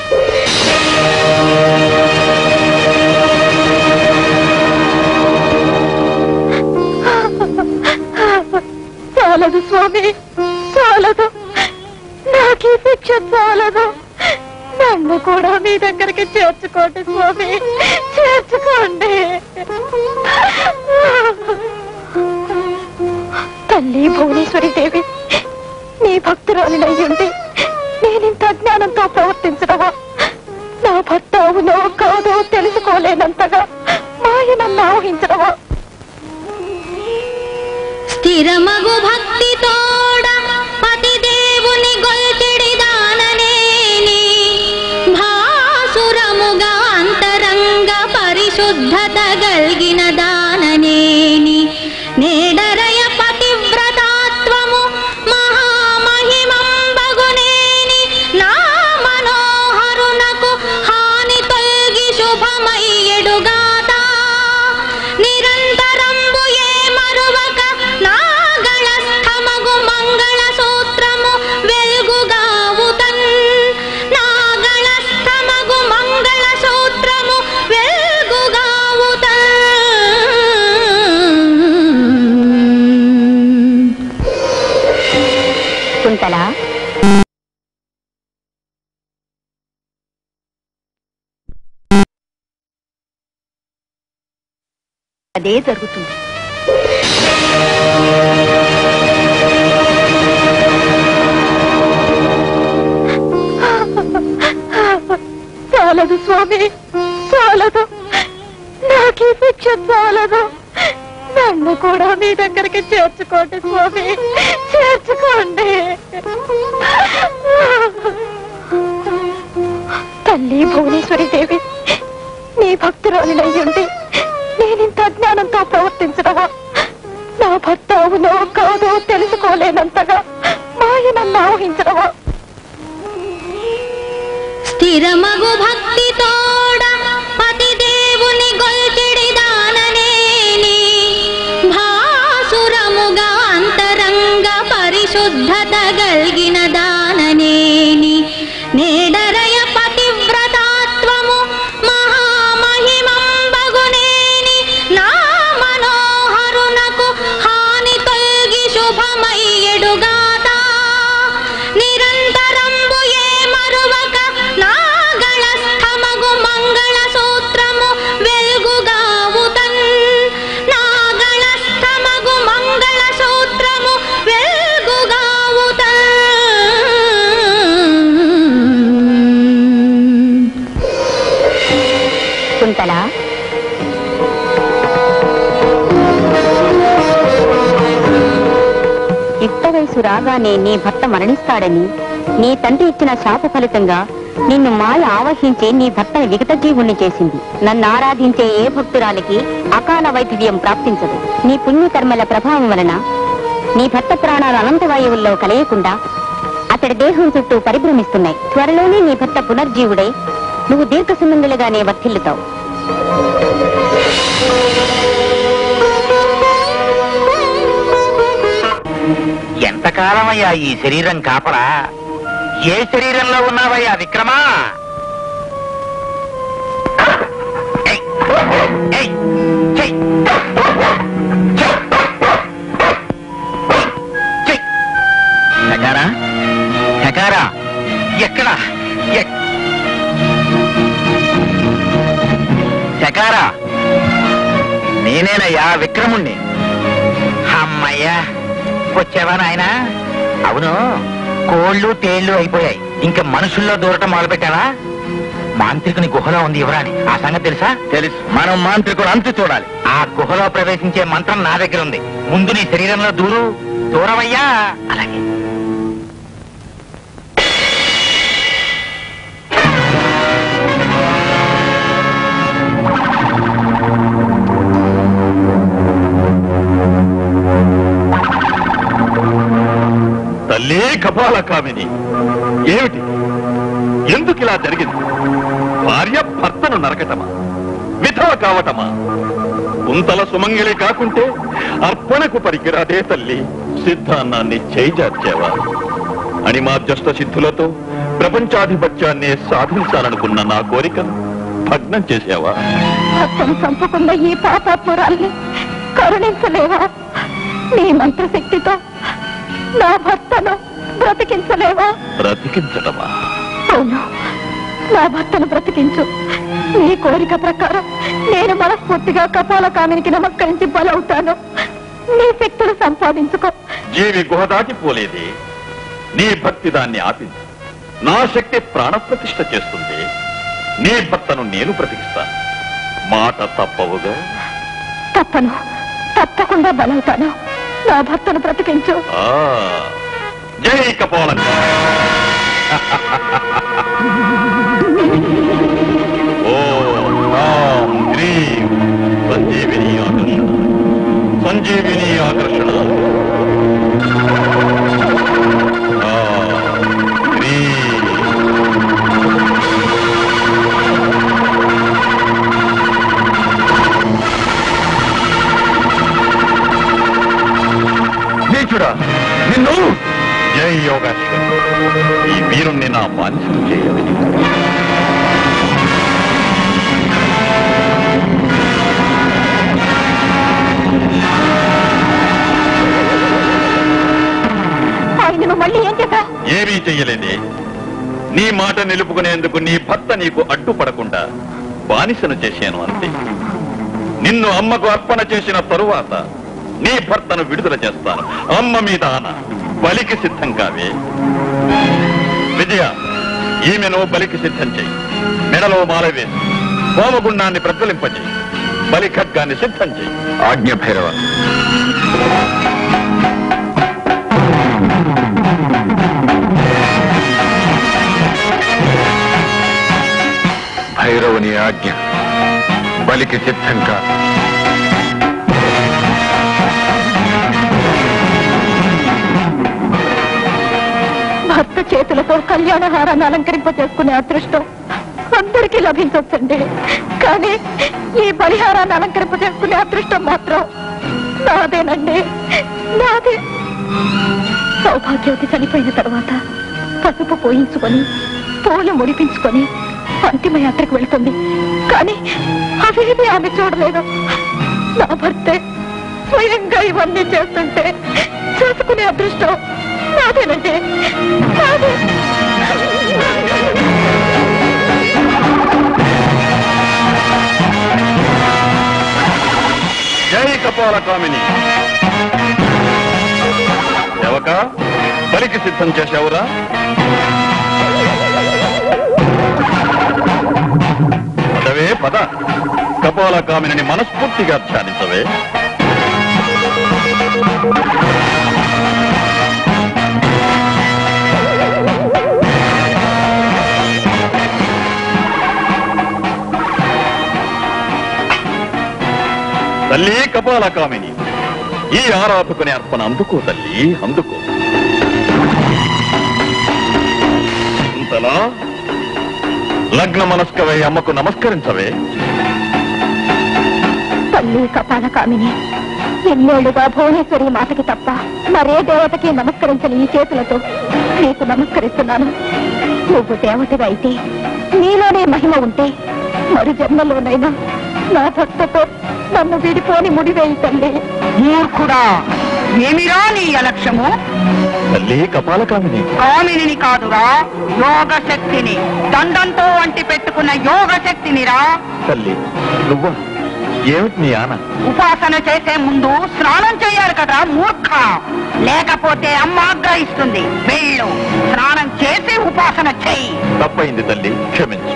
చాలదు స్వామి చాలదు నాకు ఈ శిక్ష చాలదు నన్ను కూడా మీ దగ్గరికి చేర్చుకోండి స్వామి చేర్చుకోండి తల్లి భువనేశ్వరి దేవి నీ భక్తురాలినయ్యుండి నేనింత అజ్ఞానంతో ప్రవర్తించడమా నా భర్త అవునో కాదో తెలుసుకోలేనంతగా మాయ నన్ను ఆవహించడమా స్థిరమగు భక్తి తోడ పతి దేవుని గొల్చెడి దాననేని భాసురముగా అంతరంగ పరిశుద్ధత గల్గిన దాననేని నేడరయ పతివ్రతాత్వము మహామహిమంబగునేని నా మనోహరునకు హాని తొల్గి శుభమయ్యడుగాత నిరంతరంబు ఏ మరువక నాగళస్థమగు మంగళ సూత్రము వెల్గుగావుతన్ నాగళస్థమగు మంగళ సూత్రము వెల్గుగావుతన్ కుంతల అదే జరుగుతుంది చాలదు స్వామి చాలదు నాకు ఈ శిక్ష చాలదు నన్ను కూడా మీ దగ్గరికి చేర్చుకోండి స్వామి చేర్చుకోండి తల్లి భువనేశ్వరి దేవి నీ భక్తురాలినయ్యుండి నేనింత అజ్ఞానంతో ప్రవర్తించడమా నా భర్త అవునో కాదో తెలుసుకోలేనంతగా మాయ నన్ను ఆవహించడమా స్థిరమగు భక్తి తోడ పతి దేవుని గొల్చెడి దాననేని భాసురముగా అంతరంగ పరిశుద్ధత గల్గిన దాననేని నేడరయ పతివ్రతాత్వము మహామహిమంబగునేని నా మనోహరునకు హాని తొల్గి శుభమయ్యడుగాత నిరంతరంబు ఏ మరువక నాగళస్థమగు మంగళ సూత్రము వెల్గుగావుతన్ నాగళస్థమగు మంగళ సూత్రము వెల్గుగావుతన్ కుంతల యుక్త వయసు రాగానే నీ భర్త మరణిస్తాడని నీ తండ్రి ఇచ్చిన శాప ఫలితంగా నిన్ను మాయ ఆవహించి నీ భర్తని విగత జీవుణ్ణి చేసింది నన్ను ఆరాధించే ఏ భక్తురాలికి అకాల వైద్యం ప్రాప్తించదు నీ పుణ్యకర్మల ప్రభావం వలన నీ భర్త ప్రాణాలు అనంత వాయువుల్లో కలయకుండా అతడి దేహం చుట్టూ పరిభ్రమిస్తున్నాయి త్వరలోనే నీ భర్త పునర్జీవుడై నువ్వు దీర్ఘ సుమంగళిగానే వర్ధిల్లుతావు ఎంతకాలమయ్యా ఈ శరీరం కాపలా ఏ శరీరంలో ఉన్నావయ్యా విక్రమా ఏయ్! ఏయ్! చెయ్! చెయ్! చెయ్! శకారా శకారా ఎక్కడ ఎక్- శకారా నేనేనయ్యా విక్రముణ్ణి అమ్మయ్యా వచ్చావా నాయనా అవును కోళ్ళు తేళ్లు అయిపోయాయి ఇంకా మనుషుల్లో దూరటం మొదలు పెట్టావా మాంత్రికుని గుహలో ఉంది యువరాణి ఆ సంగతి తెలుసా తెలుసు మనం మాంత్రికుడు అంతు చూడాలి ఆ గుహలో ప్రవేశించే మంత్రం నా దగ్గర ఉంది ముందు నీ శరీరంలో దూరు దూరమయ్యా అలాగే తల్లే కపాల కామిని ఏమిటి ఎందుకు ఇలా జరిగింది భార్య భర్తను నరకటమా విధవ కావటమా కుంతల సుమంగిలి కాకుంటే అర్పణకు పనికిరాదే తల్లి సిద్ధాన్నాన్ని చేజార్చావా అణిమాధ్యస్థ సిద్ధులతో ప్రపంచాధిపత్యాన్ని సాధించాలనుకున్న నా కోరికను భగ్నం చేసావా భర్తను చంపకుండా ఈ పాపాత్మురాల్ని కరుణించలేవా నీ మంత్రశక్తితో నా భర్తను బ్రతికించలేవా బ్రతికించటమా అవును నా భర్తను బ్రతికించు నీ కోరిక ప్రకారం నేను మనస్ఫూర్తిగా కపాల కామినికి నమస్కరించి బలవుతాను నీ శక్తులు సంపాదించుకో జీవి గుహ దాటిపోలేదే నీ భక్తి దాన్ని ఆపింది నా శక్తి ప్రాణప్రతిష్ఠ చేస్తుంది నీ భర్తను నేను బ్రతికిస్తాను మాట తప్పవుగా తప్పను తప్పకుండా బలవుతాను నా భర్తను బ్రతికించు ఆ జై కపోలం ఓం రాం హ్రీం సంజీవిని ఆకర్షణ సంజీవిని ఆకర్షణ ఆ, హ్రీం. నీచుడా నిన్ను జై యోగేశ్వర్ ఈ వీరుణ్ణి నా బానిసలు చేయాలి ఆయనను మళ్ళీ ఏం చేశా ఏమీ చెయ్యలేదే నీ మాట నిలుపుకునేందుకు నీ భర్త నీకు అడ్డుపడకుండా బానిసను చేశాను అంతే నిన్ను అమ్మకు అర్పణ చేసిన తరువాత నీ భర్తను విడుదల చేస్తాను అమ్మ మీద ఆన బలికి సిద్ధం కావే విజయ ఈమెను బలికి సిద్ధం చెయ్యి మెడలో మాల వేసి హోమగుండాన్ని ప్రజ్వలింపచేయి బలి ఖడ్గాన్ని సిద్ధం చెయ్యి ఆజ్ఞ భైరవ భైరవుని ఆజ్ఞ బలికి సిద్ధంగా భర్త చేతులతో కళ్యాణహారాన్ని అలంకరింప చేసుకునే అదృష్టం అందరికీ లభించవచ్చండి కానీ ఈ బలిహారాన్ని అలంకరింప చేసుకునే అదృష్టం మాత్రం నాదేనండి నాదే సౌభాగ్యవతి చనిపోయిన తర్వాత పసుపు పోయించుకొని పూలు ముడిపించుకొని అంతిమ యాత్రకు వెళ్తుంది కానీ అవేమీ ఆమె చూడలేదు నా భర్తే స్వయంగా ఇవన్నీ చేస్తుంటే చూసుకునే అదృష్టం నాదేనండి నాదే జై కపాల కామిని ఎవక బలికి సిద్ధం చేశావురా పదవే పద కపాల కామిని మనస్ఫూర్తిగా ధ్యానించవే తల్లి కపాల కామిని ఈ ఆరాధకుని అర్పణ అందుకో తల్లి అందుకో కుంతలా లగ్న మనస్కవై అమ్మకు నమస్కరించవే తల్లి కపాల కామిని ఎన్నేళ్లుగా భువనేశ్వరి మాటకి తప్ప మరే దేవతకి నమస్కరించని ఈ చేతులతో నీకు నమస్కరిస్తున్నాను నువ్వు దేవతగా అయితే నీలోనే మహిమ ఉంటే మరి జన్మలోనైనా నా భక్తతో నన్ను విడిపోని ముడివేయి తల్లి మూర్ఖుడా ఏమిరా నీ అలక్ష్యము తల్లి కపాల కామిని కామినిని కాదురా యోగ శక్తిని దండంతో వంటి పెట్టుకున్న యోగ శక్తినిరా తల్లి నువ్వా ఏమిటి నీ ఆన ఉపాసన చేసే ముందు స్నానం చేయాలి కదా మూర్ఖ లేకపోతే అమ్మ ఆగ్రహిస్తుంది వెళ్ళు స్నానం చేసి ఉపాసన చెయ్యి తప్పైంది తల్లి క్షమించు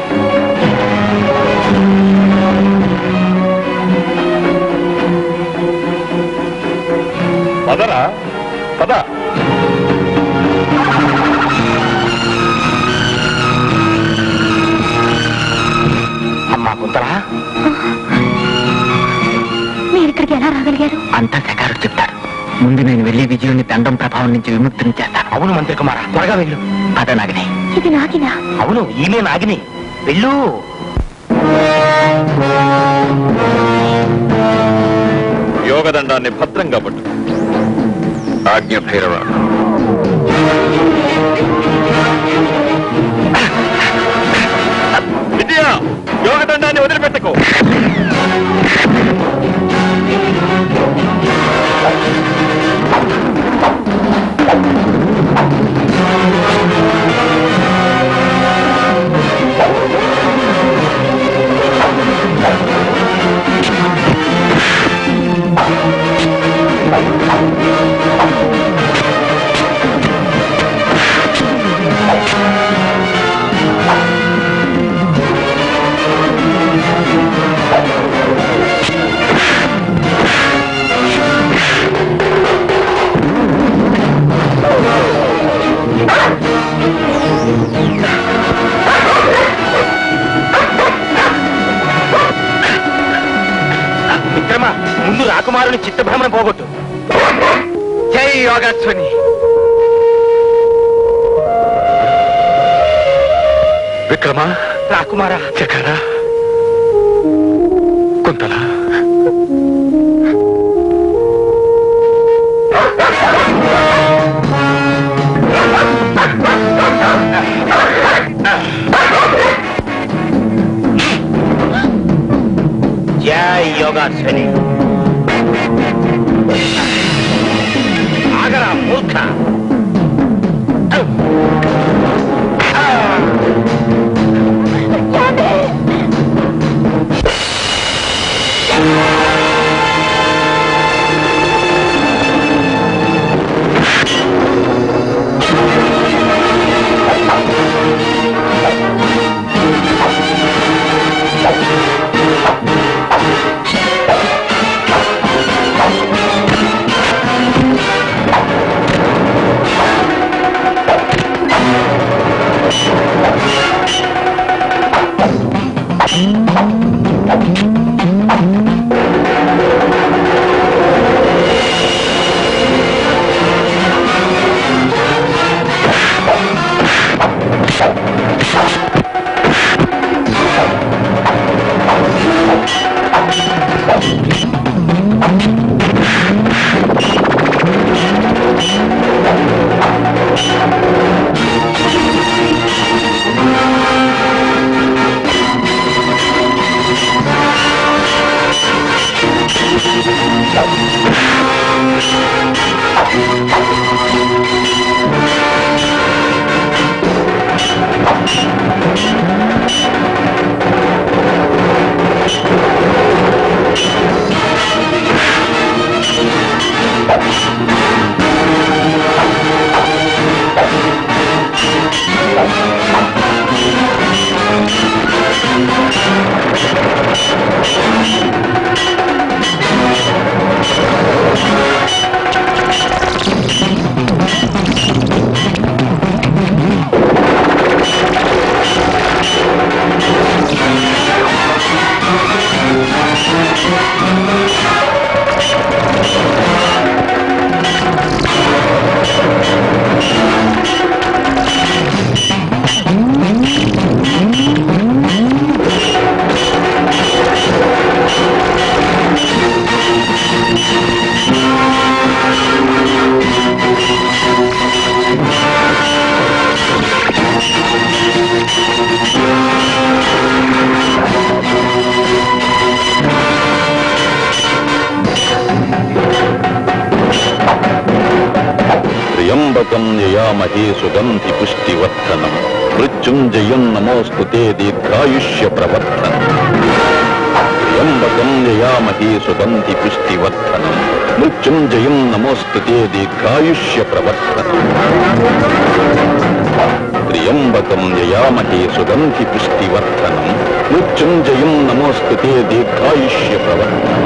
పదరా పద అమ్మా కుంతరా మీరు ఇక్కడికి ఎలా రాగలిగారు అంతా శకారుడు చెప్తాడు ముందు నేను వెళ్ళి విజయుని దండం ప్రభావం నుంచి విముక్తిని చేస్తాను అవును మంత్రి కుమార త్వరగా వెళ్ళు పద నాగిని ఇది నాకినా అవును ఈమె నాగిని వెళ్ళు యోగదండాన్ని భద్రంగా పట్టు ఆజ్ఞ భైరవ విజయ యోగదండాన్ని వదిలిపెట్టకు విక్రమ ముందు రాకుమారుని చిత్తభ్రమణ పోగొట్టు జై యోగాశ్వని విక్రమ రాకుమారా చకర కుంతల జై యోగాశ్వని ఆగరా మూర్ఖ ఆ త్ర్యంబకం యయామహే సుగంధి పుష్టివర్ధనం మృత్యుంజయం నమోస్తు తే దీర్ఘాయుష్య ప్రవర్ధనం త్ర్యంబకం యయామహే సుగంధి పుష్టివర్ధనం మృత్యుంజయం నమోస్తు తే దీర్ఘాయుష్య ప్రవర్ధనం త్ర్యంబకం యయామహే సుగంధి పుష్టివర్ధనం మృత్యుంజయం నమోస్తు తే దీర్ఘాయుష్య ప్రవర్ధనం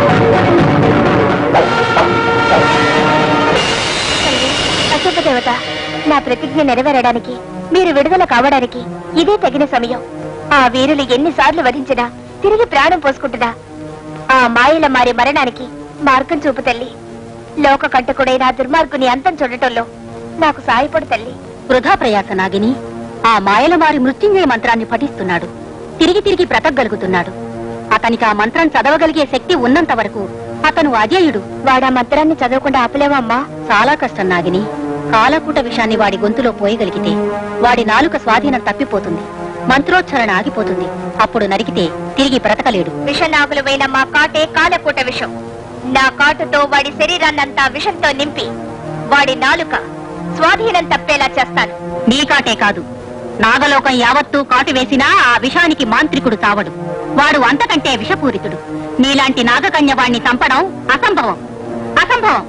అశుభ దేవత నా ప్రతిజ్ఞ నెరవేరడానికి మీరు విడుదల కావడానికి ఇదే తగిన సమయం ఆ వీరులు ఎన్నిసార్లు వధించినా తిరిగి ప్రాణం పోసుకుంటున్నా ఆ మాయల మారి మరణానికి మార్గం చూపు తల్లి లోక కంటకుడైన ఆ దుర్మార్గుని అంతం చూడటంలో నాకు సాయపడు తల్లి వృధా ప్రయాస నాగిని ఆ మాయల వారి మృత్యుంజయ మంత్రాన్ని పఠిస్తున్నాడు తిరిగి తిరిగి బ్రతకగలుగుతున్నాడు అతనికి ఆ మంత్రం చదవగలిగే శక్తి ఉన్నంత వరకు అతను అజేయుడు వాడా మంత్రాన్ని చదవకుండా ఆపలేవమ్మా చాలా కష్టం నాగిని కాలకూట విషాన్ని వాడి గొంతులో పోయగలిగితే వాడి నాలుక స్వాధీనం తప్పిపోతుంది మంత్రోచ్చరణ ఆగిపోతుంది అప్పుడు నరికితే తిరిగి బ్రతకలేడు విషనాగులమైన మా కాటే కాలకూట విషం నా కాటుతో వాడి శరీరాన్నంతా విషంతో నింపి వాడి నాలుక స్వాధీనం తప్పేలా చేస్తాను నీ కాటే కాదు నాగలోకం యావత్తూ కాటు వేసినా ఆ విషానికి మాంత్రికుడు చావడు వాడు అంతకంటే విషపూరితుడు నీలాంటి నాగకన్య వాణ్ణి చంపడం అసంభవం అసంభవం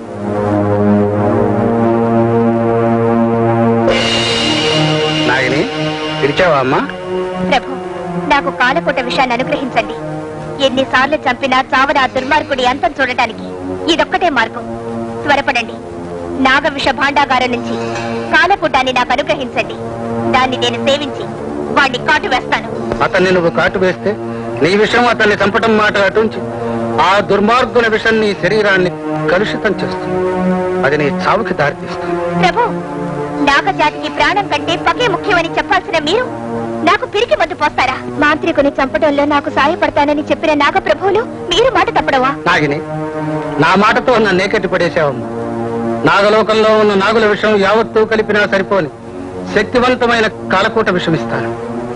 నాగిని పిలిచావా అమ్మా ప్రభు నాకు కాలకూట విషయాన్ని అనుగ్రహించండి ఎన్నిసార్లు చంపినా చావన ఆ దుర్మార్గుడి అంతం చూడటానికి ఇదొక్కటే మార్గం త్వరపడండి నాగ విష భాండాగారం నుంచి కాలకూటాన్ని నాకు అనుగ్రహించండి దాన్ని నేను సేవించి వాడిని కాటు వేస్తాను అతన్ని నువ్వు కాటు వేస్తే నీ విషయం అతన్ని చంపటం మాట అటుంచి ఆ దుర్మార్గుల విషం నీ శరీరాన్ని కలుషితం చేస్తుంది అది నీ చావుకి దారితీస్తుంది ప్రభు నాగ జాతికి ప్రాణం కంటే పగే ముఖ్యమని చెప్పాల్సిన మీరు నాకు పిరికి మద్దు పోస్తారా మాంత్రికుని చంపడంలో నాకు సాయపడతానని చెప్పిన నాగ ప్రభువులు మీరు మాట తప్పడవా నాగిని నా మాటతో నన్నే కట్టి పడేశావమ్మా నాగలోకంలో ఉన్న నాగుల విషయం యావత్తూ కలిపినా సరిపోని శక్తివంతమైన కాలకూట విషం ఇస్తాను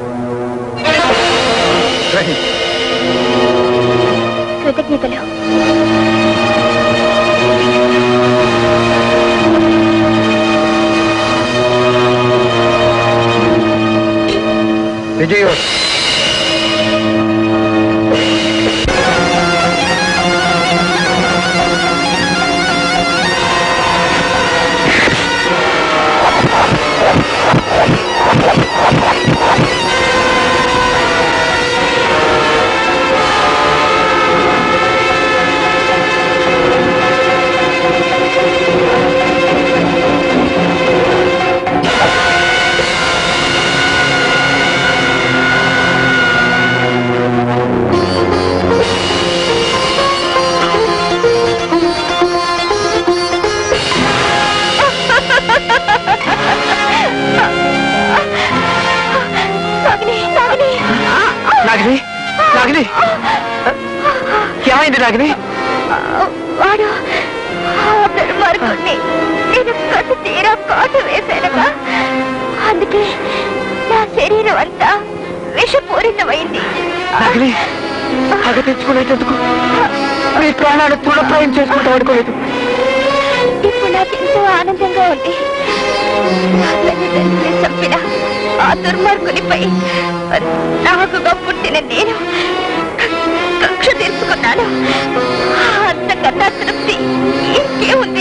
గ్రహించు. కృతజ్ఞతలు విజయో నాగిని నాగిని ఏమైంది నాగిని వాడు ఆ దుర్మార్గుణ్ణి నేను కట్టు తీరా కాటు వేశానుగా అందుకే నా శరీరం అంతా విషపూరితమైంది నాగిని పగ తెచ్చుకునేటందుకు నీ ప్రాణాలు తృణప్రాయం చేసుకుంటూ ఆడుకోలేదు ఇప్పుడు నాకు ఎంతో ఆనందంగా ఉంది తల్లిదండ్రుల్ని చంపిన ఆ దుర్మార్గునిపై నాకుగా పుట్టిన నేను కక్ష తీర్చుకున్నాను అంతకన్నా తృప్తి ఇంకే ఉంది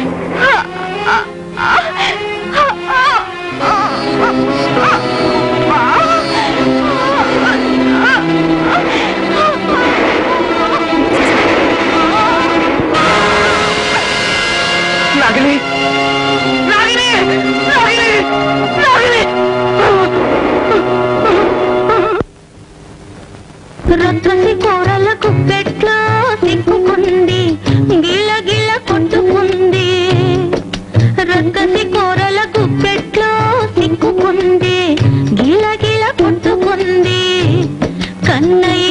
నాగిని నాగిని నాగిని నాగిని రొచ్చసి కూరల కుప్పెట్లో సిక్కుకుంది గిల గిల కొట్టుకుంది రక్కసి కూరల కుప్పెట్లో సిక్కుకుంది గిల గిల కొట్టుకుంది కన్నయ్య